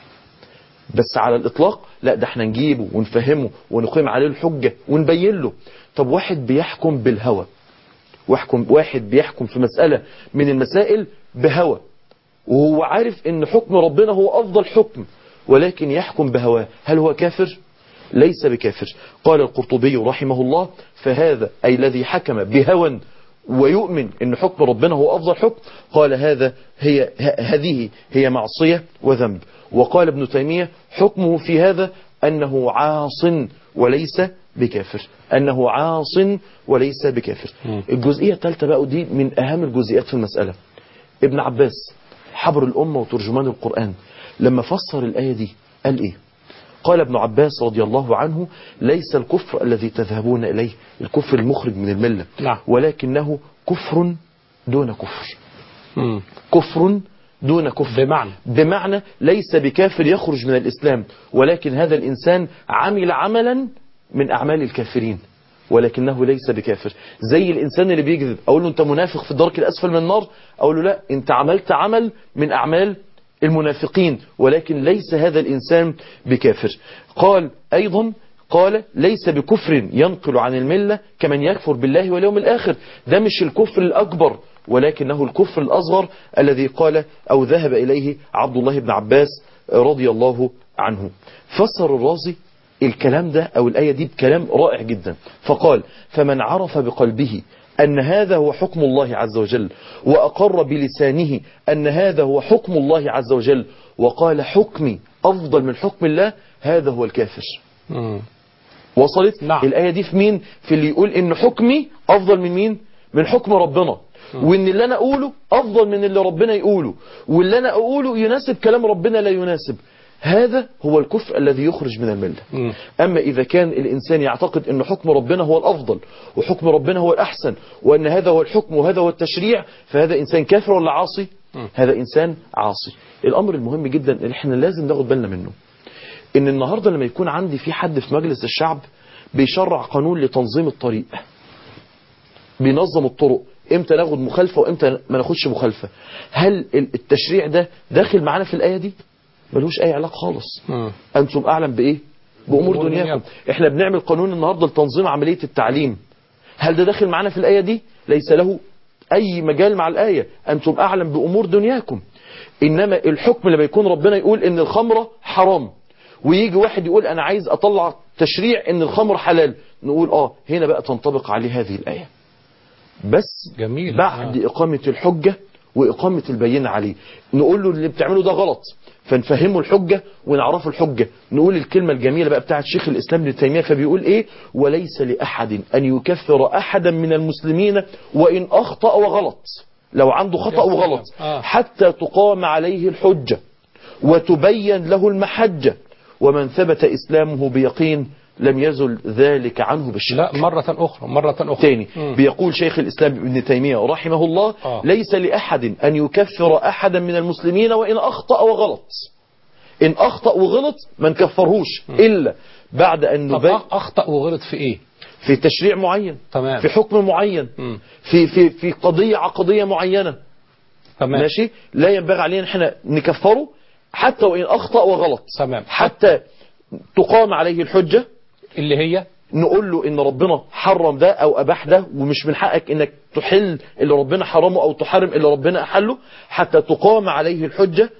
بس على الإطلاق لا ده احنا نجيبه ونفهمه ونقيم عليه الحجة ونبين له طب واحد بيحكم بالهوى واحكم واحد بيحكم في مسألة من المسائل بهوى وهو عارف ان حكم ربنا هو افضل حكم ولكن يحكم بهواه هل هو كافر ليس بكافر قال القرطبي رحمه الله فهذا أي الذي حكم بهوى ويؤمن ان حكم ربنا هو افضل حكم قال هذا هي ه- هذه هي معصية وذنب وقال ابن تيمية حكمه في هذا انه عاص وليس بكافر انه عاص وليس بكافر الجزئية الثالثة بقى ودي من اهم الجزئيات في المسألة ابن عباس حبر الأمة وترجمان القرآن لما فسر الآية دي قال إيه قال ابن عباس رضي الله عنه ليس الكفر الذي تذهبون إليه الكفر المخرج من الملة نعم. ولكنه كفر دون كفر كفر دون كفر بمعنى بمعنى ليس بكافر يخرج من الإسلام ولكن هذا الإنسان عمل عملا من أعمال الكافرين ولكنه ليس بكافر زي الإنسان اللي بيكذب أقول له أنت منافق في الدرك الأسفل من النار أقول له لا أنت عملت عمل من أعمال المنافقين ولكن ليس هذا الإنسان بكافر قال أيضا قال ليس بكفر ينقل عن الملة كمن يكفر بالله واليوم الآخر ده مش الكفر الأكبر ولكنه الكفر الأصغر الذي قال أو ذهب إليه عبد الله بن عباس رضي الله عنه فسر الرازي الكلام ده أو الآية دي بكلام رائع جدا فقال فمن عرف بقلبه أن هذا هو حكم الله عز وجل وأقر بلسانه أن هذا هو حكم الله عز وجل وقال حكمي أفضل من حكم الله هذا هو الكافر وصلت نعم. الآية دي في مين في اللي يقول إن حكمي أفضل من مين من حكم ربنا وإن اللي أنا أقوله أفضل من اللي ربنا يقوله واللي أنا أقوله يناسب كلام ربنا لا يناسب هذا هو الكفر الذي يخرج من الملة أما إذا كان الإنسان يعتقد أن حكم ربنا هو الأفضل وحكم ربنا هو الأحسن وأن هذا هو الحكم وهذا هو التشريع فهذا إنسان كافر ولا عاصي هذا إنسان عاصي الأمر المهم جدا اللي احنا لازم ناخد بالنا منه ان النهاردة لما يكون عندي في حد في مجلس الشعب بيشرع قانون لتنظيم الطريق بينظم الطرق امتى ناخد مخالفة وامتى ما ناخدش مخالفة هل التشريع ده داخل معانا في الآية دي ملوش اي علاقة خالص انتم اعلم بايه بامور دنياكم احنا بنعمل قانون النهاردة لتنظيم عملية التعليم هل ده داخل معانا في الآية دي ليس له اي مجال مع الآية انتم اعلم بامور دنياكم انما الحكم لما يكون ربنا يقول ان الخمرة حرام ويجي واحد يقول انا عايز اطلع تشريع ان الخمر حلال نقول اه هنا بقى تنطبق عليه هذه الآية بس جميل بعد آه. إقامة الحجة وإقامة البينة عليه نقول له اللي بتعمله ده غلط فنفهمه الحجة ونعرفه الحجة نقول الكلمة الجميلة بقى بتاعت شيخ الإسلام ابن تيمية فبيقول إيه وليس لأحد أن يكفر أحدا من المسلمين وإن أخطأ وغلط لو عنده خطأ وغلط حتى تقام عليه الحجة وتبين له المحجة ومن ثبت إسلامه بيقين لم يزل ذلك عنه بالشك لا مرة أخرى مرة أخرى تاني بيقول شيخ الإسلام ابن تيمية رحمه الله آه. ليس لأحد أن يكفر أحدا من المسلمين وإن أخطأ وغلط إن أخطأ وغلط ما نكفرهوش إلا بعد أن طب نبين أخطأ وغلط في إيه في تشريع معين تمام في حكم معين مم. في في في قضية عقدية معينة تمام ماشي لا ينبغي علينا احنا نكفره حتى وإن أخطأ وغلط تمام حتى تقام عليه الحجة اللي هي نقول له ان ربنا حرم ده او اباح ده ومش من حقك انك تحل اللي ربنا حرمه او تحرم اللي ربنا احله حتى تقام عليه الحجة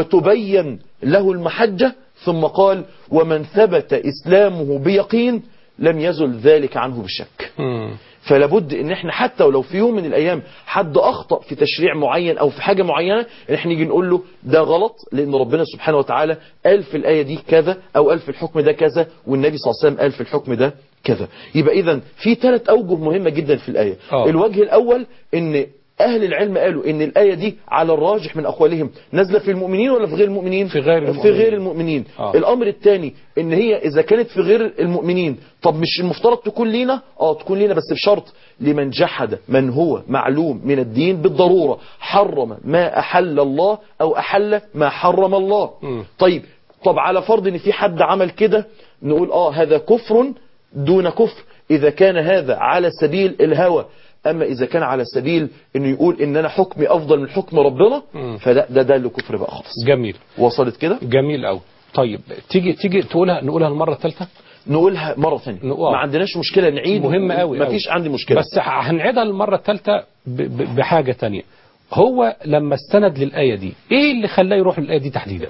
وتبين له المحجة ثم قال ومن ثبت اسلامه بيقين لم يزل ذلك عنه بالشك مم. فلا بد ان احنا حتى ولو في يوم من الايام حد اخطا في تشريع معين او في حاجه معينه ان احنا نيجي نقول له ده غلط لان ربنا سبحانه وتعالى قال في الايه دي كذا او قال في الحكم ده كذا والنبي صلى الله عليه وسلم قال في الحكم ده كذا يبقى اذا في ثلاث اوجه مهمه جدا في الايه آه. الوجه الاول ان أهل العلم قالوا إن الآية دي على الراجح من أقوالهم نازلة في المؤمنين ولا في غير المؤمنين في غير في المؤمنين. غير المؤمنين آه. الأمر الثاني إن هي إذا كانت في غير المؤمنين طب مش المفترض تكون لينا آه تكون لينا بس بشرط لمن جحد من هو معلوم من الدين بالضرورة حرم ما أحل الله أو أحل ما حرم الله مم. طيب طب على فرض إن في حد عمل كده نقول آه هذا كفر دون كفر إذا كان هذا على سبيل الهوى أما إذا كان على سبيل إنه يقول إن أنا حكمي أفضل من حكم ربنا مم. فلا ده ده اللي كفر بقى خالص جميل وصلت كده جميل قوي طيب تيجي تيجي تقولها نقولها المرة الثالثة نقولها مرة ثانية نقول. ما عندناش مشكلة نعيد مهم قوي ما فيش عندي مشكلة بس هنعيدها المرة الثالثة ب- ب- بحاجة تانية هو لما استند للآية دي ايه اللي خلاه يروح للآية دي تحديدا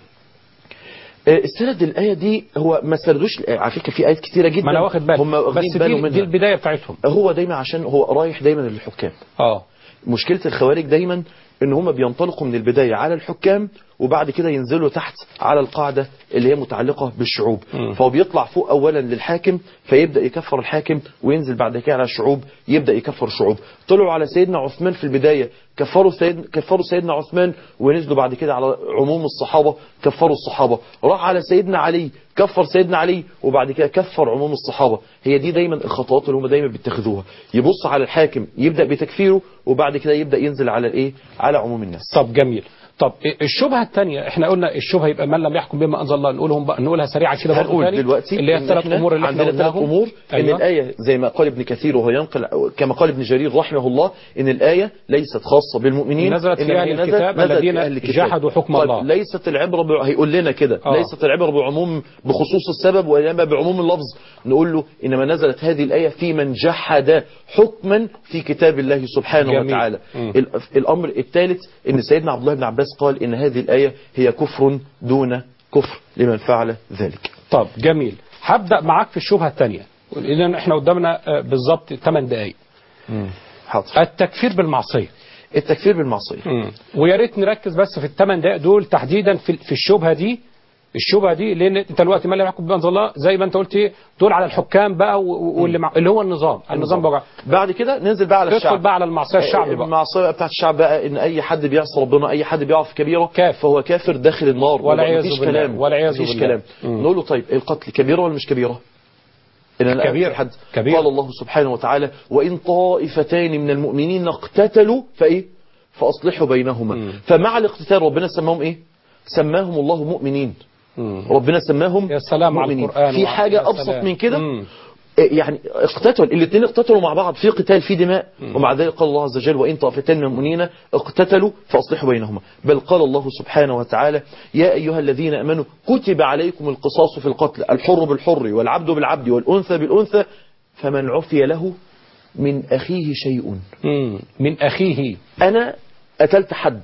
آه، السند الآية دي هو ما سردوش آه، على فكرة في آيات كتيرة جدا ما انا واخد بالي هم واخدين بس بالهم دي, دي منها البداية بتاعتهم هو دايما عشان هو رايح دايما للحكام اه مشكلة الخوارج دايما ان هم بينطلقوا من البداية على الحكام وبعد كده ينزلوا تحت على القاعدة اللي هي متعلقة بالشعوب مم. فهو بيطلع فوق اولا للحاكم فيبدأ يكفر الحاكم وينزل بعد كده على الشعوب يبدأ يكفر الشعوب طلعوا على سيدنا عثمان في البداية كفروا سيدنا, كفروا سيدنا عثمان ونزلوا بعد كده على عموم الصحابة كفروا الصحابة راح على سيدنا علي كفر سيدنا علي وبعد كده كفر عموم الصحابة هي دي دايما الخطوات اللي هم دايما بيتخذوها يبص على الحاكم يبدأ بتكفيره وبعد كده يبدأ ينزل على الايه على عموم الناس طب جميل طب الشبهة الثانية احنا قلنا الشبهة يبقى من لم يحكم بما انزل الله نقولهم بقى نقولها سريعا كده برضه هنقول تاني دلوقتي اللي هي إن الثلاث إحنا امور اللي احنا عندنا ثلاث قلناهم امور ان أيوة. الايه زي ما قال ابن كثير وهو ينقل كما قال ابن جرير رحمه الله ان الايه ليست خاصه بالمؤمنين نزلت في إنما أهل هي نزلت- الكتاب نزلت في الذين أهل الكتاب. جحدوا حكم طيب الله. ليست العبره ب... هيقول لنا كده آه. ليست العبره بعموم بخصوص السبب وانما بعموم اللفظ نقول له انما نزلت هذه الايه في من جحد حكما في كتاب الله سبحانه جميل. وتعالى مم. ال- الامر الثالث ان سيدنا عبد الله بن عباس قال ان هذه الايه هي كفر دون كفر لمن فعل ذلك طب جميل هبدأ معاك في الشبهة الثانية إذا احنا قدامنا آه، بالظبط 8 دقائق حاضر التكفير بالمعصية التكفير بالمعصيه ويا ريت نركز بس في الثمان دقائق دول تحديدا في في الشبهه دي الشبهه دي لان انت دلوقتي ما لم يحكم بما انزل الله زي ما انت قلت ايه دول على الحكام بقى و- و- واللي مع اللي هو النظام النظام بقى بعد كده ننزل بقى على تدخل الشعب بقى على المعصيه الشعب بقى المعصيه بتاعت الشعب بقى ان اي حد بيعصي ربنا اي حد بيقع في كبيره كافر فهو كافر داخل النار والعياذ مفيش بالله. كلام والعياذ مفيش بالله. كلام مم. نقول له طيب القتل كبيره ولا مش كبيره إن أنا كبيرة. أقتل حد كبيرة. قال الله سبحانه وتعالى وإن طائفتان من المؤمنين اقتتلوا فإيه فأصلحوا بينهما فمع الاقتتال ربنا سماهم إيه سماهم الله مؤمنين ربنا سماهم يا سلام على مؤمنين القرآن في وعلى- حاجة يا أبسط سلام. من كده مم. يعني اقتتل الاثنين اقتتلوا مع بعض في قتال في دماء ومع ذلك قال الله عز وجل وإن طائفتين من المؤمنين اقتتلوا فأصلحوا بينهما بل قال الله سبحانه وتعالى يا أيها الذين أمنوا كتب عليكم القصاص في القتل الحر بالحر والعبد بالعبد والأنثى بالأنثى فمن عفي له من أخيه شيء من أخيه أنا قتلت حد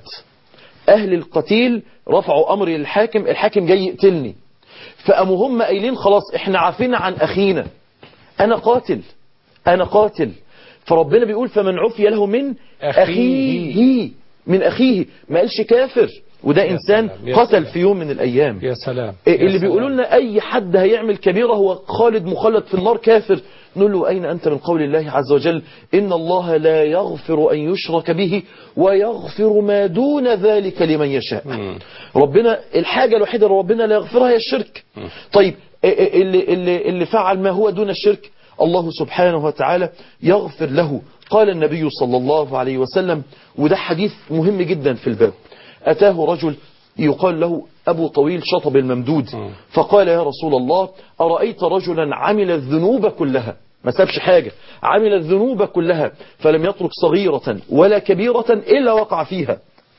أهل القتيل رفعوا أمري للحاكم الحاكم جاي يقتلني فقاموا هم قايلين خلاص احنا عافينا عن أخينا أنا قاتل أنا قاتل فربنا بيقول فمن عفي له من أخيه. أخيه من أخيه ما قالش كافر وده إنسان سلام، يا قتل سلام. في يوم من الأيام يا سلام إيه يا اللي سلام. بيقولوا لنا اي حد هيعمل كبيرة هو خالد مخلد في النار كافر نقول له اين انت من قول الله عز وجل ان الله لا يغفر ان يشرك به ويغفر ما دون ذلك لمن يشاء ربنا الحاجة الوحيدة اللي ربنا لا يغفرها هي الشرك طيب إيه إيه اللي, اللي, اللي فعل ما هو دون الشرك الله سبحانه وتعالى يغفر له قال النبي صلى الله عليه وسلم وده حديث مهم جدا في الباب أتاه رجل يقال له أبو طويل شطب الممدود فقال يا رسول الله أرأيت رجلا عمل الذنوب كلها ما سابش حاجة عمل الذنوب كلها فلم يترك صغيرة ولا كبيرة إلا وقع فيها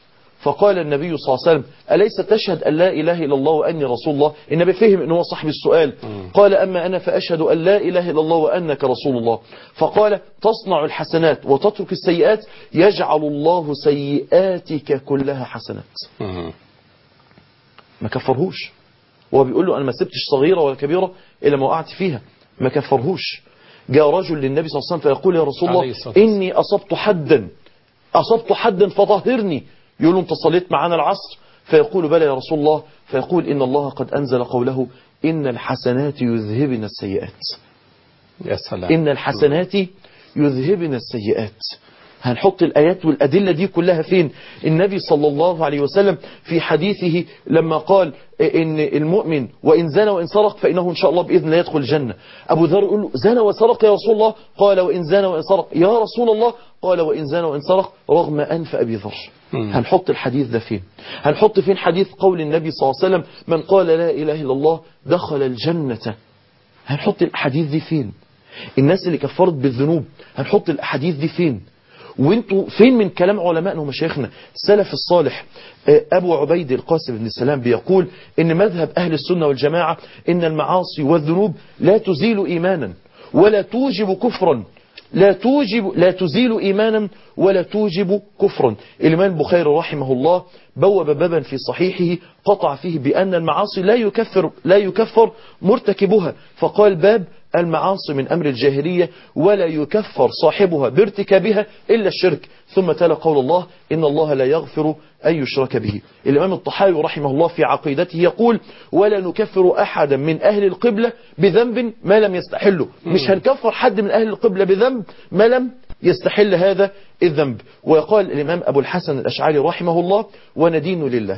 فقال النبي صلى الله عليه وسلم أليس تشهد أن لا إله إلا الله وأني رسول الله النبي فهم أنه هو صاحب السؤال قال أما أنا فأشهد أن لا إله إلا الله وأنك رسول الله فقال تصنع الحسنات وتترك السيئات يجعل الله سيئاتك كلها حسنات ما كفرهوش وهو بيقول له أنا ما سبتش صغيرة ولا كبيرة إلا ما وقعت فيها ما كفرهوش جاء رجل للنبي صلى الله عليه وسلم فيقول يا رسول عليه الله الصلاة والسلام. إني أصبت حدا أصبت حدا فطهرني يقول له أنت صليت معنا العصر فيقول بلى يا رسول الله فيقول إن الله قد أنزل قوله إن الحسنات يذهبن السيئات يا سلام إن الحسنات يذهبن السيئات هنحط الآيات والأدلة دي كلها فين النبي صلى الله عليه وسلم في حديثه لما قال إن المؤمن وإن زنى وإن سرق فإنه إن شاء الله بإذن الله يدخل الجنة أبو ذر يقول له زنى وسرق يا رسول الله قال وإن زنى وإن سرق يا رسول الله قال وإن زنى وإن سرق رغم أنف أبي ذر هنحط الحديث ده فين هنحط فين حديث قول النبي صلى الله عليه وسلم من قال لا إله إلا الله دخل الجنة هنحط الأحاديث دي فين الناس اللي كفرت بالذنوب هنحط الأحاديث دي فين وانتوا فين من كلام علمائنا ومشايخنا السلف الصالح آه، أبو عبيد القاسم بن السلام بيقول إن مذهب أهل السنة والجماعة إن المعاصي والذنوب لا تزيل إيمانا ولا توجب كفرا لا توجب لا تزيل إيمانا ولا توجب كفرا الإمام البخاري رحمه الله بوب بابا في صحيحه قطع فيه بأن المعاصي لا يكفر لا يكفر مرتكبها فقال باب المعاصي من أمر الجاهلية ولا يكفر صاحبها بارتكابها إلا الشرك ثم تلا قول الله إن الله لا يغفر أن يشرك به الإمام الطحاوي رحمه الله في عقيدته يقول ولا نكفر أحدا من أهل القبلة بذنب ما لم يستحله مش هنكفر حد من أهل القبلة بذنب ما لم يستحل هذا الذنب ويقال الإمام أبو الحسن الأشعري رحمه الله وندين لله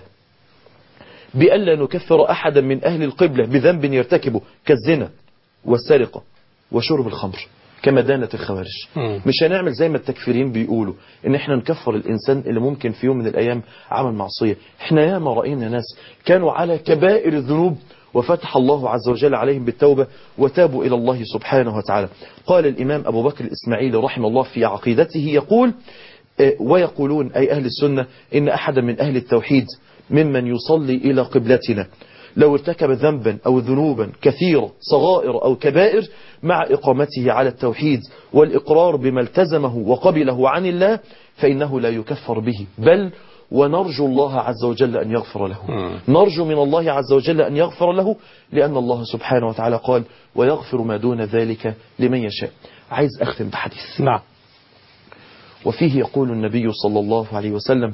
بألا نكفر أحدا من أهل القبلة بذنب يرتكبه كالزنا والسرقة وشرب الخمر كما دانت الخوارج مم. مش هنعمل زي ما التكفيرين بيقولوا ان احنا نكفر الانسان اللي ممكن في يوم من الايام عمل معصيه احنا ياما راينا ناس كانوا على كبائر الذنوب وفتح الله عز وجل عليهم بالتوبة وتابوا إلى الله سبحانه وتعالى قال الإمام أبو بكر الإسماعيلي رحمه الله في عقيدته يقول آه، ويقولون أي أهل السنة إن أحدا من أهل التوحيد ممن يصلي إلى قبلتنا لو ارتكب ذنبا أو ذنوبا كثيرة صغائر أو كبائر مع إقامته على التوحيد والإقرار بما التزمه وقبله عن الله فإنه لا يكفر به بل ونرجو الله عز وجل أن يغفر له نرجو من الله عز وجل أن يغفر له لأن الله سبحانه وتعالى قال ويغفر ما دون ذلك لمن يشاء عايز أختم بحديث نعم وفيه يقول النبي صلى الله عليه وسلم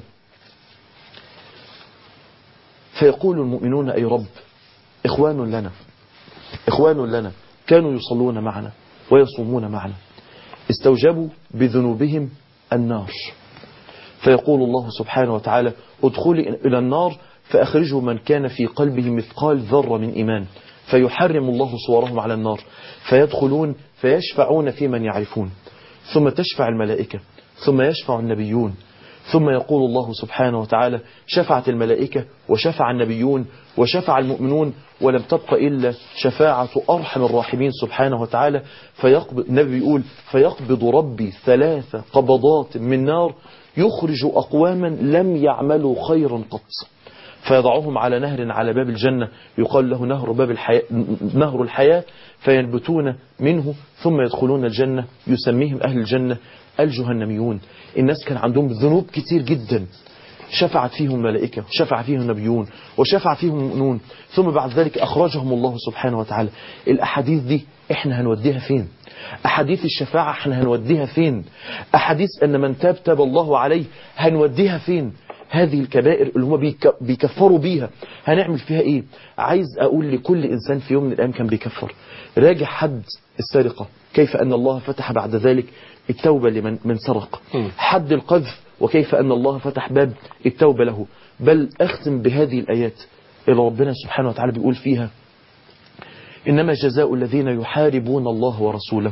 فيقول المؤمنون أي رب إخوان لنا إخوان لنا كانوا يصلون معنا ويصومون معنا استوجبوا بذنوبهم النار فيقول الله سبحانه وتعالى ادخلي إلى النار فأخرجوا من كان في قلبه مثقال ذرة من إيمان فيحرم الله صورهم على النار فيدخلون فيشفعون في من يعرفون ثم تشفع الملائكة ثم يشفع النبيون ثم يقول الله سبحانه وتعالى شفعت الملائكة وشفع النبيون وشفع المؤمنون ولم تبق إلا شفاعة أرحم الراحمين سبحانه وتعالى فيقبض النبي يقول فيقبض ربي ثلاث قبضات من نار يخرج أقواما لم يعملوا خيرا قط فيضعهم على نهر على باب الجنة يقال له نهر باب الحياة نهر الحياة فينبتون منه ثم يدخلون الجنة يسميهم أهل الجنة الجهنميون الناس كان عندهم ذنوب كتير جدا شفعت فيهم ملائكة شفع فيهم نبيون وشفع فيهم مؤمنون ثم بعد ذلك أخرجهم الله سبحانه وتعالى الأحاديث دي إحنا هنوديها فين أحاديث الشفاعة إحنا هنوديها فين أحاديث أن من تاب تاب الله عليه هنوديها فين هذه الكبائر اللي هم بيك- بيكفروا بيها هنعمل فيها ايه عايز اقول لكل انسان في يوم من الايام كان بيكفر راجع حد السرقة كيف ان الله فتح بعد ذلك التوبة لمن من سرق حد القذف وكيف ان الله فتح باب التوبة له بل اختم بهذه الايات اللي ربنا سبحانه وتعالى بيقول فيها إنما جزاء الذين يحاربون الله ورسوله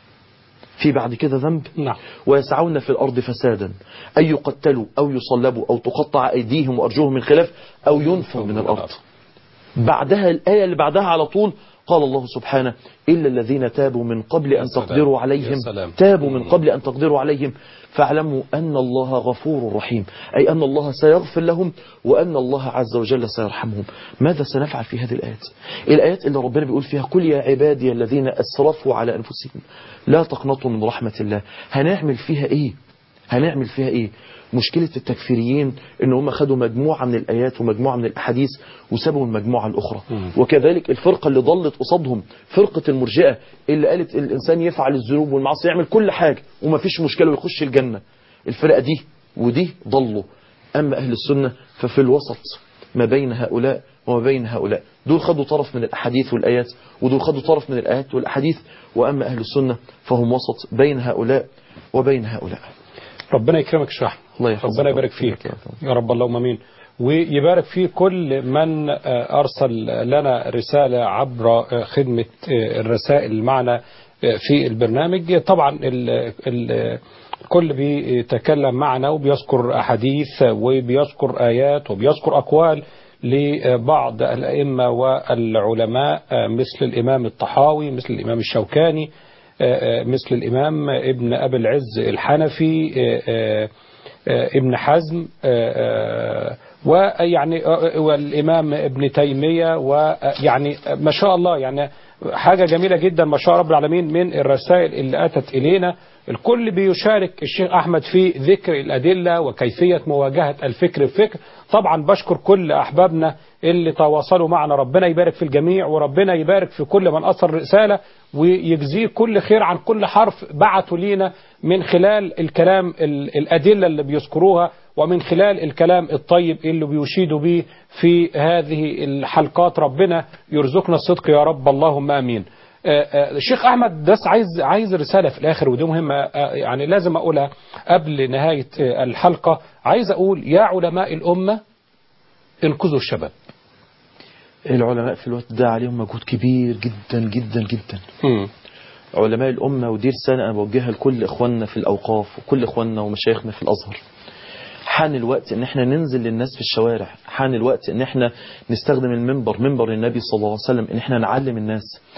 في بعد كده ذنب نعم ويسعون في الأرض فسادا أن يقتلوا أو يصلبوا أو تقطع أيديهم وأرجلهم من خلاف أو ينفوا من الأرض بعدها الآية اللي بعدها على طول قال الله سبحانه إلا الذين تابوا من قبل أن تقدروا عليهم سلام. تابوا من قبل أن تقدروا عليهم فاعلموا أن الله غفور رحيم أي أن الله سيغفر لهم وأن الله عز وجل سيرحمهم ماذا سنفعل في هذه الآيات الآيات اللي ربنا بيقول فيها كل يا عبادي الذين أسرفوا على أنفسهم لا تقنطوا من رحمة الله هنعمل فيها إيه هنعمل فيها إيه مشكلة التكفيريين ان هم خدوا مجموعة من الآيات ومجموعة من الأحاديث وسابوا المجموعة الأخرى وكذلك الفرقة اللي ضلت قصادهم فرقة المرجئة اللي قالت الإنسان يفعل الذنوب والمعاصي يعمل كل حاجة وما فيش مشكلة ويخش الجنة الفرقة دي ودي ضلوا أما أهل السنة ففي الوسط ما بين هؤلاء وما بين هؤلاء دول خدوا طرف من الأحاديث والآيات ودول خدوا طرف من الآيات والأحاديث وأما أهل السنة فهم وسط بين هؤلاء وبين هؤلاء ربنا يكرمك يا شيخ أحمد. الله يحفظك. ربنا يبارك فيك يا رب اللهم امين ويبارك في كل من آه، ارسل لنا رساله عبر آه، خدمه آه، الرسائل معنا آه، في البرنامج طبعا ال ال الكل بيتكلم معنا وبيذكر احاديث وبيذكر ايات وبيذكر اقوال لبعض الائمه والعلماء آه، مثل الامام الطحاوي مثل الامام الشوكاني آه، آه، مثل الامام ابن ابي العز الحنفي آه، آه، آه، ابن حزم آه، آه، ويعني آه، والإمام ابن تيمية ويعني ما شاء الله يعني حاجة جميلة جدا ما شاء رب العالمين من الرسائل اللي أتت إلينا الكل بيشارك الشيخ أحمد في ذكر الأدلة وكيفية مواجهة الفكر بفكر طبعا بشكر كل أحبابنا اللي تواصلوا معنا ربنا يبارك في الجميع وربنا يبارك في كل من أصل رسالة ويجزيه كل خير عن كل حرف بعتوا لينا من خلال الكلام ال- الأدلة اللي بيذكروها ومن خلال الكلام الطيب اللي بيشيدوا به في هذه الحلقات ربنا يرزقنا الصدق يا رب اللهم آمين آه، آه، الشيخ أحمد بس عايز عايز رسالة في الآخر ودي مهمة آه، يعني لازم أقولها قبل نهاية آه، الحلقة عايز أقول يا علماء الأمة انقذوا الشباب العلماء في الوقت ده عليهم مجهود كبير جدا جدا جدا علماء الأمة ودي رسالة أنا بوجهها لكل إخواننا في الأوقاف وكل إخواننا ومشايخنا في الأزهر حان الوقت ان احنا ننزل للناس في الشوارع حان الوقت ان احنا نستخدم المنبر منبر النبي صلى الله عليه وسلم ان احنا نعلم الناس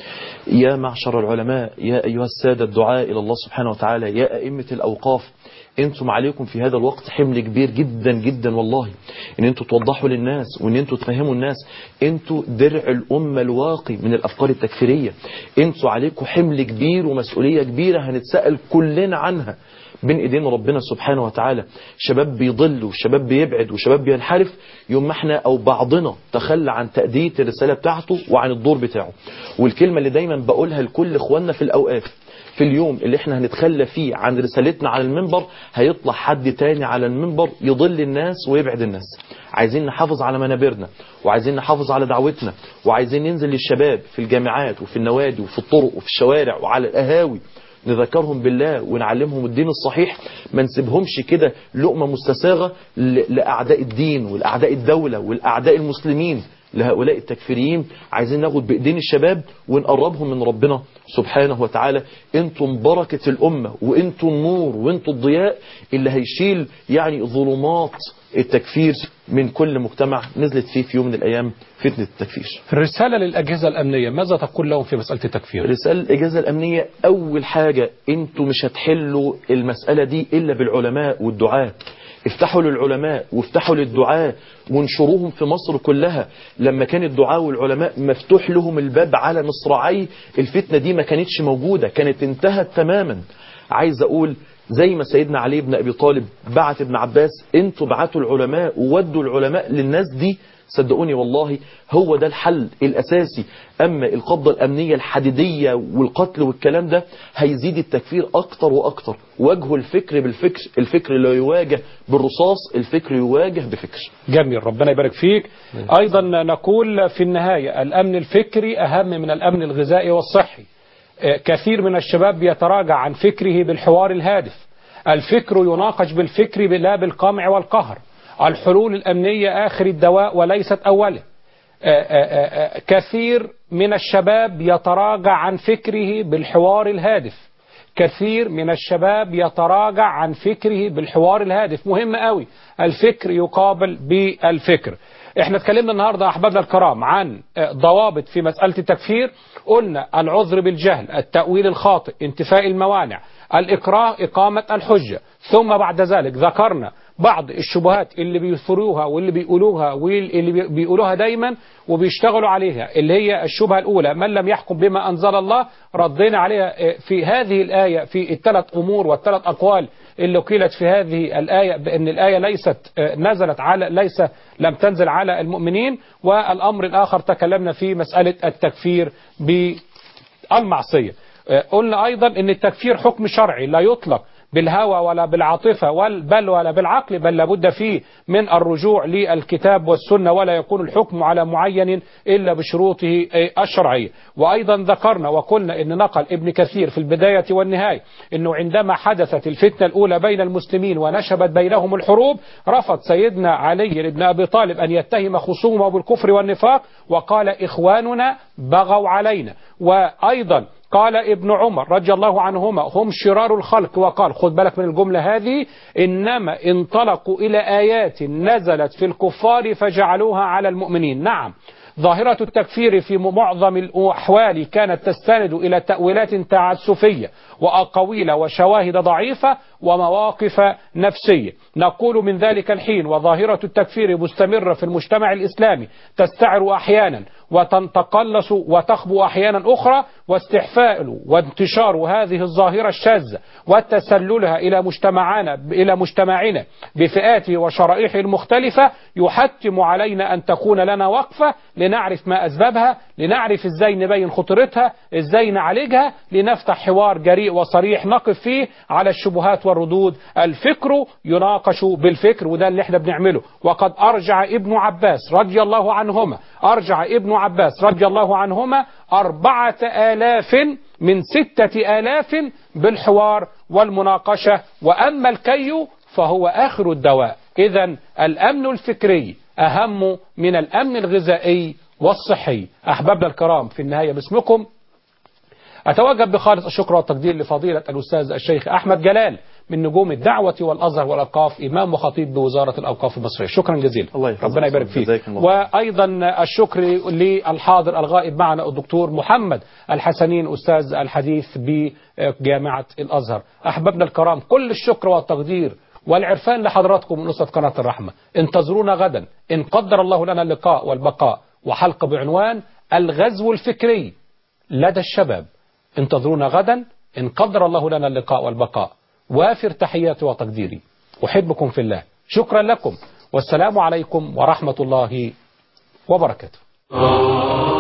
يا معشر العلماء يا ايها السادة الدعاء الى الله سبحانه وتعالى يا ائمة الاوقاف انتم عليكم في هذا الوقت حمل كبير جدا جدا والله ان انتوا توضحوا للناس وان انتوا تفهموا الناس انتوا درع الامة الواقي من الافكار التكفيرية انتوا عليكم حمل كبير ومسؤولية كبيرة هنتسأل كلنا عنها بين ايدين ربنا سبحانه وتعالى شباب بيضل وشباب بيبعد وشباب بينحرف يوم ما احنا او بعضنا تخلى عن تأدية الرسالة بتاعته وعن الدور بتاعه والكلمة اللي دايما بقولها لكل اخواننا في الاوقاف في اليوم اللي احنا هنتخلى فيه عن رسالتنا على المنبر هيطلع حد تاني على المنبر يضل الناس ويبعد الناس عايزين نحافظ على منابرنا وعايزين نحافظ على دعوتنا وعايزين ننزل للشباب في الجامعات وفي النوادي وفي الطرق وفي الشوارع وعلى القهاوي نذكرهم بالله ونعلمهم الدين الصحيح ما نسيبهمش كده لقمة مستساغة ل- لأعداء الدين والأعداء الدولة والأعداء المسلمين لهؤلاء التكفيريين عايزين ناخد بإيدين الشباب ونقربهم من ربنا سبحانه وتعالى انتم بركة الأمة وانتم النور وانتم الضياء اللي هيشيل يعني ظلمات التكفير من كل مجتمع نزلت فيه في يوم من الأيام فتنة التكفير الرسالة للأجهزة الأمنية ماذا تقول لهم في مسألة التكفير رسالة الإجازة الأمنية أول حاجة أنتوا مش هتحلوا المسألة دي إلا بالعلماء والدعاة افتحوا للعلماء وافتحوا للدعاة وانشروهم في مصر كلها لما كان الدعاة والعلماء مفتوح لهم الباب على مصراعي الفتنة دي ما كانتش موجودة كانت انتهت تماما عايز أقول زي ما سيدنا علي بن أبي طالب بعت ابن عباس انتوا بعتوا العلماء وودوا العلماء للناس دي صدقوني والله هو ده الحل الأساسي أما القبضة الأمنية الحديدية والقتل والكلام ده هيزيد التكفير أكتر وأكتر واجهوا الفكر بالفكر الفكر لا يواجه بالرصاص الفكر يواجه بفكر جميل ربنا يبارك فيك أيضا نقول في النهاية الأمن الفكري أهم من الأمن الغذائي والصحي آه، كثير من الشباب يتراجع عن فكره بالحوار الهادف الفكر يناقش بالفكر لا بالقمع والقهر الحلول الأمنية آخر الدواء وليست أوله آه، آه، آه، كثير من الشباب يتراجع عن فكره بالحوار الهادف كثير من الشباب يتراجع عن فكره بالحوار الهادف مهم قوي الفكر يقابل بالفكر احنا اتكلمنا النهاردة احبابنا الكرام عن آه، ضوابط في مسألة التكفير قلنا العذر بالجهل التأويل الخاطئ انتفاء الموانع الإكراه إقامة الحجة ثم بعد ذلك ذكرنا بعض الشبهات اللي بيثروها واللي بيقولوها واللي بي- بيقولوها دايما وبيشتغلوا عليها اللي هي الشبهة الأولى من لم يحكم بما أنزل الله ردينا عليها آه، في هذه الآية في الثلاث أمور والثلاث أقوال اللي قيلت في هذه الآية بأن الآية ليست آه، نزلت على ليس لم تنزل على المؤمنين والأمر الآخر تكلمنا في مسألة التكفير بالمعصية آه، قلنا أيضا أن التكفير حكم شرعي لا يطلق بالهوى ولا بالعاطفة وال- بل ولا بالعقل بل لابد فيه من الرجوع للكتاب والسنة ولا يكون الحكم على معين إلا بشروطه آه، الشرعية وأيضا ذكرنا وقلنا أن نقل ابن كثير في البداية والنهاية أنه عندما حدثت الفتنة الأولى بين المسلمين ونشبت بينهم الحروب رفض سيدنا علي بن أبي طالب أن يتهم خصومه بالكفر والنفاق وقال إخواننا بغوا علينا وأيضا قال ابن عمر رضي الله عنهما هم شرار الخلق وقال خد بالك من الجملة هذه إنما انطلقوا إلى آيات نزلت في الكفار فجعلوها على المؤمنين نعم ظاهرة التكفير في معظم الأحوال كانت تستند إلى تأويلات تعسفية وأقاويل وشواهد ضعيفة ومواقف نفسية نقول من ذلك الحين وظاهرة التكفير مستمرة في المجتمع الإسلامي تستعر أحيانا وتنتقلص وتخبو أحيانا أخرى واستحفاء وانتشار هذه الظاهرة الشاذة وتسللها إلى مجتمعنا إلى مجتمعنا بفئاته وشرائحه المختلفة يحتم علينا أن تكون لنا وقفة لنعرف ما أسبابها لنعرف إزاي نبين خطورتها إزاي نعالجها لنفتح حوار جريء وصريح نقف فيه على الشبهات والردود الفكر يناقش بالفكر وده اللي احنا بنعمله وقد أرجع ابن عباس رضي الله عنهما أرجع ابن عباس رضي الله عنهما أربعة آلاف من ستة آلاف بالحوار والمناقشة وأما الكي فهو آخر الدواء إذا الأمن الفكري أهم من الأمن الغذائي والصحي أحبابنا الكرام في النهاية باسمكم أتوجب بخالص الشكر والتقدير لفضيلة الأستاذ الشيخ أحمد جلال من نجوم الدعوة والأزهر والأوقاف إمام وخطيب بوزارة الأوقاف المصرية شكرا جزيلا الله يحفظك. ربنا يبارك فيك جزاك الله. وأيضا الشكر للحاضر الغائب معنا الدكتور محمد الحسنين أستاذ الحديث بجامعة الأزهر أحبابنا الكرام كل الشكر والتقدير والعرفان لحضراتكم من أسرة قناة الرحمة انتظرونا غدا إن قدر الله لنا اللقاء والبقاء وحلقة بعنوان الغزو الفكري لدى الشباب انتظرونا غدا إن قدر الله لنا اللقاء والبقاء وافر تحياتي وتقديري أحبكم في الله شكرا لكم والسلام عليكم ورحمة الله وبركاته